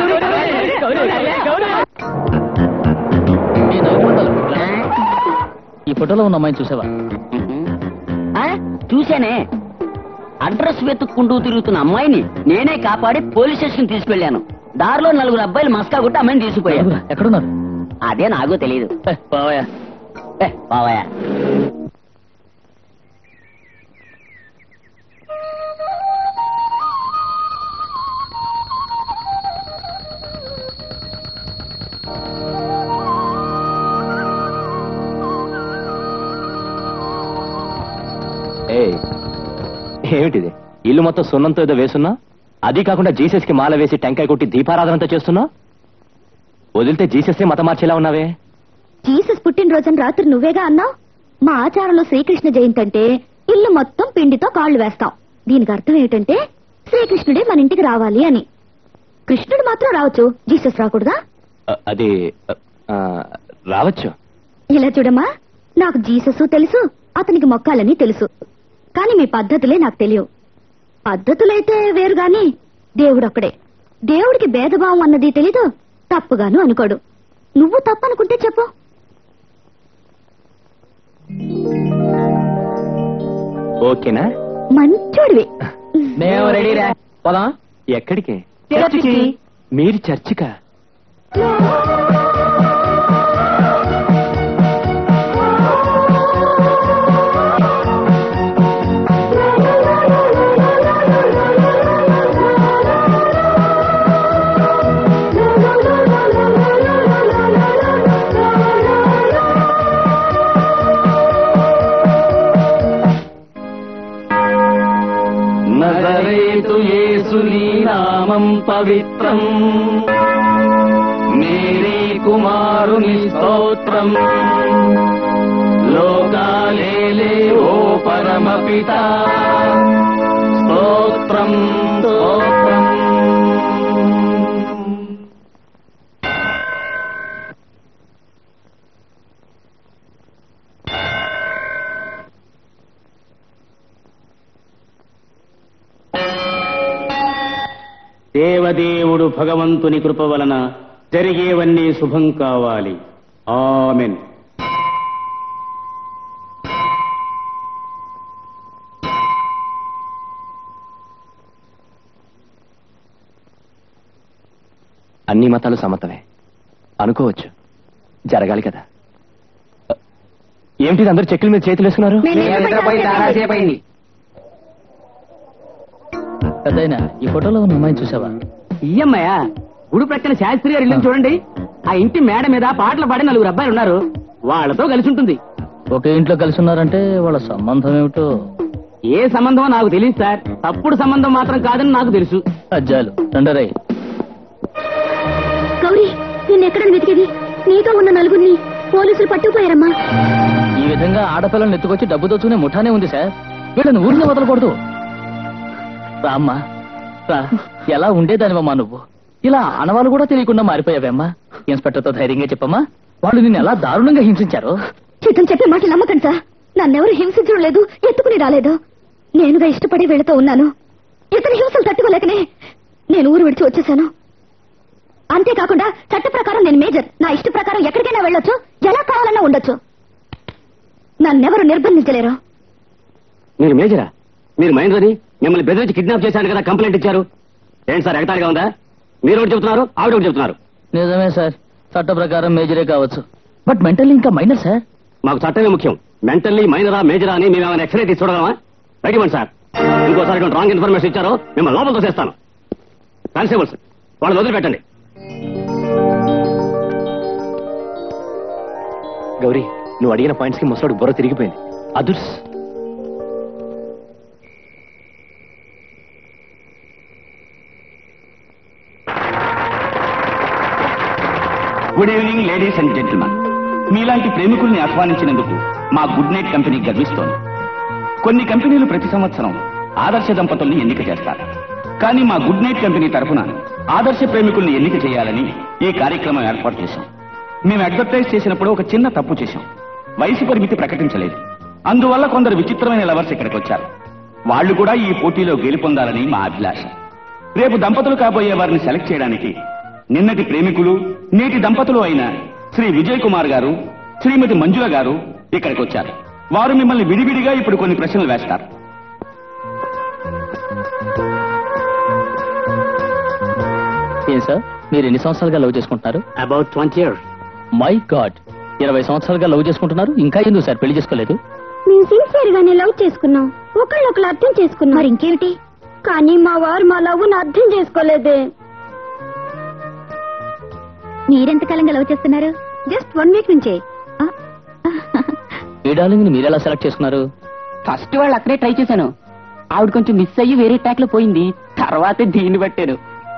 ఈ ఫోటోలో ఉన్న అమ్మాయిని చూసావా ఆ? చూశానే అడ్రస్ వెతుక్కుంటూ తిరుగుతున్న అమ్మాయిని నేనే కాపాడి పోలీస్ స్టేషన్ తీసుకెళ్లాను దారిలో నలుగురు అబ్బాయిలు మస్కా కొట్టి అమ్మాయిని తీసుకుపోయారు ఎక్కడున్నారు అదే నాకు తెలియదు ఏ, బావయ్య ఏ, బావయ్య ఏమిటిది ఇల్లు మొత్తం సున్నంతో ఏదో వేసున్నా అది కాకుండా జీసస్ కి మాల వేసి టెంకాయ కొట్టి దీపారాధనంతో చేస్తున్నా వదిలితే జీసస్ మత మార్చేలా ఉన్నావే జీసస్ పుట్టినరోజున రాత్రి నువ్వేగా అన్నావు మా ఆచారంలో శ్రీకృష్ణ జయంతి అంటే ఇల్లు మొత్తం పిండితో కాళ్ళు వేస్తాం దీనికి అర్థం ఏమిటంటే శ్రీకృష్ణుడే మన ఇంటికి రావాలి అని కృష్ణుడు మాత్రం రావచ్చు జీసస్ రాకూడదా అ, అది అ, ఆ, రావచ్చు ఇలా చూడమ్మా నాకు జీసస్ తెలుసు అతనికి మొక్కాలని తెలుసు కానీ మీ పద్ధతులే నాకు తెలియవు పద్ధతులైతే వేరు గాని దేవుడు ఒక్కడే దేవుడికి భేదభావం అన్నది తెలీదు తప్పుగాను అనుకోడు నువ్వు తప్పనుకుంటే చెప్పు ఓకేనా మంచోడివి మేము రెడీ రా పోదాం ఎక్కడికి చర్చికి. మీరు చర్చికా నజరేతు యేసుని నామం పవిత్రం మేరీ కుమారుని స్తోత్రం లోకాలేలే ఓ పరమపిత స్తోత్రం స్తోత్రం దేవదేవుడు భగవంతుని కృప వలన జరిగేవన్నీ శుభం కావాలి ఆమెన్ అన్ని మతాలు సమతమే అనుకోవచ్చు జరగాలి కదా ఏమిటి అందరు చెక్కుల మీద చేతులు వేసుకున్నారు పెద్దయినా ఈ ఫోటోలో ఉన్న అమ్మాయిని చూసావా ఈఎంఐ గుడి ప్రక్కన శాస్త్రి గారి ఇల్లు చూడండి ఆ ఇంటి మేడ మీద పాటలు పాడే నలుగురు అబ్బాయిలు ఉన్నారు వాళ్ళతో కలిసి ఉంటుంది ఒకే ఇంట్లో కలిసి ఉన్నారంటే వాళ్ళ సంబంధం ఏమిటో ఏ సంబంధమో నాకు తెలియదు సార్ తప్పుడు సంబంధం మాత్రం కాదని నాకు తెలుసు అజ్జాలు రండరై గౌరీ నిన్ను ఎక్కడ వెతికేది నీతో ఉన్న నలుగురిని పోలీసులు పట్టుకుపోయారమ్మా ఈ విధంగా ఆడపిల్లల్ని ఎత్తుకొచ్చి డబ్బు దోచుకునే ముఠానే ఉంది సార్ వీళ్ళని ఊరిని వదలకూడదు రామ్మా రా ఎలా ఉండేదానివమ్మా నువ్వు ఇలా ఆనవాళ్ళు కూడా తెలియకుండా మారిపోయావేమ్మా ఇన్స్పెక్టర్తో ధైర్యంగా చెప్పమ్మా వాళ్ళు నిన్ను ఎలా దారుణంగా హింసించారు చిత్తం చెప్పే మాటలు నమ్మకండి సార్ నన్నెవరు హింసించడం లేదు ఎత్తుకుని రాలేదు నేనుగా ఇష్టపడి వీళ్ళతో ఉన్నాను ఇతని హింసలు తట్టుకోలేకనే నేను ఊరు విడిచి వచ్చేసాను అంతేకాకుండా చట్ట ప్రకారం నేను మేజర్ నా ఇష్ట ప్రకారం ఎక్కడికైనా వెళ్ళొచ్చు ఎలా కావాలన్నా ఉండొచ్చు నన్నెవరు నిర్బంధించలేరు మీరు మేజరా మీరు మహేంద్రని మిమ్మల్ని బెదిరించి కిడ్నాప్ చేశాను కదా కంప్లైంట్ ఇచ్చారు ఏంటి సార్ ఎగతాళిగా ఉందా మీరు ఒకటి చెబుతున్నారు ఆవిడ ఒకటి చెబుతున్నారు నిజమే సార్ చట్ట ప్రకారం మేజరే కావచ్చు బట్ మెంటల్ ఇంకా మైనర్ సార్ మాకు చట్టమే ముఖ్యం మెంటల్లీ మైనరా మేజరా అని మేము ఏమైనా ఎక్స్రే తీసి చూడగలమా బయట ఇవ్వండి సార్ ఇంకోసారి ఇటువంటి రాంగ్ ఇన్ఫర్మేషన్ ఇచ్చారో మిమ్మల్ని లోపల తోసేస్తాను కానిస్టేబుల్స్ వాళ్ళు వదిలిపెట్టండి గౌరీ నువ్వు అడిగిన పాయింట్స్ కి ముసలాడు బుర్ర తిరిగిపోయింది అదుర్స్ good evening ladies and gentlemen మీలాంటి ప్రేమికుల్ని ఆహ్వానించినందుకు మా గుడ్ నైట్ కంపెనీ గర్విస్తోంది కొన్ని కంపెనీలు ప్రతి సంవత్సరం ఆదర్శ దంపతుల్ని ఎన్నిక చేస్తారు కానీ మా గుడ్ నైట్ కంపెనీ తరఫున ఆదర్శ ప్రేమికుల్ని ఎన్నిక చేయాలని ఈ కార్యక్రమం ఏర్పాటు చేశాం మేము అడ్వర్టైజ్ చేసినప్పుడు ఒక చిన్న తప్పు చేశాం వయసు పరిమితి ప్రకటించలేదు అందువల్ల కొందరు విచిత్రమైన లవర్స్ ఇక్కడికి వచ్చారు వాళ్ళు కూడా ఈ పోటీలో గెలుపొందాలని మా అభిలాష రేపు దంపతులు కాబోయే వారిని సెలెక్ట్ చేయడానికి నిన్నటి ప్రేమికులు నేటి దంపతులు అయిన శ్రీ విజయ్ కుమార్ గారు శ్రీమతి మంజుల గారు ఇక్కడికి వచ్చారు వారు మిమ్మల్ని విడివిడిగా ఇప్పుడు కొన్ని ప్రశ్నలు వేస్తారు ఏం సార్ మీరు ఎన్ని సంవత్సరాలుగా లవ్ చేసుకుంటున్నారు about twenty years my god ఇరవై సంవత్సరాలుగా లవ్ చేసుకుంటున్నారు ఇంకా ఎందుకు సార్ పెళ్లి చేసుకోలేదు మేము సిన్సియర్ గానే లవ్ చేసుకున్నాం ఒకళ్ళొకళ్ళు అర్థం చేసుకున్నాం మరి ఇంకేమిటి కానీ మా వారు మా లవ్ అర్థం చేసుకోలేదే మీరెంతకాలంగా లవ్ చేస్తున్నారు జస్ట్ వన్ వీక్ నుంచే ఆ, మీ డార్లింగ్ ని మీరెలా సెలెక్ట్ చేసుకున్నారు ఫస్ట్ వాళ్ళు అక్కడే ట్రై చేశాను ఆవిడ కొంచెం మిస్ అయ్యి వేరే ట్రాక్ లో పోయింది తర్వాతే దీన్ని పట్టాను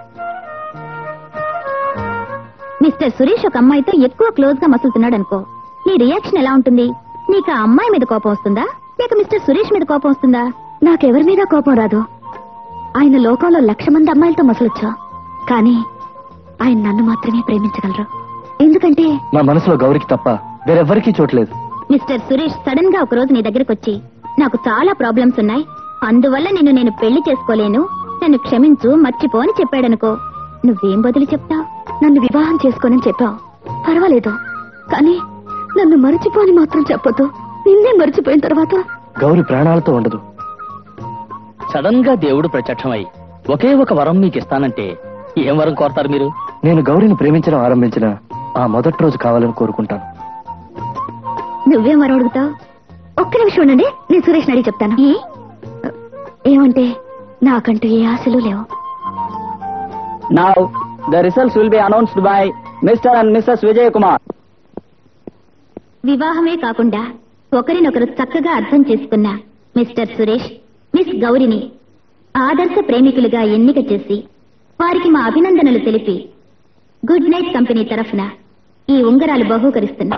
మిస్టర్ సురేష్ ఒక అమ్మాయితో ఎక్కువ క్లోజ్ గా మసులుతున్నాడు అనుకో నీ రియాక్షన్ ఎలా ఉంటుంది నీకు ఆ అమ్మాయి మీద కోపం వస్తుందా లేక మిస్టర్ సురేష్ మీద కోపం వస్తుందా నాకెవరి మీద కోపం రాదు ఆయన లోకంలో లక్ష మంది అమ్మాయిలతో మసలొచ్చు కానీ ఆయన నన్ను మాత్రమే ప్రేమించగలరు ఎందుకంటే నా మనసులో గౌరికి తప్ప వేరెవ్వరికీ చోట్లేదు మిస్టర్ సురేష్ సడన్ గా ఒక రోజు నీ దగ్గరకు వచ్చి నాకు చాలా ప్రాబ్లమ్స్ ఉన్నాయి అందువల్ల నిన్ను నేను పెళ్లి చేసుకోలేను నన్ను క్షమించు మర్చిపో అని చెప్పాడనుకో నువ్వేం బదులు చెప్తావు నన్ను వివాహం చేసుకోనని చెప్పావు పర్వాలేదు కానీ నన్ను మర్చిపోని మాత్రం చెప్పొద్దు నిన్నే మర్చిపోయిన తర్వాత గౌరి ప్రాణాలతో ఉండదు సడన్ గా దేవుడు ప్రత్యక్షమై ఒకే ఒక వరం మీకు ఇస్తానంటే ఏం వరం కోరతారు మీరు నేను గౌరిని ప్రేమించడం ఆరంభించిన ఆ మొదటి రోజు కావాలని కోరుకుంటాను నువ్వేం వరం అడుగుతావు ఒక్క నిమిషం ఉండండి నేను సురేష్ అడిగి చెప్తాను ఏమంటే నాకంటూ ఏ ఆశలు లేవు now the results will be announced by mister and missus Vijay Kumar వివాహమే కాకుండా ఒకరినొకరు చక్కగా అర్థం చేసుకున్న మిస్టర్ సురేష్ మిస్ గౌరిని ఆదర్శ ప్రేమికులుగా ఎన్నిక చేసి వారికి మా అభినందనలు తెలిపి గుడ్ నైట్ కంపెనీ తరఫున ఈ ఉంగరాలు బహూకరిస్తున్నా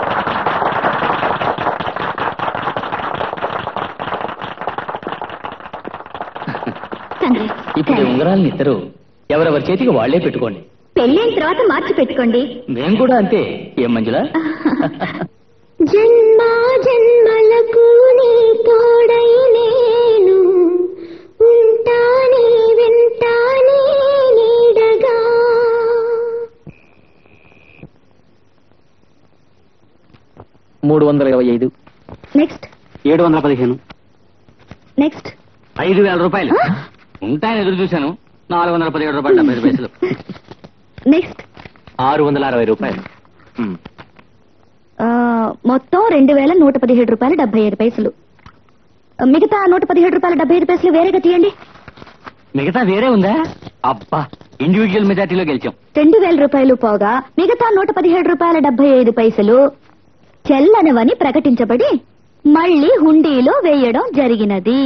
Congrats. ఇప్పుడు ఈ ఉంగరాలని ఇద్దరు ఎవరెవరి చేతికి వాళ్లే పెట్టుకోండి పెళ్ళైన తర్వాత మార్చి పెట్టుకోండి మేము కూడా అంతే ఏం మంజులా జన్మ జన్మలకు నీ తోడై నేను ఉంటానే వింటానే నీడగా మూడు వందల ఇరవై ఐదు నెక్స్ట్ ఏడు వందల పదిహేను నెక్స్ట్ ఐదు వేల రూపాయలు ఉంటాయని ఎదురు చూశాను నాలుగు వందల పదిహేడు రూపాయలు డెబ్బై ఐదు పైసలు నెక్స్ట్ ఆరు వందల అరవై రూపాయలు మొత్తం రెండు వేల నూట పదిహేడు రూపాయలు డెబ్బై ఐదు పైసలు ఆ, మిగతా నూట పదిహేడు రూపాయలు డెబ్బై ఐదు పైసలు వేరేగా తీయండి మిగతా వేరే ఉందా అబ్బా ఇండివిజువల్ మెజార్టీలో గెలిచాం రెండు వేల రూపాయలు పోగా మిగతా నూట పదిహేడు రూపాయల డెబ్బై ఐదు పైసలు చెల్లనవని ప్రకటించబడి మళ్ళీ హుండీలో వేయడం జరిగినది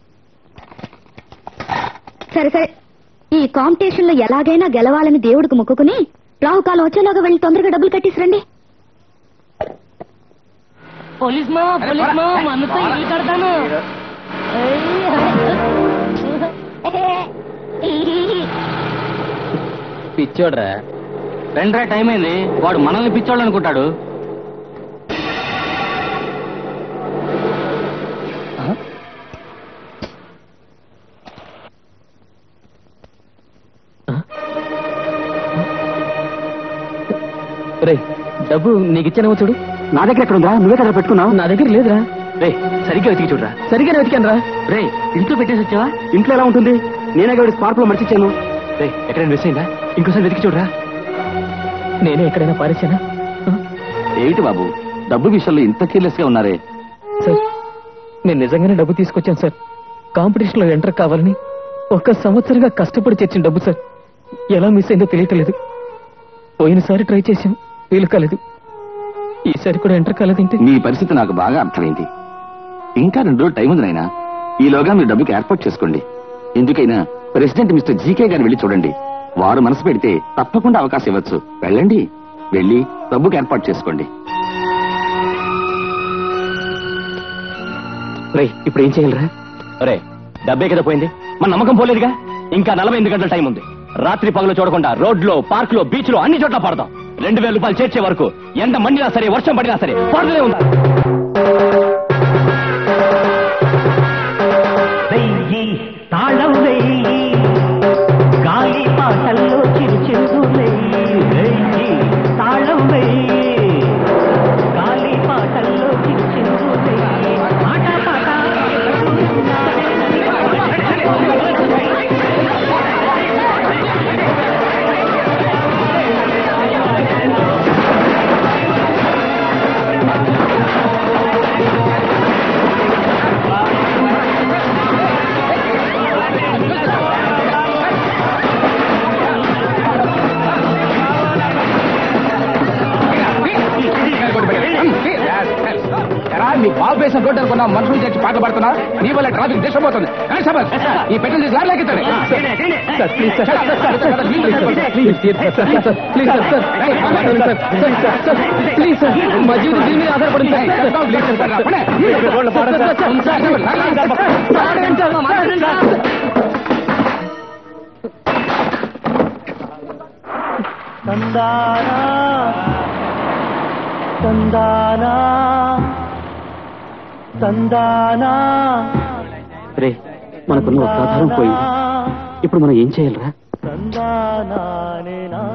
సరే సరే ఈ కాంపిటీషన్ లో ఎలాగైనా గెలవాలని దేవుడికి మొక్కుకుని రాహుకాలం వచ్చేలాగా వెళ్ళి తొందరగా డబ్బులు కట్టేసి రండి పోలీస్ మా పోలీస్ మా మనతో ఇల్లు కడతాను పిచ్చోడ్రా రెండరా టైం అయింది వాడు మనల్ని పిచ్చోళ్ళు అనుకుంటాడు రే డబ్బు నీకు ఇచ్చానేమో చూడు నా దగ్గర ఎక్కడ ఉందా నువ్వే కదా పెట్టుకున్నావు నా దగ్గర లేదురా రే సరిగ్గా వెతికి చూడరా సరిగ్గా వెతికాను రా రే ఇంట్లో పెట్టేసి వచ్చావా ఇంట్లో ఎలా ఉంటుంది నేనే గడి స్పార్క్ లో మర్చిచ్చాను రే ఎక్కడైనా మిస్ అయిందా ఇంకోసారి వెతికి చూడరా నేనే ఎక్కడైనా పారేసానా ఏమిటి బాబు డబ్బు విషయంలో ఇంత కేర్లెస్ గా ఉన్నారే సార్ నేను నిజంగానే డబ్బు తీసుకొచ్చాను సార్ కాంపిటీషన్ లో ఎంటర్ కావాలని ఒక్క సంవత్సరంగా కష్టపడి తెచ్చిన డబ్బు సార్ ఎలా మిస్ అయిందో తెలియట్లేదు పోయినసారి ట్రై చేశాం వీలు కాలేదు ఈసారి కూడా ఎంటర్ కాలేదంటే మీ పరిస్థితి నాకు బాగా అర్థమైంది ఇంకా రెండు రోజులు టైం ఉంది నాయనా ఈలోగా మీరు డబ్బుకి ఏర్పాటు చేసుకోండి ఎందుకైనా ప్రెసిడెంట్ మిస్టర్ జీకే గారిని వెళ్ళి చూడండి వారు మనసు పెడితే తప్పకుండా అవకాశం ఇవ్వచ్చు వెళ్ళండి వెళ్ళి డబ్బుకి ఏర్పాటు చేసుకోండి రే ఇప్పుడు ఏం చేయాలరా రే డబ్బే కదా పోయింది మన నమ్మకం పోలేదుగా ఇంకా నలభై ఎనిమిది గంటల టైం ఉంది రాత్రి పగలు చూడకుండా రోడ్లో పార్క్ లో బీచ్ లో అన్ని చోట్ల పడదాం రెండు వేల రూపాయలు చేర్చే వరకు ఎంత మండినా సరే వర్షం పడినా సరే పడుతూనే ఉందా వెయ్యి తాళం వెయ్యి గాలి పాటల్లో చిరుచెందులెయ్యి వెయ్యి తాళం వెయ్యి గాలి పాటల్లో చిరుచెందులెయ్యి పాట పాట మీ బాబు వేసిన రోడ్డు అనుకున్నా మనుషులు తెచ్చి పాటలు పడుతున్నా నీ వల్ల ట్రాఫిక్ డిస్టర్బ్ ఈ పెట్రోల్ తీసి లారీ లాగిస్తాడు please sir sir please sir మా జీవితం దీని మీద ఆధారపడింది తందానా తందానా తందానా రే మనకున్న ఒక ఆధారం పోయింది ఇప్పుడు మనం ఏం చేయాలరా తందానా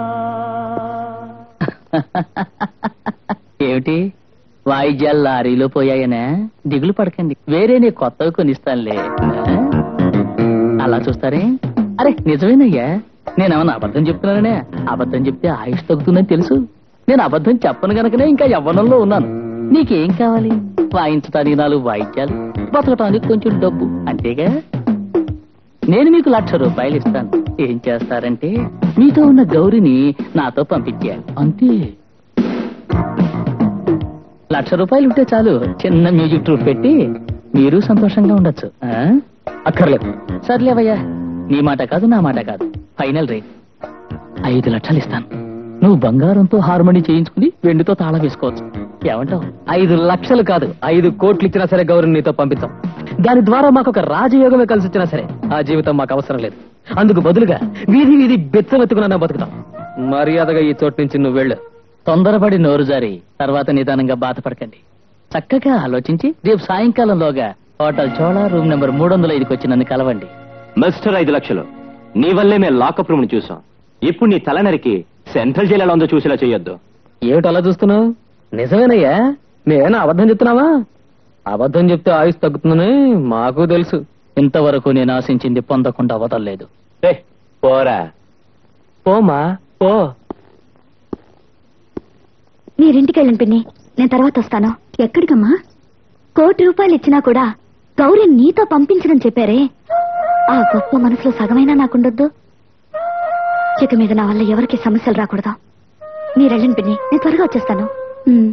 ఏమిటి వాయిద్యాలు లారీలో పోయాయనా దిగులు పడకండి వేరే నీ కొత్తవి కొనిస్తానులే ఆ? అలా చూస్తారే అరే నిజమేనయ్యా నేనేమన్నా అబద్ధం చెప్తున్నాననే అబద్ధం చెప్తే ఆయుష్ తగ్గుతుందని తెలుసు నేను అబద్ధం చెప్పను గనకనే ఇంకా యవ్వనంలో ఉన్నాను నీకేం కావాలి వాయించడానికి నాలుగు వాయిద్యాలు బతకటానికి కొంచెం డబ్బు అంతేగా నేను మీకు లక్ష రూపాయలు ఇస్తాను ఏం చేస్తారంటే మీతో ఉన్న గౌరిని నాతో పంపించేయాలి అంతే లక్ష రూపాయలు ఉంటే చాలు చిన్న మ్యూజిక్ ట్రూప్ పెట్టి మీరు సంతోషంగా ఉండొచ్చు ఆ? అక్కర్లేదు సర్లేవయ్యా నీ మాట కాదు నా మాట కాదు ఫైనల్ రేట్ ఐదు లక్షలు ఇస్తాను నువ్వు బంగారంతో హార్మోని చేయించుకుని వెండితో తాళం వేసుకోవచ్చు ఏమంటావు ఐదు లక్షలు కాదు ఐదు కోట్లు ఇచ్చినా సరే గౌరవం నీతో పంపిస్తాం దాని ద్వారా మాకు ఒక రాజయోగమే కలిసి వచ్చినా సరే ఆ జీవితం మాకు అవసరం లేదు అందుకు బదులుగా వీధి వీధి బెచ్చమెత్తుకున్నా బతుకుతాం మర్యాదగా ఈ చోటు నుంచి నువ్వు వెళ్ళు తొందరపడి నోరు జారి తర్వాత నిదానంగా బాధపడకండి చక్కగా ఆలోచించి రేపు సాయంకాలంలోగా హోటల్ చోళ రూమ్ నెంబర్ మూడు వందల ఐదుకి వచ్చి నన్ను కలవండి మిస్టర్ ఐదు లక్షలు నీ వల్లే మేము లాకప్ రూమ్ చూసాం ఇప్పుడు నీ తల నరికి సెంట్రల్ జైలు ఎలా ఉందో చూసేలా చేయొద్దు ఏమిటి అలా చూస్తున్నావు నిజమేనయ్యా నేనా అబద్ధం చెప్తున్నావా అబద్ధం చెప్తే ఆయుష్ తగ్గుతుందని మాకు తెలుసు ఇంతవరకు నేను ఆశించింది పొందకుండా వదలలేదు ఏయ్, పోరా పోమా పో మీరింటికి వెళ్ళండి పిన్ని నేను తర్వాత వస్తాను ఎక్కడికమ్మా కోటి రూపాయలు ఇచ్చినా కూడా గౌరీ నీతో పంపించడం చెప్పారే ఆ గొప్ప మనసులో సగమైనా నాకుండొద్దు ఇక మీద నా వల్ల ఎవరికి సమస్యలు రాకూడదు మీరు వెళ్ళండి పిన్ని నేను త్వరగా వచ్చేస్తాను ఉమ్.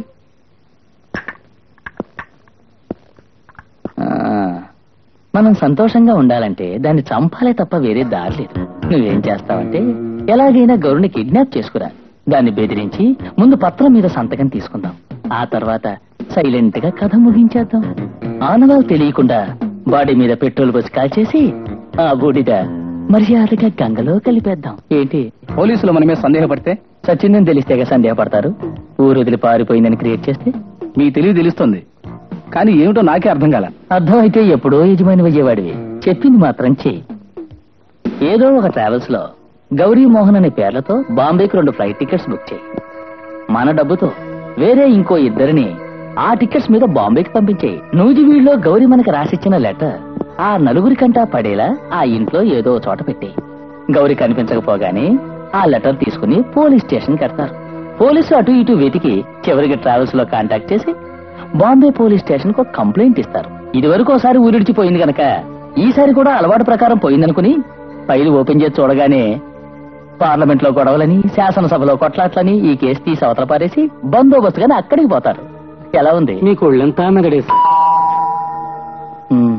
ఆ, మనం సంతోషంగా ఉండాలంటే దాన్ని చంపాలే తప్ప వేరే దారి లేదు నువ్వేం చేస్తావంటే ఎలాగైనా గౌరుని కిడ్నాప్ చేసుకురా దాన్ని బెదిరించి ముందు పత్రం మీద సంతకం తీసుకుందాం ఆ తర్వాత సైలెంట్ గా కథ ముగించేద్దాం ఆనవాళ్ళు తెలియకుండా బాడీ మీద పెట్రోల్ పోసి కాల్చేసి ఆ బూడిద మర్యాదగా గంగలో కలిపేద్దాం ఏంటి పోలీసులు మన మీద సందేహపడితే సచిందని తెలిస్తేగా సందేహపడతారు ఊరు వదిలి పారిపోయిందని క్రియేట్ చేస్తే మీ తెలివి తెలుస్తుంది కానీ ఏమిటో నాకే అర్థం కాల అర్థమైతే ఎప్పుడో యజమాని అయ్యేవాడివి చెప్పింది మాత్రం చెయ్యి ఏదో ఒక ట్రావెల్స్ లో గౌరీ మోహన్ అనే పేర్లతో బాంబేకి రెండు ఫ్లైట్ టికెట్స్ బుక్ చేయి మన డబ్బుతో వేరే ఇంకో ఇద్దరిని ఆ టికెట్స్ మీద బాంబేకి పంపించేయి నూజివీడులో గౌరీ మనకి రాసిచ్చిన లెటర్ ఆ నలుగురికంటా పడేలా ఆ ఇంట్లో ఏదో చోట పెట్టేయి గౌరీ కనిపించకపోగానే ఆ లెటర్ తీసుకుని పోలీస్ స్టేషన్ కడతారు పోలీసు అటు ఇటు వెతికి చివరికి ట్రావెల్స్ లో కాంటాక్ట్ చేసి బాంబే పోలీస్ స్టేషన్ కు కంప్లైంట్ ఇస్తారు ఇది వరకు ఒకసారి ఊరిడిచిపోయింది గనక ఈసారి కూడా అలవాటు ప్రకారం పోయిందనుకుని ఫైల్ ఓపెన్ చేసి చూడగానే పార్లమెంట్ లో గొడవలని శాసనసభలో కొట్లాట్లని ఈ కేసు తీసి అవతల పారేసి బందోబస్తుగానే అక్కడికి పోతారు ఎలా ఉంది మీకు ఒళ్ళంతా మెదడేసి ఉమ్.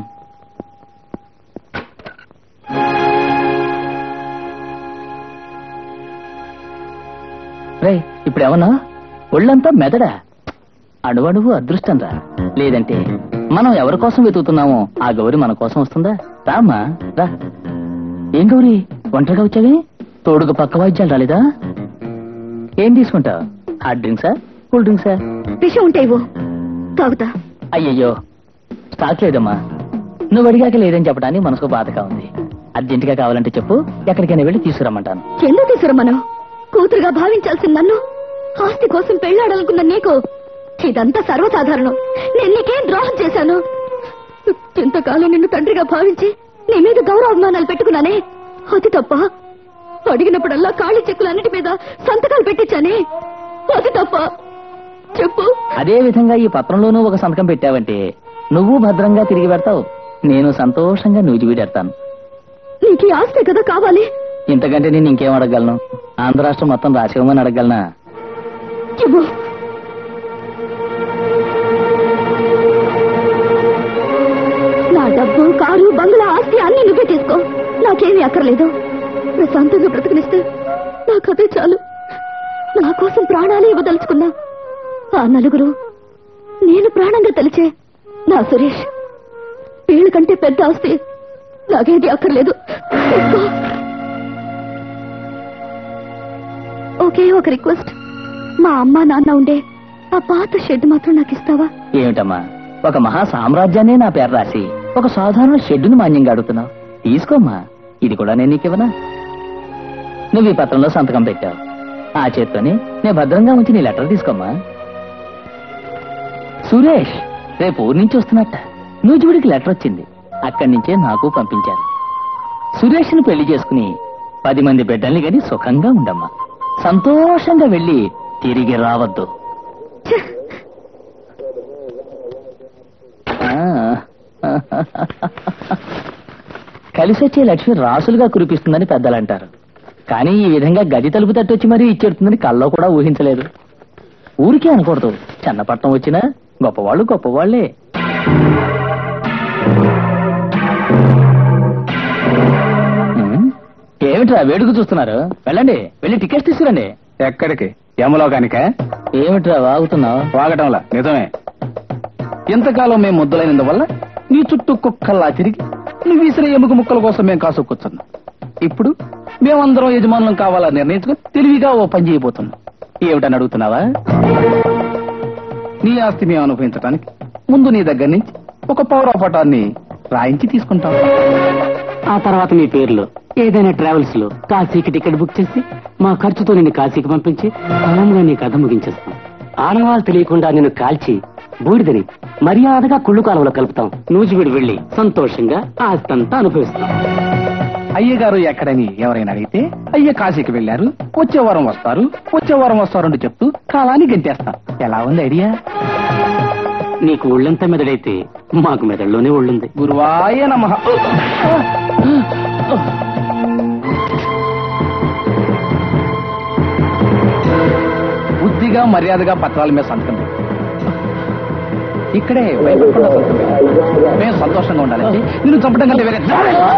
రే ఇప్పుడు ఏమన్నా ఒళ్ళంతా మెదడా అణువణువు అదృష్టం రా లేదంటే మనం ఎవరి కోసం వెతుకుతున్నామో ఆ గౌరి మన కోసం వస్తుందా రామ్మా రా ఏం గౌరి ఒంటరిగా వచ్చావే తోడుగా పక్క వాయిద్యాలు రాలేదా ఏం తీసుకుంటావు హాట్ డ్రింక్సా కూల్ డ్రింక్సా విషయం ఉంటే ఇవ్వు తాగుతా అయ్యయ్యో స్టాక్ లేదమ్మా నువ్వు అడిగాక లేదని చెప్పడానికి మనసుకు బాధగా ఉంది అర్జెంటుగా కావాలంటే చెప్పు ఎక్కడికైనా వెళ్ళి తీసుకురమ్మంటాను ఎందుకు తీసుకురమ్మను కూతురుగా భావించాల్సిన నన్ను ఆస్తి కోసం పెళ్ళాడాలనుకున్న నీకు ఇదంతా సర్వసాధారణం నేను నీకేం ద్రోహం చేశాను ఇంతకాలం నిన్ను తండ్రిగా భావించి నీ మీద గౌరవాభిమానాలు పెట్టుకున్నానే అది తప్ప అడిగినప్పుడల్లా ఖాళీ చెక్కులన్నిటి మీద సంతకాలు పెట్టించానే అది తప్ప చెప్పు అదే విధంగా ఈ పత్రంలోనూ ఒక సంతకం పెట్టావంటే నువ్వు భద్రంగా తిరిగి పెడతావు నేను సంతోషంగా నూజివీడెడతాను నీకు ఈ ఆస్తే కదా కావాలి ఇంతకంటే నేను ఇంకేం అడగలను ఆంధ్ర రాష్ట్రం మొత్తం రాసివ్వమని అడగలనా ఇవ్వు నా డబ్బు కారు బంగ్లా ఆస్తి అన్ని నువ్వే తీసుకో నాకేమీ అక్కర్లేదు ప్రశాంతంగా బ్రతకనిస్తే నాకు అదే చాలు నా కోసం ప్రాణాలే ఇవ్వదలుచుకున్నా ఆ నలుగురు నేను ప్రాణంగా తలిచే నా సురేష్ వీళ్ళకంటే పెద్ద ఆస్తి నాకేది అక్కర్లేదు తీసుకో. ఒకే ఒక రిక్వెస్ట్ మా అమ్మ నాన్న ఉండే ఆ పాత షెడ్ మాత్రం నాకు ఇస్తావా ఏమిటమ్మా ఒక మహా సామ్రాజ్యాన్నే నా పేరు రాసి ఒక సాధారణ షెడ్డును మాన్యంగా అడుగుతున్నావు తీసుకోమ్మా ఇది కూడా నేను నీకివ్వనా నువ్వు ఈ పత్రంలో సంతకం పెట్టావు ఆ చేత్తోనే నేను భద్రంగా ఉంచి నీ లెటర్ తీసుకోమ్మా సురేష్ రేపు ఊరి నుంచి వస్తున్నట్ట నూజివుడికి లెటర్ వచ్చింది అక్కడి నుంచే నాకు పంపించారు సురేష్ను పెళ్లి చేసుకుని పది మంది బిడ్డల్ని గని సుఖంగా ఉండమ్మా సంతోషంగా వెళ్ళి తిరిగి రావద్దు ఆ. కలిసొచ్చే లక్ష్మి రాసులుగా కురిపిస్తుందని పెద్దలు అంటారు కానీ ఈ విధంగా గది తలుపు తట్టొచ్చి మరీ ఇచ్చేడుతుందని కల్లో కూడా ఊహించలేదు ఊరికే అనకూడదు చిన్నపట్నం వచ్చినా గొప్పవాళ్ళు గొప్పవాళ్లే ఉమ్, ఏమిట్రా వేడుక చూస్తున్నారు వెళ్ళండి వెళ్ళి టికెట్స్ తీసుకురండి ఎక్కడికి యమలోకానిక ఏమిట్రా వాగుతున్నావు వాగటంలా నిజమే ఇంతకాలం మేము ముద్దలైనందువల్ల నీ చుట్టూ కుక్కల్లా తిరిగి నువ్వు విసిరే ఎముక ముక్కల కోసం మేము కాసుకొచ్చున్నాం ఇప్పుడు మేమందరం యజమానులం కావాలని నిర్ణయించుకుని తెలివిగా ఓ పని చేయబోతున్నాం ఏమిటని అడుగుతున్నావా నీ ఆస్తి మేము అనుభవించడానికి ముందు నీ దగ్గర నుంచి ఒక పౌరపటాన్ని రాయించి తీసుకుంటాం ఆ తర్వాత మీ పేర్లు ఏదైనా ట్రావెల్స్ లో కాశీకి టికెట్ బుక్ చేసి మా ఖర్చుతో నిన్ను కాశీకి పంపించి ఆనందంగా నీ కథ ముగించేస్తాం ఆనవాళ్ళు తెలియకుండా నిన్ను కాల్చి బూడిదని మర్యాదగా కుళ్ళు కాలంలో కలుపుతాం నూజివీడు వెళ్ళి సంతోషంగా ఆస్తంతా అనుభవిస్తాం అయ్యగారు ఎక్కడని ఎవరైనా అడిగితే అయ్య కాశీకి వెళ్ళారు వచ్చే వారం వస్తారు వచ్చే వారం వస్తారంటూ చెప్తూ కాలాన్ని గంటేస్తాం ఎలా ఉంది ఐడియా నీకు ఒళ్ళంతా మెదడైతే మాకు మెదడులోనే ఒళ్ళుంది గురువాయ నమ బుద్ధిగా మర్యాదగా పత్రాల మీద సంతకం పెట్టు. ఇక్కడే వైకుంఠంలో సంతకం పెట్టు. మేము సంతోషంగా ఉండాలంటే నిన్ను చంపడం కంటే వేరే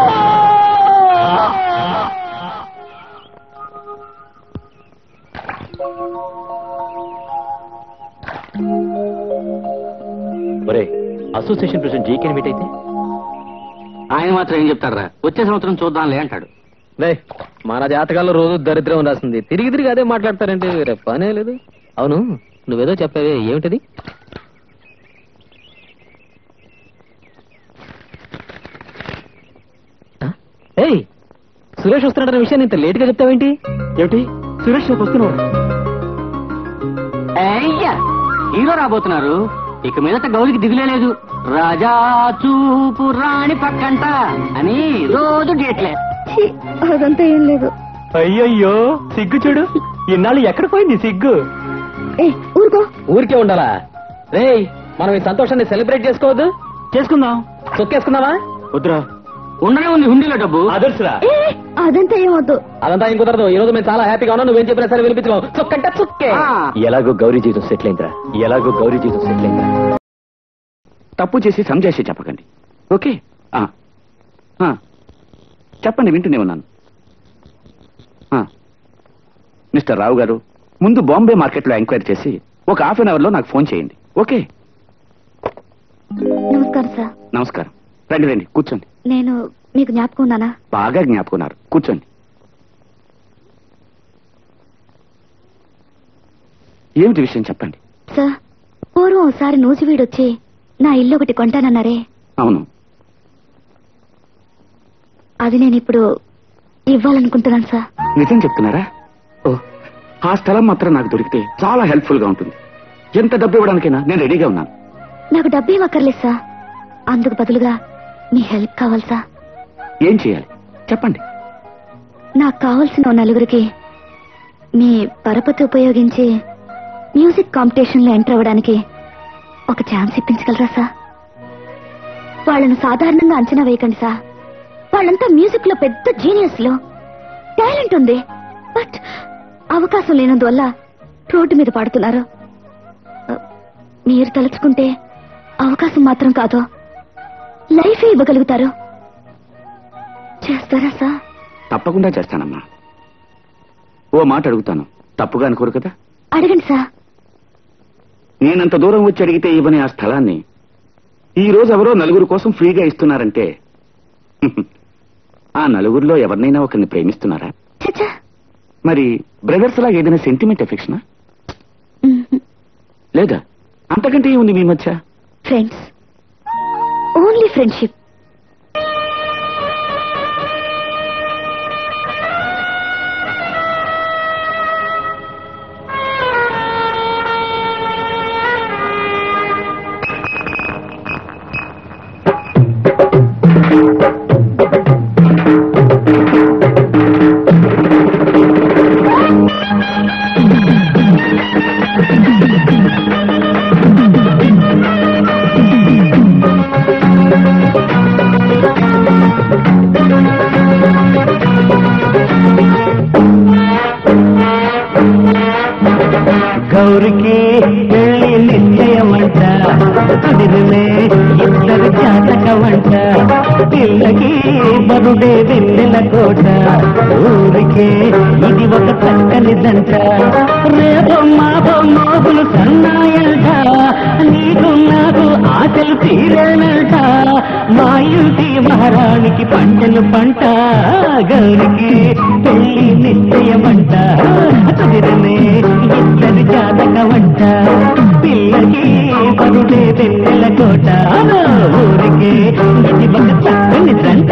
ఒరే అసోసియేషన్ ప్రెసిడెంట్ జీకే మీట్ అయితే ఆయన మాత్రం ఏం చెప్తారా వచ్చే సంవత్సరం చూద్దాంలే అంటాడు రే మన జాతకాల్లో రోజు దరిద్రం రాసింది తిరిగి తిరిగి అదే మాట్లాడతారంటే వేరే పనే లేదు అవును నువ్వేదో చెప్పావే ఏమిటది ఆ? ఏయ్ సురేష్ వస్తున్నాడన్న విషయాన్ని ఇంత లేట్ గా చెప్తావేంటి ఏమిటి సురేష్ రేపు వస్తున్నాడు అయ్యా హీరో రాబోతున్నారు ఇక మీదట గౌరికి దిగులే లేదు రాజా చూపు రాణి పక్కంట అని రోజు డేట్లే ఛీ, అదంతా ఏం లేదు అయ్యయ్యో సిగ్గు చూడు ఇన్నాళ్ళు ఎక్కడ పోయింది సిగ్గు ఏ ఊరుకో ఊరికే ఉండాలా రేయ్ మనం ఈ సంతోషాన్ని సెలబ్రేట్ చేసుకోవద్దు చేసుకుందాం చొక్కేసుకుందామా వద్దురా ఉండనే ఉంది హుండీలో డబ్బు అదర్సురా ఏ అదంతా ఏమొద్దు అదంతా ఏం కుదరదు ఈ రోజు మేము చాలా హ్యాపీగా ఉన్నాం నువ్వేం చెప్పినా సరే వినిపించుకో చొక్కంటే చొక్కే ఆ. ఎలాగో గౌరీ జీవితం సెటిల్ అయిందిరా ఎలాగో గౌరీ జీవితం సెటిల్ అయిందిరా తప్పు చేసి సంజాయిషి చెప్పకండి ఓకే ఆ. ఆ. చెప్పండి వింటూనే ఉన్నాను ఆ. మిస్టర్ రావు గారు ముందు బాంబే మార్కెట్లో ఎంక్వైరీ చేసి ఒక హాఫ్ అన్ అవర్ లో నాకు ఫోన్ చేయండి ఓకే నమస్కారం సార్ నమస్కారం రండి రండి కూర్చోండి నేను మీకు జ్ఞాపకం ఉన్నానా బాగా జ్ఞాపకున్నారు కూర్చోండి ఏమిటి విషయం చెప్పండి సార్ పూర్వం ఒకసారి నూజివీడొచ్చి నా ఇల్లు ఒకటి కొంటానన్నారే అవును అది నేను ఇప్పుడు ఇవ్వాలనుకుంటున్నాను సార్ నిజం చెప్తున్నారా ఓ ఆ స్థలం మాత్రం నాకు దొరికితే చాలా హెల్ప్ఫుల్ గా ఉంటుంది ఎంత డబ్బు ఇవ్వడానికైనా నేను రెడీగా ఉన్నాను నాకు డబ్బు ఇవ్వక్కర్లేదు సార్ అందుకు బదులుగా మీ హెల్ప్ కావాలి సార్ ఏం చేయాలి చెప్పండి నాకు కావలసిన ఓ నలుగురికి మీ పరపతి ఉపయోగించి మ్యూజిక్ కాంపిటీషన్ లో ఎంటర్ అవ్వడానికి ఒక ఛాన్స్ ఇప్పించగలరా సార్ వాళ్ళను సాధారణంగా అంచనా వేయకండి సార్ వాళ్ళంతా మ్యూజిక్ లో పెద్ద జీనియస్ లో టాలెంట్ ఉంది బట్ అవకాశం లేనందువల్ల రోడ్డు మీద పాడుతున్నారు ఆ, మీరు తలుచుకుంటే అవకాశం మాత్రం కాదు లైఫే ఇవ్వగలుగుతారు చేస్తారా సార్ తప్పకుండా చేస్తానమ్మా ఓ మాట అడుగుతాను తప్పుగా అనుకోరు కదా అడగండి సార్ నేనంత దూరం వచ్చి అడిగితే ఇవ్వని ఆ స్థలాన్ని ఈ రోజు ఎవరో నలుగురు కోసం ఫ్రీగా ఇస్తున్నారంటే ఆ నలుగురిలో ఎవరినైనా ఒకరిని ప్రేమిస్తున్నారా చచ్చా మరి బ్రదర్స్ లాగా ఏదైనా సెంటిమెంట్ ఎఫెక్షనా లేదా అంతకంటే ఏముంది మీ మధ్య ఫ్రెండ్స్ ఓన్లీ ఫ్రెండ్షిప్ గౌరికి పెళ్లి నిశ్చయమంట కుదిరినే ఇద్దరు జాతకమంట పిల్లకి బరుడే వెన్నెల కోట ఊరికే ఇది ఒక చక్కని దంట రేపు మా బొమ్మోగులు సన్నాయంట నీకు నాకు ఆశలు తీరేనంట మా ఇంటి మహారాణికి పంటను పంట గౌరికి పెళ్లి నిశ్చయమంట కుదిరనే ఇద్దరి జాతకమంట పిల్లకి పరుడే వెన్నెల కోట ఊరికే ఇది ఒక చక్కని దంట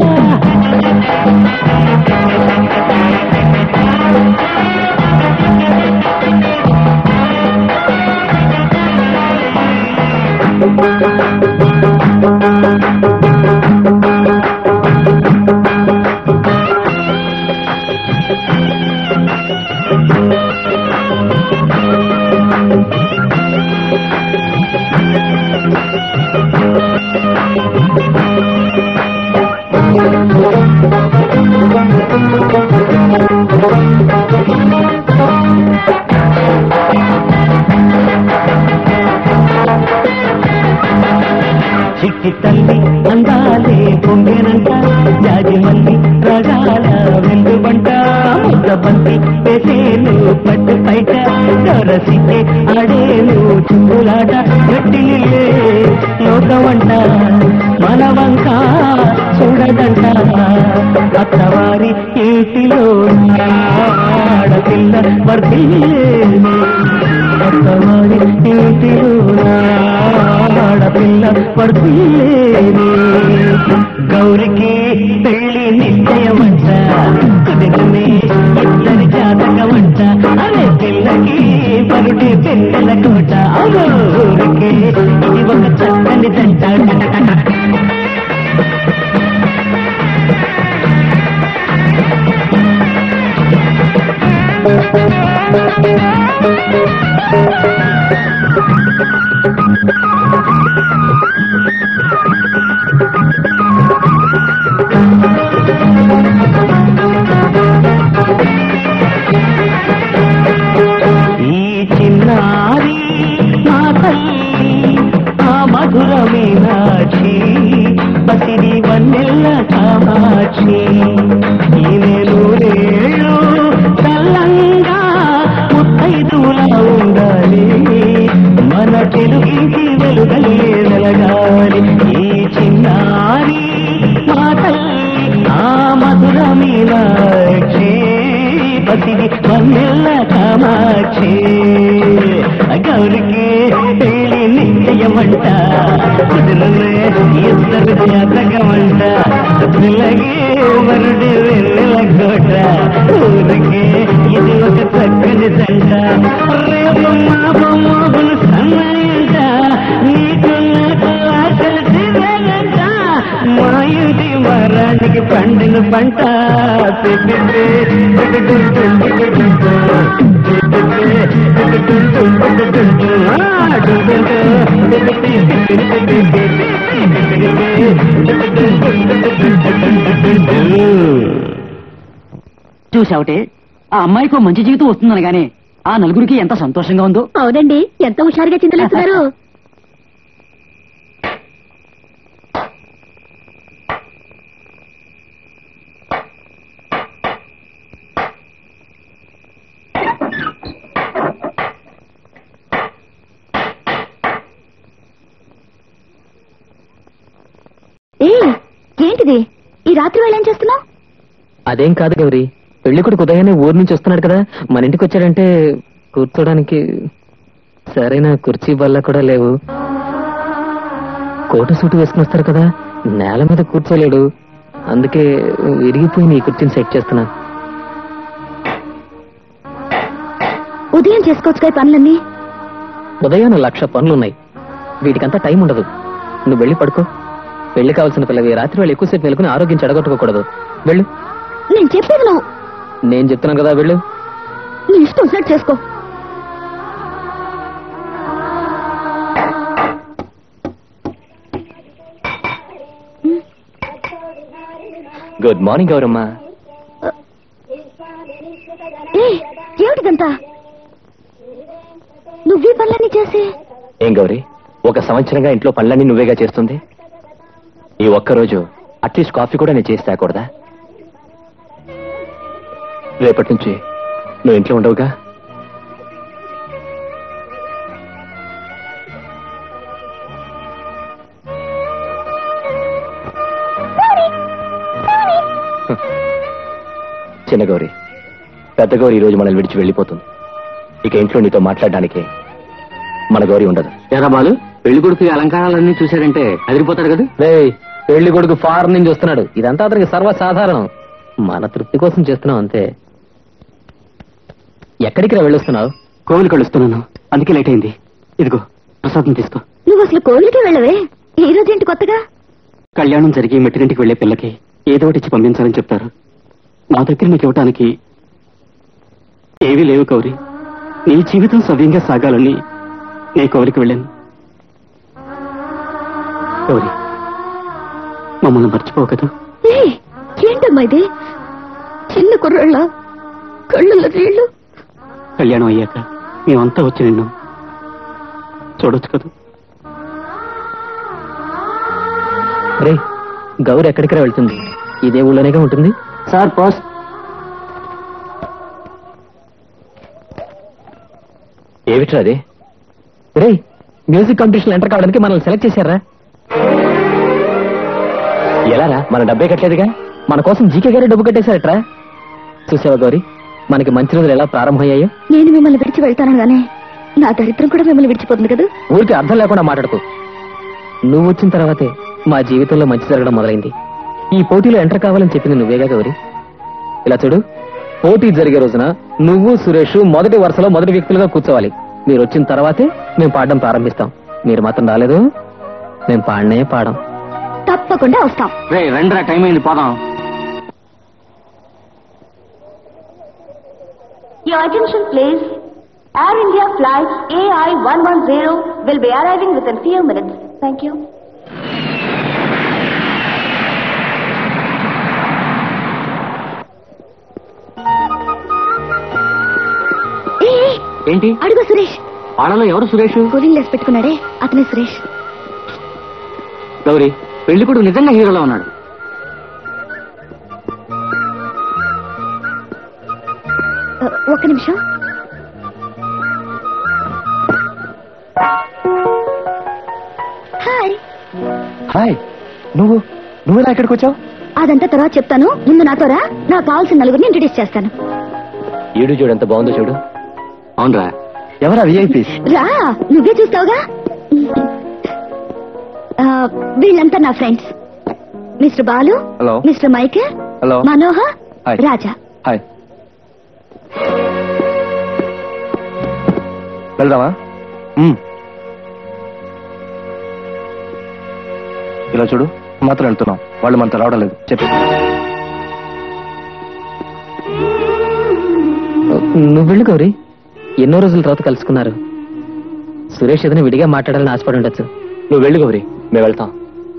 చిట్టి తల్లి అందాలే పొంగేనంట జాజి మల్లి రగాల వెందుబంట ముద్దబంతి వేసేను పట్టు పైట దొరసితే ఆడేను చుంగులాట గట్టిల్లే లోకమంట మనవంక చూడదంట అత్తవారి ఇంటిలో ఆడపిల్ల వర్తిల్లేను అత్తవారి ఇంటిలో ఆడపిల్ల పడుతులేని గౌరికి పెళ్లి నిశ్చయమంట కుదిరమే ఇద్దరి జాతకమంట అదే పిల్లకి పరుటి పెద్దల కోట అవును ఊరికే ఇది ఒక చక్కని దంట ఈ చిన్నారి నా తల్లి ఆ మధుర మీనాక్షి పసిడి వన్నెల్ల కామాక్షి ఈ నెలూరేళ్ళు చల్లంగా ముత్త కామాక్షి గౌరికి పెళ్లి నిశ్చయమంట కుదిరలే ఇద్దరు జాతకమంట పిల్లకి వరుడి వెన్నెల కోట ఊరికి ఇది ఒక చక్కని దంట రేపు మా బొమ్మగులు సన్నాయంట నీకు నాకు ఆశలు తీరేనంట మా ఇంటి మరానికి పండిన పంట చూసావుటే ఆ అమ్మాయికి మంచి జీవితం వస్తుందని గానీ ఆ నలుగురికి ఎంత సంతోషంగా ఉందో అవునండి ఎంత హుషారుగా చింతలేస్తున్నారు ఏ ఏంటిది ఈ రాత్రి వేళ ఏం చేస్తున్నావు అదేం కాదు గౌరీ పెళ్లి కొడుకు ఉదయాన్నే ఊరు నుంచి వస్తున్నాడు కదా మన ఇంటికి వచ్చాడంటే కూర్చోడానికి సరైన కుర్చీ బల్ల కూడా లేవు కోట సూటు వేసుకుని వస్తారు కదా నేల మీద కూర్చోలేడు అందుకే విరిగిపోయిన ఈ కుర్చీని సెట్ చేస్తున్నా ఉదయం చేసుకోవచ్చు ఈ పనులన్నీ ఉదయాన లక్ష పనులున్నాయి వీటికంతా టైం ఉండదు నువ్వు వెళ్ళి పడుకో పెళ్లి కావాల్సిన పిల్లవి రాత్రి వేళ ఎక్కువసేపు మెలుకుని ఆరోగ్యం చెడగొట్టుకోకూడదు వెళ్ళు నేను చెప్పేది నువ్వు నేను చెప్తున్నాను కదా వెళ్ళు నీ ఇష్టం వచ్చినట్టు చేసుకో గుడ్ మార్నింగ్ గౌరమ్మ ఏ ఏమిటిదంతా నువ్వే పనులన్నీ చేసి ఏం గౌరీ ఒక సంవత్సరంగా ఇంట్లో పనులన్నీ నువ్వేగా చేస్తుంది ఈ ఒక్కరోజు అట్లీస్ట్ కాఫీ కూడా నేను చేసి తాకూడదా రేపటి నుంచి నువ్వు ఇంట్లో ఉండవుగా చిన్న గౌరీ పెద్ద గౌరీ ఈ రోజు మనల్ని విడిచి వెళ్ళిపోతుంది ఇక ఇంట్లో నీతో మాట్లాడడానికి మన గౌరీ ఉండదు ఎరా బాలు పెళ్లి కొడుకు అలంకారాలన్నీ చూశాడంటే అదిరిపోతాడు కదా రే పెళ్లి కొడుకు ఫారెన్ నుంచి వస్తున్నాడు ఇదంతా అతనికి సర్వసాధారణం మన తృప్తి కోసం చేస్తున్నాం అంతే ఎక్కడికి రా వెళ్ళొస్తున్నావు కోవిలు కలుస్తున్నాను అందుకే లేట్ అయింది ఇదిగో ప్రసాదం తీసుకో నువ్వు అసలు కోవిలికి వెళ్ళవే ఈ రోజు ఏంటి కొత్తగా కళ్యాణం జరిగి మెట్టినింటికి వెళ్లే పిల్లకి ఏదో ఒకటి ఇచ్చి పంపించాలని చెప్తారు నా దగ్గర నీకు ఇవ్వటానికి ఏవీ లేవు కౌరి నీ జీవితం సవ్యంగా సాగాలని నీ కోరిక వెళ్ళాను గౌరి మమ్మల్ని మర్చిపోకదు ఏ ఏంటమ్మా ఇది చిన్న కుర్రాళ్ళ కళ్ళల్లో నీళ్లు కళ్యాణం అయ్యాక మేమంతా వచ్చి నిన్ను చూడొచ్చు కదా రే గౌరి ఎక్కడికి రా వెళ్తుంది ఇదే ఊళ్ళోనేగా ఉంటుంది సార్ పోస్ట్ ఏమిట్రా అది రే మ్యూజిక్ కాంపిటీషన్ ఎంటర్ కావడానికి మనల్ని సెలెక్ట్ చేశారా ఎలారా మన డబ్బే కట్టలేదుగా మన కోసం జీకే గారే డబ్బు కట్టేశారట్రా చూసావా గౌరీ మనకి మంచి రోజులు ఎలా ప్రారంభమయ్యాయో నేను మిమ్మల్ని విడిచి వెళ్తానగానే నా దరిద్రం కూడా మిమ్మల్ని విడిచిపోతుంది కదా ఊరికి అర్థం లేకుండా మాట్లాడుకో నువ్వు వచ్చిన తర్వాతే మా జీవితంలో మంచి జరగడం మొదలైంది ఈ పోటీలో ఎంటర్ కావాలని చెప్పింది నువ్వేగా గౌరీ ఇలా చూడు పోటీ జరిగే రోజున నువ్వు సురేష్ మొదటి వరుసలో మొదటి వ్యక్తులుగా కూర్చోవాలి మీరు వచ్చిన తర్వాతే మేము పాడడం ప్రారంభిస్తాం మీరు మాత్రం రాలేదు మేము పాడనే పాడం తప్పకుండా వస్తాం రే రెండ్రా టైం అయింది పోదాం Your attention please. Air India flight AI110 will be arriving within few minutes. Thank you. ఏ ఏ, ఏంటి అడుగు సురేష్ వాళ్ళలో ఎవరు సురేష్ కూలింగ్ లెస్ పెట్టుకున్నాడే అతనే సురేష్ గౌరీ పెళ్లి కొడుకు నిజంగా హీరోలో ఉన్నాడు ఆ, ఒక్క నిమిషం హాయ్ హాయ్ నువ్వు నువ్వెలా ఇక్కడికి వచ్చావు అదంతా తర్వాత చెప్తాను ముందు నాతో రా నాకు కావాల్సిన నలుగురిని ఇంట్రడ్యూస్ చేస్తాను ఏడు చూడు ఎంత బాగుందో చూడు అవునరా ఎవరా విఐపీస్ రా నువ్వే చూస్తావుగా ఆ, వీళ్ళంతా నా friends mister Balu hello mister Michael hello Manohar hi. Raja hi వెళ్దామా మ్మ్. ఇలా చూడు మాత్రం వెళ్తున్నాం వాళ్ళు మనతో రావడం లేదు చెప్పు నువ్వు వెళ్ళు గౌరీ ఎన్నో రోజుల తర్వాత కలుసుకున్నారు సురేష్ ఏదైనా విడిగా మాట్లాడాలని ఆశపడి ఉండొచ్చు నువ్వు వెళ్ళు గౌరీ మేము వెళ్తాం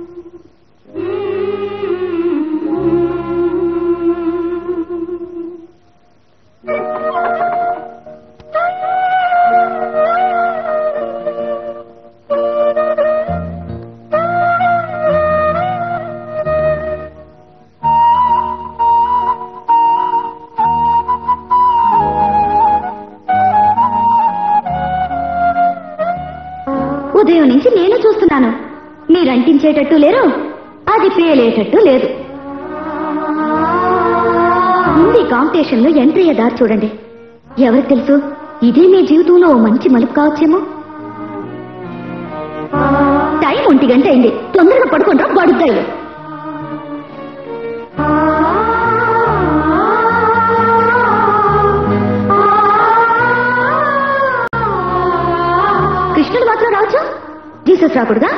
ఉదయం నుంచి నేను చూస్తున్నాను మీరు అంటించేటట్టు లేరు అది పేలేటట్టు లేదు ముందు కాంపిటీషన్ లో ఎంట్రీ అయ్యేదారు చూడండి ఎవరికి తెలుసు ఇదే మీ జీవితంలో ఓ మంచి మలుపు కావచ్చేమో టైం ఒంటి గంట అయింది తొందరగా పడుకుంటాం పడుతాయి కృష్ణుడు మాత్రం రావచ్చు జీసస్ రాకూడదా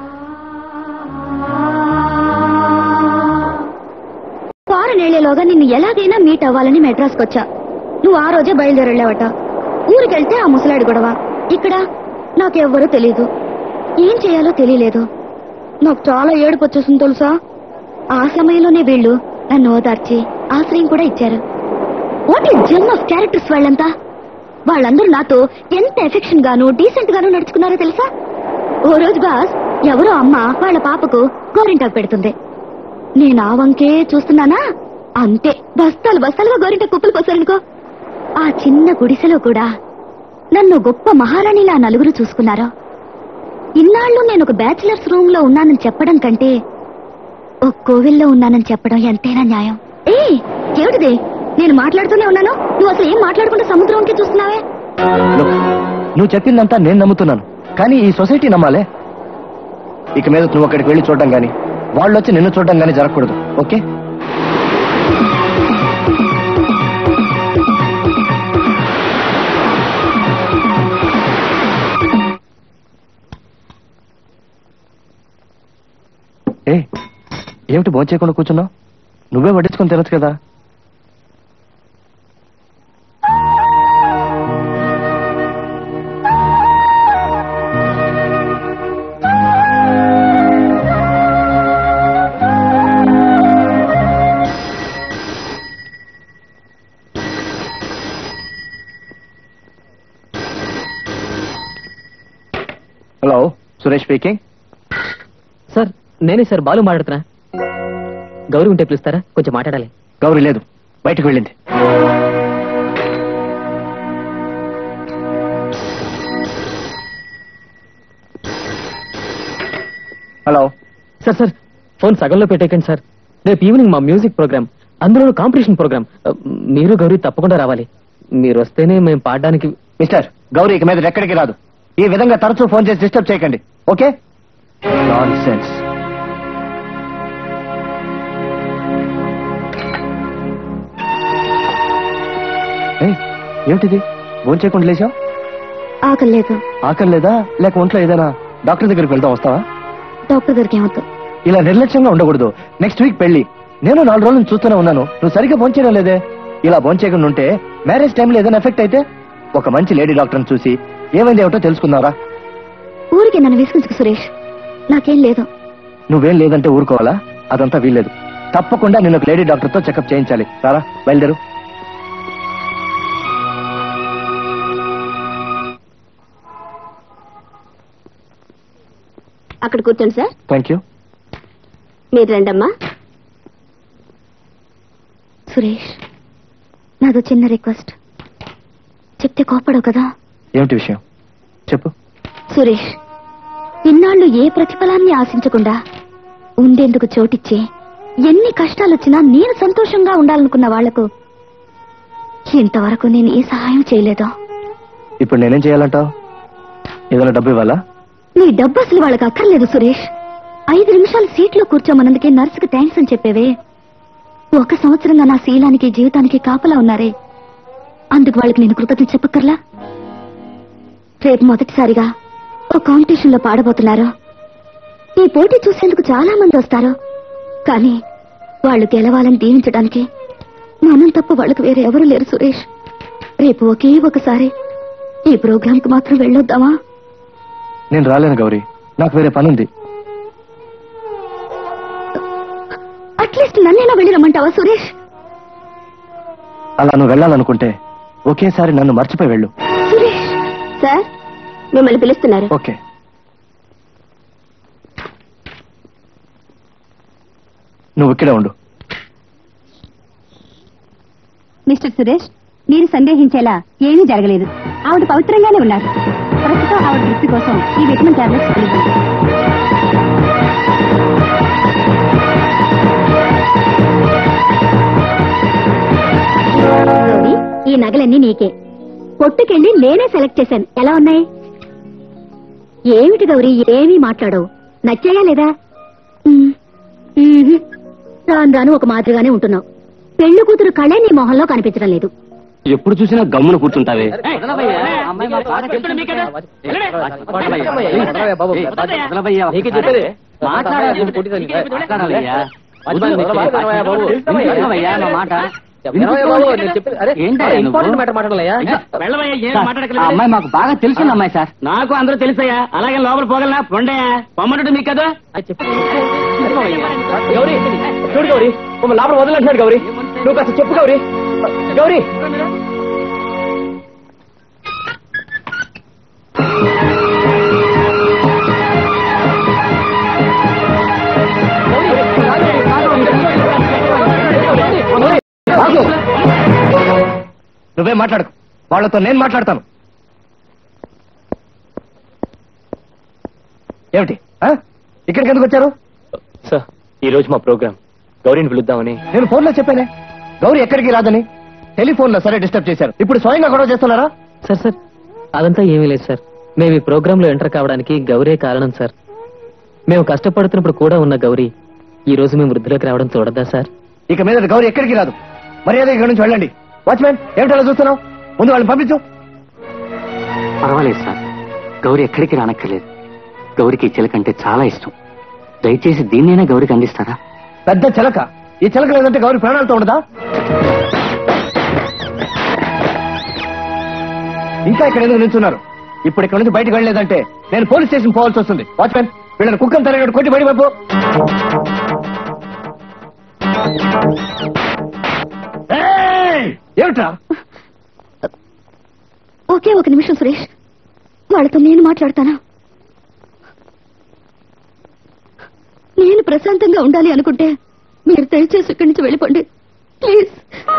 ఫారెన్ వెళ్లేలోగా నిన్ను ఎలాగైనా మీట్ అవ్వాలని మెడ్రాస్కి వచ్చా నువ్వు ఆ రోజే బయలుదేరి వెళ్ళావట ఊరికెళ్తే ఆ ముసలాడి గొడవ ఇక్కడ నాకెవ్వరూ తెలియదు ఏం చేయాలో తెలియలేదు నాకు చాలా ఏడుపు వచ్చేసింది తెలుసా ఆ సమయంలోనే వీళ్ళు నన్ను ఓదార్చి ఆశ్రయం కూడా ఇచ్చారు వాట్ ఈ జమ్ ఆఫ్ క్యారెక్టర్స్ వాళ్ళంతా వాళ్ళందరూ నాతో ఎంత ఎఫెక్షన్ గాను డీసెంట్ గాను నడుచుకున్నారో తెలుసా ఓ రోజు బాస్ ఎవరో అమ్మ వాళ్ళ పాపకు గోరింటాకు పెడుతుంది నేను ఆ వంకే చూస్తున్నానా అంతే బస్తాలు బస్తాలుగా గోరింట కుప్పలు పోసారనుకో ఆ చిన్న గుడిసెలో కూడా నన్ను గొప్ప మహారాణిలా నలుగురు చూసుకున్నారు ఇన్నాళ్ళు నేను ఒక బ్యాచిలర్స్ రూమ్ లో ఉన్నానని చెప్పడం కంటే ఒక కోవిల్లో ఉన్నానని చెప్పడం ఎంతైనా న్యాయం ఏ ఏమిటిది నేను మాట్లాడుతూనే ఉన్నాను నువ్వు అసలు ఏం మాట్లాడుకుంటూ సముద్రం వంకే చూస్తున్నావే Look, నువ్వు చెప్పిందంతా నేను నమ్ముతున్నాను కానీ ఈ సొసైటీ నమ్మాలే ఇక మీద నువ్వు అక్కడికి వెళ్ళి చూడడం కానీ వాళ్ళు వచ్చి నిన్ను చూడడం కానీ జరగకూడదు ఓకే ఏ ఏమిటి భోంచేయకుండా కూర్చున్నావు నువ్వే వడ్డించుకొని తినచ్చు కదా హలో సురేష్ స్పీకింగ్ సార్ నేనే సార్ బాలు మాట్లాడుతున్నా గౌరీ ఉంటే పిలుస్తారా కొంచెం మాట్లాడాలి గౌరీ లేదు బయటకు వెళ్ళింది హలో సార్ సార్ ఫోన్ సగంలో పెట్టేకండి సార్ రేపు ఈవినింగ్ మా మ్యూజిక్ ప్రోగ్రామ్ అందులో కాంపిటీషన్ ప్రోగ్రామ్ మీరు గౌరీ తప్పకుండా రావాలి మీరు వస్తేనే మేము పాడడానికి మిస్టర్ గౌరీ ఇక మీద ఎక్కడికి రాదు ఈ విధంగా తరచూ ఫోన్ చేసి డిస్టర్బ్ చేయకండి ఓకే నాన్ సెన్స్ ఏమిటిది ఫోన్ చేయకుండా లేచావు ఆకలి లేదు ఆకలి లేదా లేక ఒంట్లో ఏదైనా డాక్టర్ దగ్గరికి వెళ్తాం వస్తావా డాక్టర్ దగ్గరికి ఏమవుతుంది ఇలా నిర్లక్ష్యంగా ఉండకూడదు నెక్స్ట్ వీక్ పెళ్లి నేను నాలుగు రోజుల నుంచి చూస్తూనే ఉన్నాను నువ్వు సరిగ్గా భోంచేయడం లేదే ఇలా భోంచేయకుండా ఉంటే మ్యారేజ్ టైంలో ఏదైనా ఎఫెక్ట్ అయితే ఒక మంచి లేడీ డాక్టర్ని చూసి ఏమైంది ఏమిటో తెలుసుకుందావరా ఊరికి నన్ను విసిగించుకు సురేష్ నాకేం లేదు నువ్వేం లేదంటే ఊరుకోవాలా అదంతా వీల్లేదు తప్పకుండా నేను ఒక లేడీ డాక్టర్తో చెకప్ చేయించాలి రారా బయలుదేరు అక్కడ కూర్చోండి సార్ థ్యాంక్ యూ మీరు రండమ్మా సురేష్ నాదో చిన్న రిక్వెస్ట్ చెప్తే కోపడవు కదా ఏమిటి విషయం చెప్పు సురేష్ ఇన్నాళ్ళు ఏ ప్రతిఫలాన్ని ఆశించకుండా ఉండేందుకు చోటిచ్చే ఎన్ని కష్టాలొచ్చినా నేను సంతోషంగా ఉండాలనుకున్న వాళ్లకు ఇంతవరకు నేను ఏ సహాయం చేయలేదు ఇప్పుడు నేనేం చేయాలంటావు ఏదైనా డబ్బు ఇవ్వాలా నీ డబ్బు అసలు వాళ్ళకి అక్కర్లేదు సురేష్ ఐదు నిమిషాలు సీట్లో కూర్చోమన్నందుకే నర్సుకు థ్యాంక్స్ అని చెప్పేవే ఒక సంవత్సరంగా నా శీలానికి జీవితానికి కాపలా ఉన్నారే అందుకు వాళ్ళకి నేను కృతజ్ఞత చెప్పక్కర్లా రేపు మొదటిసారిగా ఓ కాంపిటీషన్ లో పాడబోతున్నారు ఈ పోటీ చూసేందుకు చాలా మంది వస్తారు కానీ వాళ్ళు గెలవాలని దీవించడానికి మనం తప్ప వాళ్ళకి వేరే ఎవరు లేరు సురేష్ రేపు ఒకే ఒకసారి ఈ ప్రోగ్రామ్ కి మాత్రం వెళ్ళొద్దామా నేను రాలేను గౌరీ నాకు వేరే పని ఉంది అట్లీస్ట్ నన్నైనా వెళ్ళి రమ్మంటావా సురేష్ అలా నువ్వు వెళ్ళాలనుకుంటే ఒకేసారి నన్ను మర్చిపోయి వెళ్ళు సురేష్ సార్ మిమ్మల్ని పిలుస్తున్నారు ఓకే నువ్వు ఇక్కడే ఉండు మిస్టర్ సురేష్ మీరు సందేహించేలా ఏమీ జరగలేదు ఆవిడ పవిత్రంగానే ఉన్నారు ప్రస్తుతం ఆవిడ దృష్టి కోసం ఈ విటమిన్ టాబ్లెట్స్ ఇవ్వండి గౌరీ, ఈ నగలన్నీ నీకే పొట్టుకెళ్ళి నేనే సెలెక్ట్ చేశాను ఎలా ఉన్నాయి ఏమిటి గౌరీ ఏమీ మాట్లాడవు నచ్చాయా లేదా ఉమ్, ఉమ్, రాను రాను ఒక మాదిరిగానే ఉంటున్నావు పెళ్లి కూతురు కళే నీ మొహంలో కనిపించడం లేదు ఎప్పుడు చూసినా గమ్మున కూర్చుంటావే నీకే చెప్పేది. వినవయ్యా బాబు, నేను చెప్పేది- అరే, ఇంపార్టెంట్ మ్యాటర్ మాట్లాడాలయ్యా. వెళ్ళవయ్యా ఏం సార్, ఆ మాట్లాడకలేదు అమ్మాయి మాకు బాగా తెలిసిన అమ్మాయి సార్ నాకు అందరూ తెలుసయ్యా అలాగే లోపల పోగలనా పొండయ్యా పొమ్మనట్టు మీకు కదా అది చెప్పు. గౌరీ చూడు గౌరీ మమ్మల్ని లోపల వదలంటున్నాడు గౌరీ నువ్వు కాస్త చెప్పు గౌరీ గౌరీ ఆగు. నువ్వే మాట్లాడకు వాళ్ళతో నేను మాట్లాడతాను ఏమిటి ఆ? ఇక్కడికి ఎందుకు వచ్చారు సార్ ఈ రోజు మా ప్రోగ్రామ్ గౌరీని పిలుద్దామని నేను ఫోన్లో చెప్పానే గౌరీ ఎక్కడికి రాదని టెలిఫోన్లో సరే డిస్టర్బ్ చేశారు ఇప్పుడు స్వయంగా గొడవ చేస్తున్నారా సార్ సార్ అదంతా ఏమీ లేదు సార్ మేము ఈ ప్రోగ్రామ్ లో ఎంటర్ కావడానికి గౌరీ కారణం సార్ మేము కష్టపడుతున్నప్పుడు కూడా ఉన్న గౌరీ ఈ రోజు మేము వృద్ధిలోకి రావడం చూడద్దా సార్ ఇక మీద గౌరీ ఎక్కడికి రాదు మర్యాద ఇక్కడ నుంచి వెళ్ళండి వాచ్మెన్ ఏమిటో చూస్తున్నావు ముందు వాళ్ళని పంపించు పర్వాలేదు సార్ గౌరి ఎక్కడికి రానక్కర్లేదు గౌరికి ఈ చిలకంటే చాలా ఇష్టం దయచేసి దీన్నైనా గౌరికి అందిస్తారా పెద్ద చిలక ఈ చిలక లేదంటే గౌరీ ప్రాణాలతో ఉండదా ఇంకా ఇక్కడ ఎందుకు నిల్చున్నారు ఇప్పుడు ఇక్కడ నుంచి బయటకు వెళ్ళలేదంటే నేను పోలీస్ స్టేషన్ పోవాల్సి వస్తుంది వాచ్మెన్ వీళ్ళని కుక్కను తరగడు కొట్టి బయట వైపు ఏమిట్రా ఒకే ఒక నిమిషం సురేష్ వాళ్ళతో నేను మాట్లాడతాను నేను ప్రశాంతంగా ఉండాలి అనుకుంటే మీరు దయచేసి ఇక్కడి నుంచి వెళ్ళిపోండి ప్లీజ్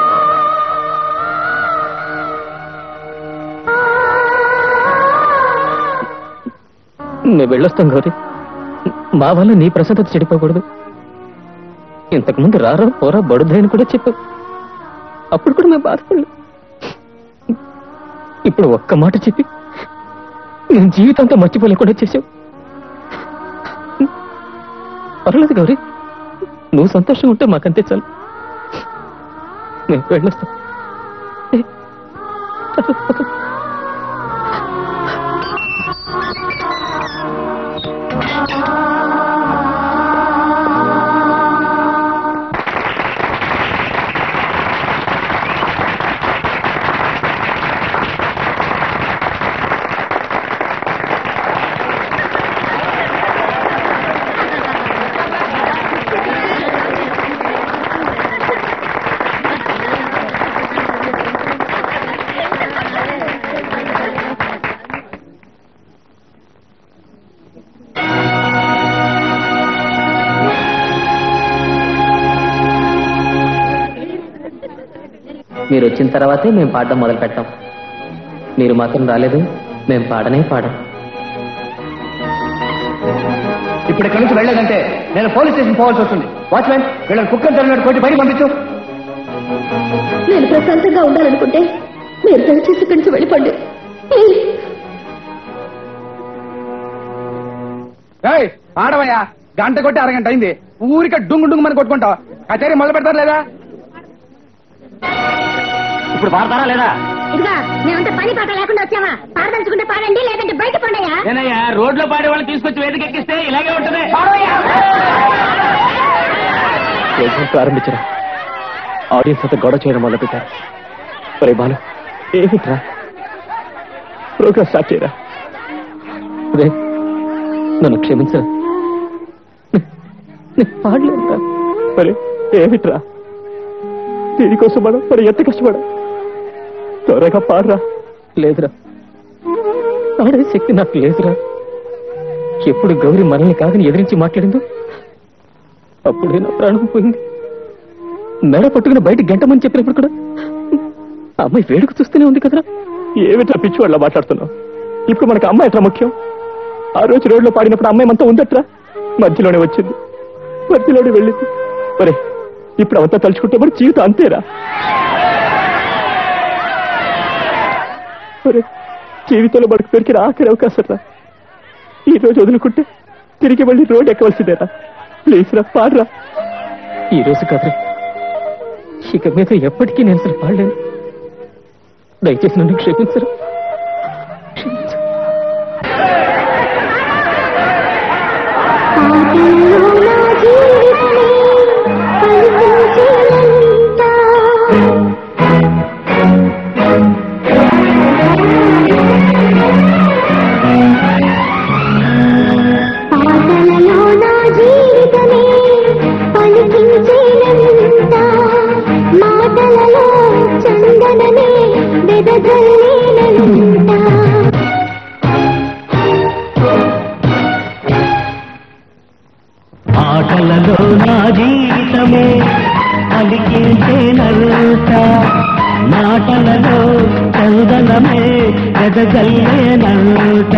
నేను వెళ్ళొస్తాం గౌరీ మా వల్ల నీ ప్రశాంతత చెడిపోకూడదు ఇంతకుముందు రారా పోరా బడుద్దని కూడా చెప్పు అప్పుడు కూడా మేము బాధపడలేదు ఇప్పుడు ఒక్క మాట చెప్పి నేను జీవితంతో మర్చిపోలేకుండా చేసావు పర్లేదు గౌరీ నువ్వు సంతోషంగా ఉంటే మాకంతే చాలు మేము వెళ్ళొస్తాం ఏ, పద. మీరు వచ్చిన తర్వాతే మేము పాడడం మొదలు పెట్టాం మీరు మాత్రం రాలేదు మేము పాడనే పాడం ఇప్పుడు ఇక్కడ నుంచి వెళ్ళలేదంటే నేను పోలీస్ స్టేషన్ పోవాల్సి వస్తుంది వాచ్మెన్ వీళ్ళని కుక్కను తరగడు కొట్టి బయట పంపించు నేను ప్రశాంతంగా ఉండాలనుకుంటే మీరు దయచేసి ఇక్కడి నుంచి వెళ్ళిపోండి ప్లీజ్ ఏయ్ ఆడవయ్యా గంట కొట్టి అరగంట అయింది ఊరిక డుంగు డుంగు మని కొట్టుకుంటావు కచేరీ మొదలు పెడతారు లేదా ఇప్పుడు పాడతారా లేదా ఇదిగా మేమంతా పని పాట లేకుండా వచ్చావా పాడదలుచుకుంటే పాడండి లేదంటే బయట పండయా ఏనయ్యా రోడ్లో పాడే వాళ్ళని తీసుకొచ్చి వేదిక ఎక్కిస్తే ఇలాగే ఉంటుంది ప్రోగ్రాం ప్రారంభించరా ఆడియన్స్ అంతా గొడవ చేయడం మొదలు పెట్టారు ఒరే బాలు ఏమిట్రా ప్రోగ్రామ్ స్టార్ట్ చేయరా అదే నన్ను క్షమించరా నేను పాడలేదురా మరి ఏమిట్రా దీనికోసం మనం మరి ఎంత కష్టపడా త్వరగా పాడరా లేదురా పాడే శక్తి నాకు లేదురా ఎప్పుడు గౌరి మనల్ని కాదని ఎదిరించి మాట్లాడిందో అప్పుడే నా ప్రాణం పోయింది మెడ పట్టుకుని బయట గంటమని చెప్పినప్పుడు కూడా ఆ అమ్మాయి వేడుక చూస్తూనే ఉంది కదరా ఏమిట్రా పిచ్చి వాళ్ళ మాట్లాడుతున్నావు ఇప్పుడు మనకు అమ్మాయి ఎట్లా ముఖ్యం ఆ రోజు రోడ్లో పాడినప్పుడు అమ్మాయి అంతా ఉందట్రా మధ్యలోనే వచ్చింది మధ్యలోనే వెళ్ళింది మరే ఇప్పుడు అవంతా తలుచుకుంటే మరి జీవితం అంతేరా ఒరే, జీవితంలో మనకు దొరికిన ఆఖరి అవకాశం రా ఈ రోజు వదులుకుంటే తిరిగి మళ్ళీ రోడ్ ఎక్కవలసిందేరా ప్లీజ్ రా పాడరా ఈ రోజు కదరా ఇక మీద ఎప్పటికీ నేను అసలు పాడలేను దయచేసి నన్ను క్షమించరా క్షమించు పాటలలో నా జీవితమే పలికించేనంత మాటలలో చందనమే వెదజల్లేనంత ఆటలలో నా జీవితమే పలికించే నల్లుట మాటలలో చందనమే గదగల్లే నల్లుట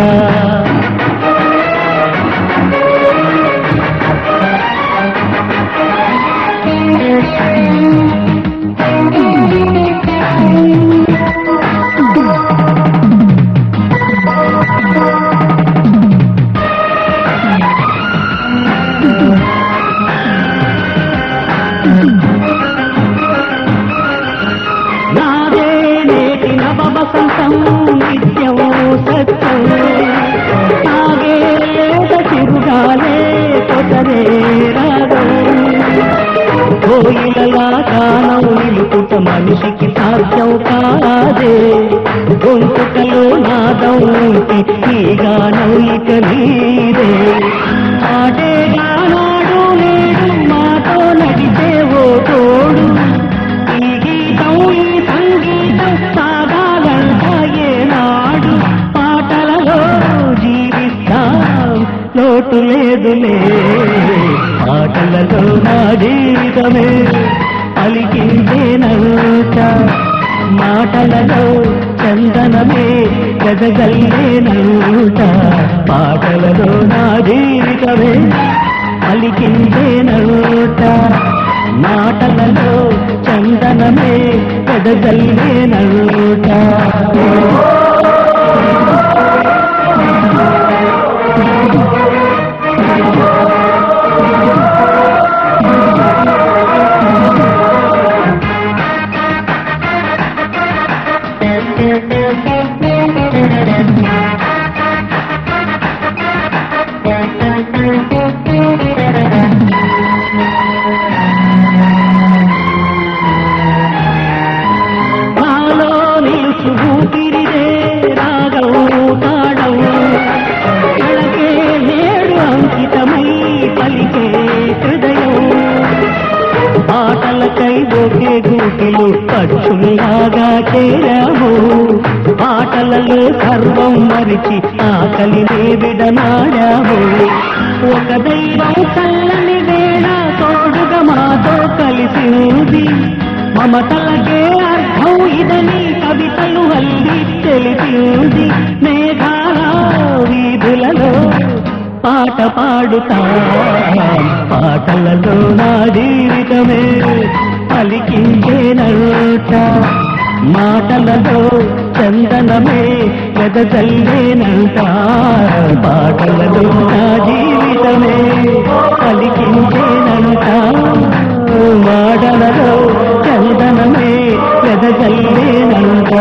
నాదే నేటి నవ వసంతం నిత్యం సత్యం నాగే లేత చిరుగాలే కొసరే రాగం కోయిలలా గానం నిలుపుట మనిషికి సాధ్యం కాదే గొంతుకలో నాదం ఉంటే ఈ గానం ఇక నీదే పాడే గానాడు నేడు మాతో నడిచే ఓ తోడు ఈ గీతం ఈ సంగీతం సాగాలంట ఏనాడు పాటలలో జీవిస్తాం లోటు లేదులే పాటలలో నా జీవితమే పలికించే నవ్వుట మాటలలో చందనమే గజగల్లే నవ్వుట పాటలలో నా జీవితమే పలికించే నవ్వుట మాటలలో చందనమే గజగల్లే నవ్వుట నాలో నిలుచు ఊపిరిదే రాగం తాడం కళకే నేడు అంకితమై పలికే హృదయం పాటలకై ఒకే గూటిలో పక్షుల్లాగా చేరాము పాటలలో సర్వం మరిచి ఆకలిని విడనాడాము ఒక దైవం చల్లని వేళ తోడుగా మాతో కలిసి ఉంది మమతలకే అర్థం ఇదని కవితలు అల్లి తెలిసింది మేఘాల వీధులలో పాట పాడుతా పాటలలో నా జీవితమే పలికించే నరుట మాటలలో చందనమే వెదజల్లేనంట పాటలలో నా జీవితమే పలికించేనంట మాటలలో చందనమే వెదజల్లేనంట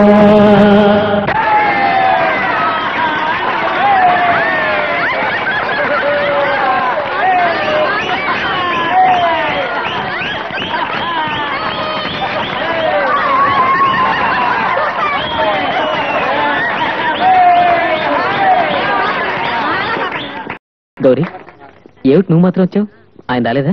గౌరీ ఏమిటి నువ్వు మాత్రం వచ్చావు ఆయన రాలేదా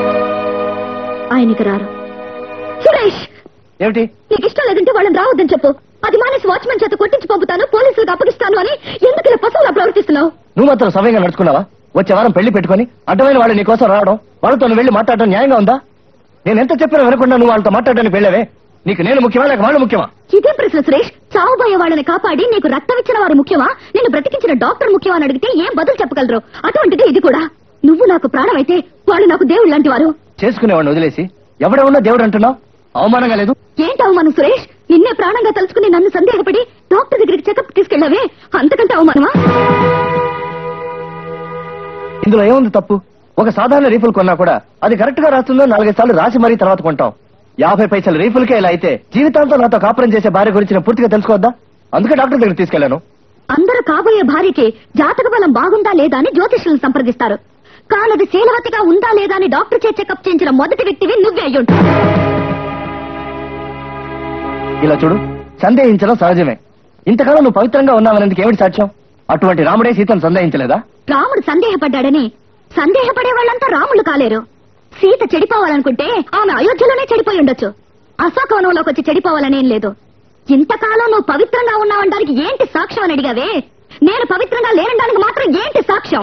ఆయనకి రారు సురేష్ ఏమిటి నీకు ఇష్టం లేదంటే వాళ్ళని రావద్దని చెప్పు అది మానేసి వాచ్మెన్ చేత కొట్టించి పంపుతాను పోలీసులకు అప్పగిస్తాను అని ఎందుకు ఇలా పశువులా ప్రవర్తిస్తున్నావు నువ్వు మాత్రం సమయంగా నడుచుకున్నావా వచ్చే వారం పెళ్లి పెట్టుకొని అడ్డమైన వాళ్ళు నీకోసం రావడం వాళ్ళతో నువ్వు వెళ్ళి మాట్లాడడం న్యాయంగా ఉందా నేను ఎంత చెప్పినా వినకుండా నువ్వు వాళ్ళతో మాట్లాడడానికి వెళ్ళావే నీకు నేను ముఖ్యమా లేక వాళ్ళు ముఖ్యమా ఇదే ప్రశ్న సురేష్ చావుబోయే వాళ్ళని కాపాడి నీకు రక్తం ఇచ్చిన వారు ముఖ్యమా నేను బ్రతికించిన డాక్టర్ ముఖ్యమా అని అడిగితే ఏం బదులు చెప్పగలరు అటువంటిది ఇది కూడా నువ్వు నాకు ప్రాణం అయితే వాళ్ళు నాకు దేవుడు లాంటి వారు చేసుకునేవాడిని వదిలేసి ఎవడే ఉన్నా దేవుడు అంటున్నావు అవమానంగా లేదు ఏంటి అవమానం సురేష్ నిన్నే ప్రాణంగా తలుచుకుని నన్ను సందేహపడి డాక్టర్ దగ్గరికి చెకప్ తీసుకెళ్ళావే అంతకంటే అవమానమా ఇందులో ఏముంది తప్పు ఒక సాధారణ రీఫుల్ కొన్నా కూడా అది కరెక్ట్ గా రాస్తుందో నాలుగైదు సార్లు రాసి మరీ తర్వాత కొంటాం యాభై పైసల రీఫుల్కే ఇలా అయితే జీవితాంతం నాతో కాపురం చేసే భార్య గురించి నేను పూర్తిగా తెలుసుకోవద్దా అందుకే డాక్టర్ దగ్గర తీసుకెళ్లాను అందరూ కాబోయే భార్యకి జాతక బలం బాగుందా లేదా అని జ్యోతిష్యులను సంప్రదిస్తారు కానది శీలవతిగా ఉందా లేదా అని డాక్టర్ చే చెకప్ చేయించిన మొదటి వ్యక్తివి నువ్వే అయ్యుంటావు ఇలా చూడు సందేహించడం సహజమే ఇంతకాలం నువ్వు పవిత్రంగా ఉన్నావనేందుకు ఏమిటి సాక్ష్యం అటువంటి రాముడే సీతను సందేహించలేదా రాముడు సందేహపడ్డాడని సందేహపడే వాళ్ళంతా రాములు కాలేరు సీత చెడిపోవాలనుకుంటే ఆమె అయోధ్యలోనే చెడిపోయి ఉండొచ్చు అశోకవనంలోకి వచ్చి చెడిపోవాలనేం లేదు ఇంతకాలం నువ్వు పవిత్రంగా ఉన్నావనడానికి ఏంటి సాక్ష్యం అని అడిగావే నేను పవిత్రంగా లేనడానికి మాత్రం ఏంటి సాక్ష్యం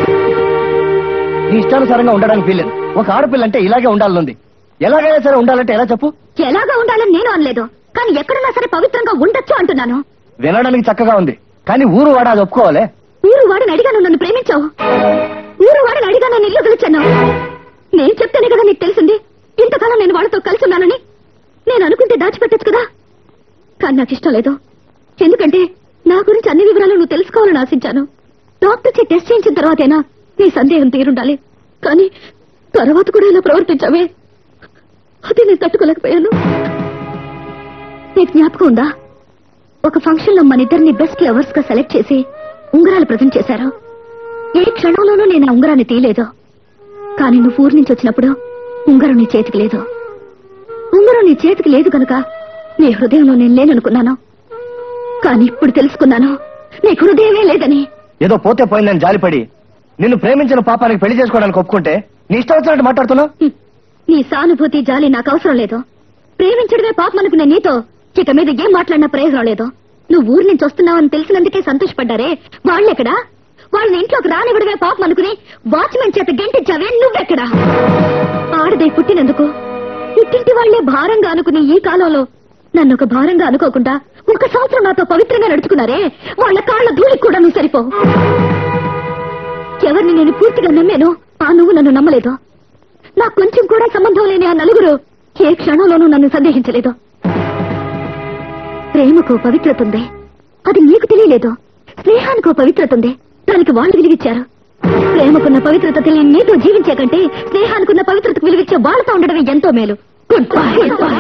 నీ ఇష్టానుసారంగా ఉండడానికి వీల్లేదు ఒక ఆడపిల్ల అంటే ఇలాగే ఉండాలనుంది ఎలాగైనా సరే ఉండాలంటే ఎలా చెప్పు ఎలాగా ఉండాలని నేను అనలేదు కానీ ఎక్కడున్నా సరే పవిత్రంగా ఉండొచ్చు అంటున్నాను వినడానికి చక్కగా ఉంది కానీ ఊరు వాడ అది ఒప్పుకోవాలే ఊరు వాడిని అడిగా నువ్వు నన్ను ప్రేమించావు ఊరు వాడిని అడిగా నన్ను ఇల్లు పిలిచాను నేను చెప్తేనే కదా నీకు తెలిసింది ఇంతకాలం నేను వాళ్ళతో కలిసి ఉన్నానని నేను అనుకుంటే దాచిపెట్టచ్చు కదా కానీ నాకు ఇష్టం లేదు ఎందుకంటే నా గురించి అన్ని వివరాలు నువ్వు తెలుసుకోవాలని ఆశించాను డాక్టర్ చే టెస్ట్ చేయించిన తర్వాతేనా నీ సందేహం తీరుండాలి కానీ తర్వాత కూడా ఇలా ప్రవర్తించావే అది నేను తట్టుకోలేకపోయాను నీకు జ్ఞాపకం ఉందా ఒక ఫంక్షన్ లో మన ఇద్దరిని బెస్ట్ లవర్స్ గా సెలెక్ట్ చేసి ఉంగరాలు ప్రజెంట్ చేశారు ఏ క్షణంలోనూ నేను ఆ ఉంగరాన్ని తీయలేదు కానీ నువ్వు ఊరి నుంచి వచ్చినప్పుడు ఉంగరం నీ చేతికి లేదు ఉంగరం నీ చేతికి లేదు కనుక నీ హృదయంలో నేను లేననుకున్నాను కానీ ఇప్పుడు తెలుసుకున్నాను నీ హృదయమే లేదని ఏదో పోతే పోయిందని జాలిపడి నిన్ను ప్రేమించిన పాపానికి పెళ్లి చేసుకోవడానికి ఒప్పుకుంటే నీ ఇష్టం వచ్చినట్టు మాట్లాడుతున్నావు హ్మ్. నీ సానుభూతి జాలి నాకు అవసరం లేదు ప్రేమించడమే పాపం అనుకునే నీతో ఇక మీద ఏం మాట్లాడినా ప్రయోజనం లేదు నువ్వు ఊరి నుంచి వస్తున్నావని తెలిసినందుకే సంతోషపడ్డారే వాళ్ళెక్కడా వాళ్ళని ఇంట్లోకి రానివ్వడమే పాపం అనుకుని వాచ్మెన్ చేత గెంటించావే నువ్వెక్కడా ఆడదే పుట్టినందుకు పుట్టింటి వాళ్లే భారంగా అనుకుని ఈ కాలంలో నన్ను ఒక భారంగా అనుకోకుండా ఒక సంవత్సరం నాతో పవిత్రంగా నడుచుకున్నారే వాళ్ళ కాళ్ళ ధూళికి కూడా నువ్వు సరిపో ఎవరిని నేను పూర్తిగా నమ్మాను ఆ నువ్వు నన్ను నమ్మలేదు నాకు కొంచెం కూడా సంబంధం లేని ఆ నలుగురు ఏ క్షణంలోనూ నన్ను సందేహించలేదు ప్రేమకు పవిత్రత ఉంది అది నీకు తెలియలేదు స్నేహానికి పవిత్రత ఉంది దానికి వాళ్ళు విలువిచ్చారు ప్రేమకున్న పవిత్రత తెలియని నీతో జీవించే కంటే స్నేహానికున్న పవిత్రతకు విలువిచ్చే వాళ్ళతో ఉండడమే ఎంతో మేలు గుడ్ బై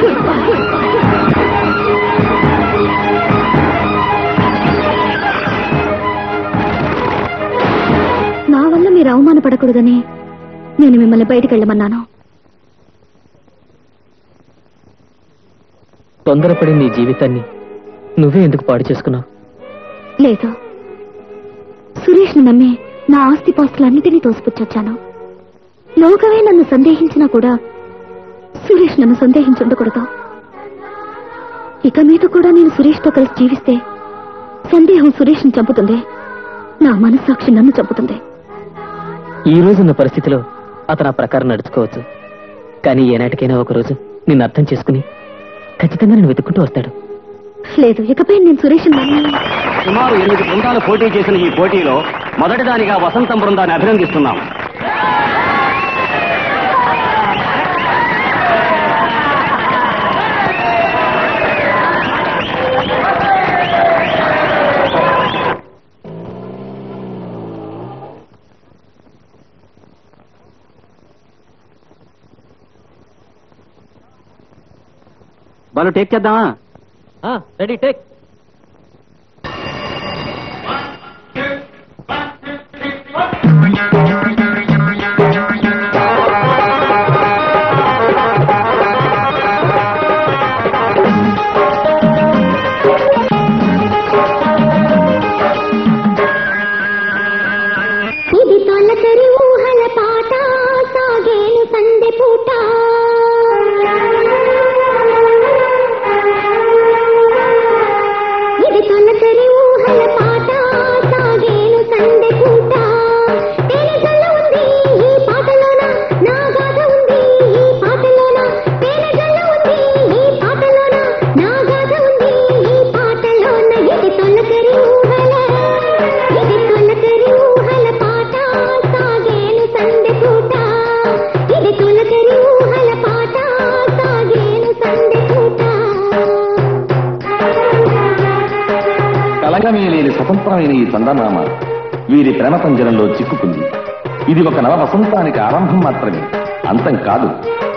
నా వల్ల మీరు అవమానపడకూడదని నేను మిమ్మల్ని బయటికి వెళ్ళమన్నాను తొందరపడి నీ జీవితాన్ని నువ్వే ఎందుకు పాడు చేసుకున్నావు లేదు సురేష్ ని నమ్మి నా ఆస్తిపాస్తులన్నిటినీ తోసిపుచ్చొచ్చాను లోకమే నన్ను సందేహించినా కూడా సురేష్ నన్ను సందేహించుండకూడదు ఇక మీద కూడా నేను సురేష్ తో కలిసి జీవిస్తే సందేహం సురేష్ ని చంపుతుంది నా మనస్సాక్షి నన్ను చంపుతుంది ఈ రోజున్న పరిస్థితిలో అతను ఆ ప్రకారం నడుచుకోవచ్చు కానీ ఏనాటికైనా ఒక రోజు నిన్ను అర్థం చేసుకుని ఖచ్చితంగా నేను వెతుక్కుంటూ వస్తాడు లేదు ఇకపై నేను సురేష్ సుమారు ఎనిమిది బృందాలు పోటీ చేసిన ఈ పోటీలో మొదటిదానిగా వసంతం బృందాన్ని అభినందిస్తున్నాం వాళ్ళు టేక్ చేద్దామా రెడీ టేక్ ఇది తొలకరి ఊహల పాట సాగేను సందె పూట ఇది తొలకరి ఊహల పాట సాగేను సందె పూట తేనె జల్ల ఉంది ఈ పాటలోన నా గాథ ఉంది ఈ పాటలోన తేనె జల్ల ఉంది ఈ పాటలోన నా గాథ ఉంది ఈ పాటలోన ఇది తొలకరి ఊహల ఇది తొలకరి ఊహల పాట సాగేను సందె పూట ఇది తొలకరి ఊహల పాట సాగేను సందె పూట కలగమే లేని స్వతంత్రమైన ఈ చందమామ వీరి ప్రేమ పంజరంలో చిక్కుకుంది ఇది ఒక నవ వసంతానికి ఆరంభం మాత్రమే అంతం కాదు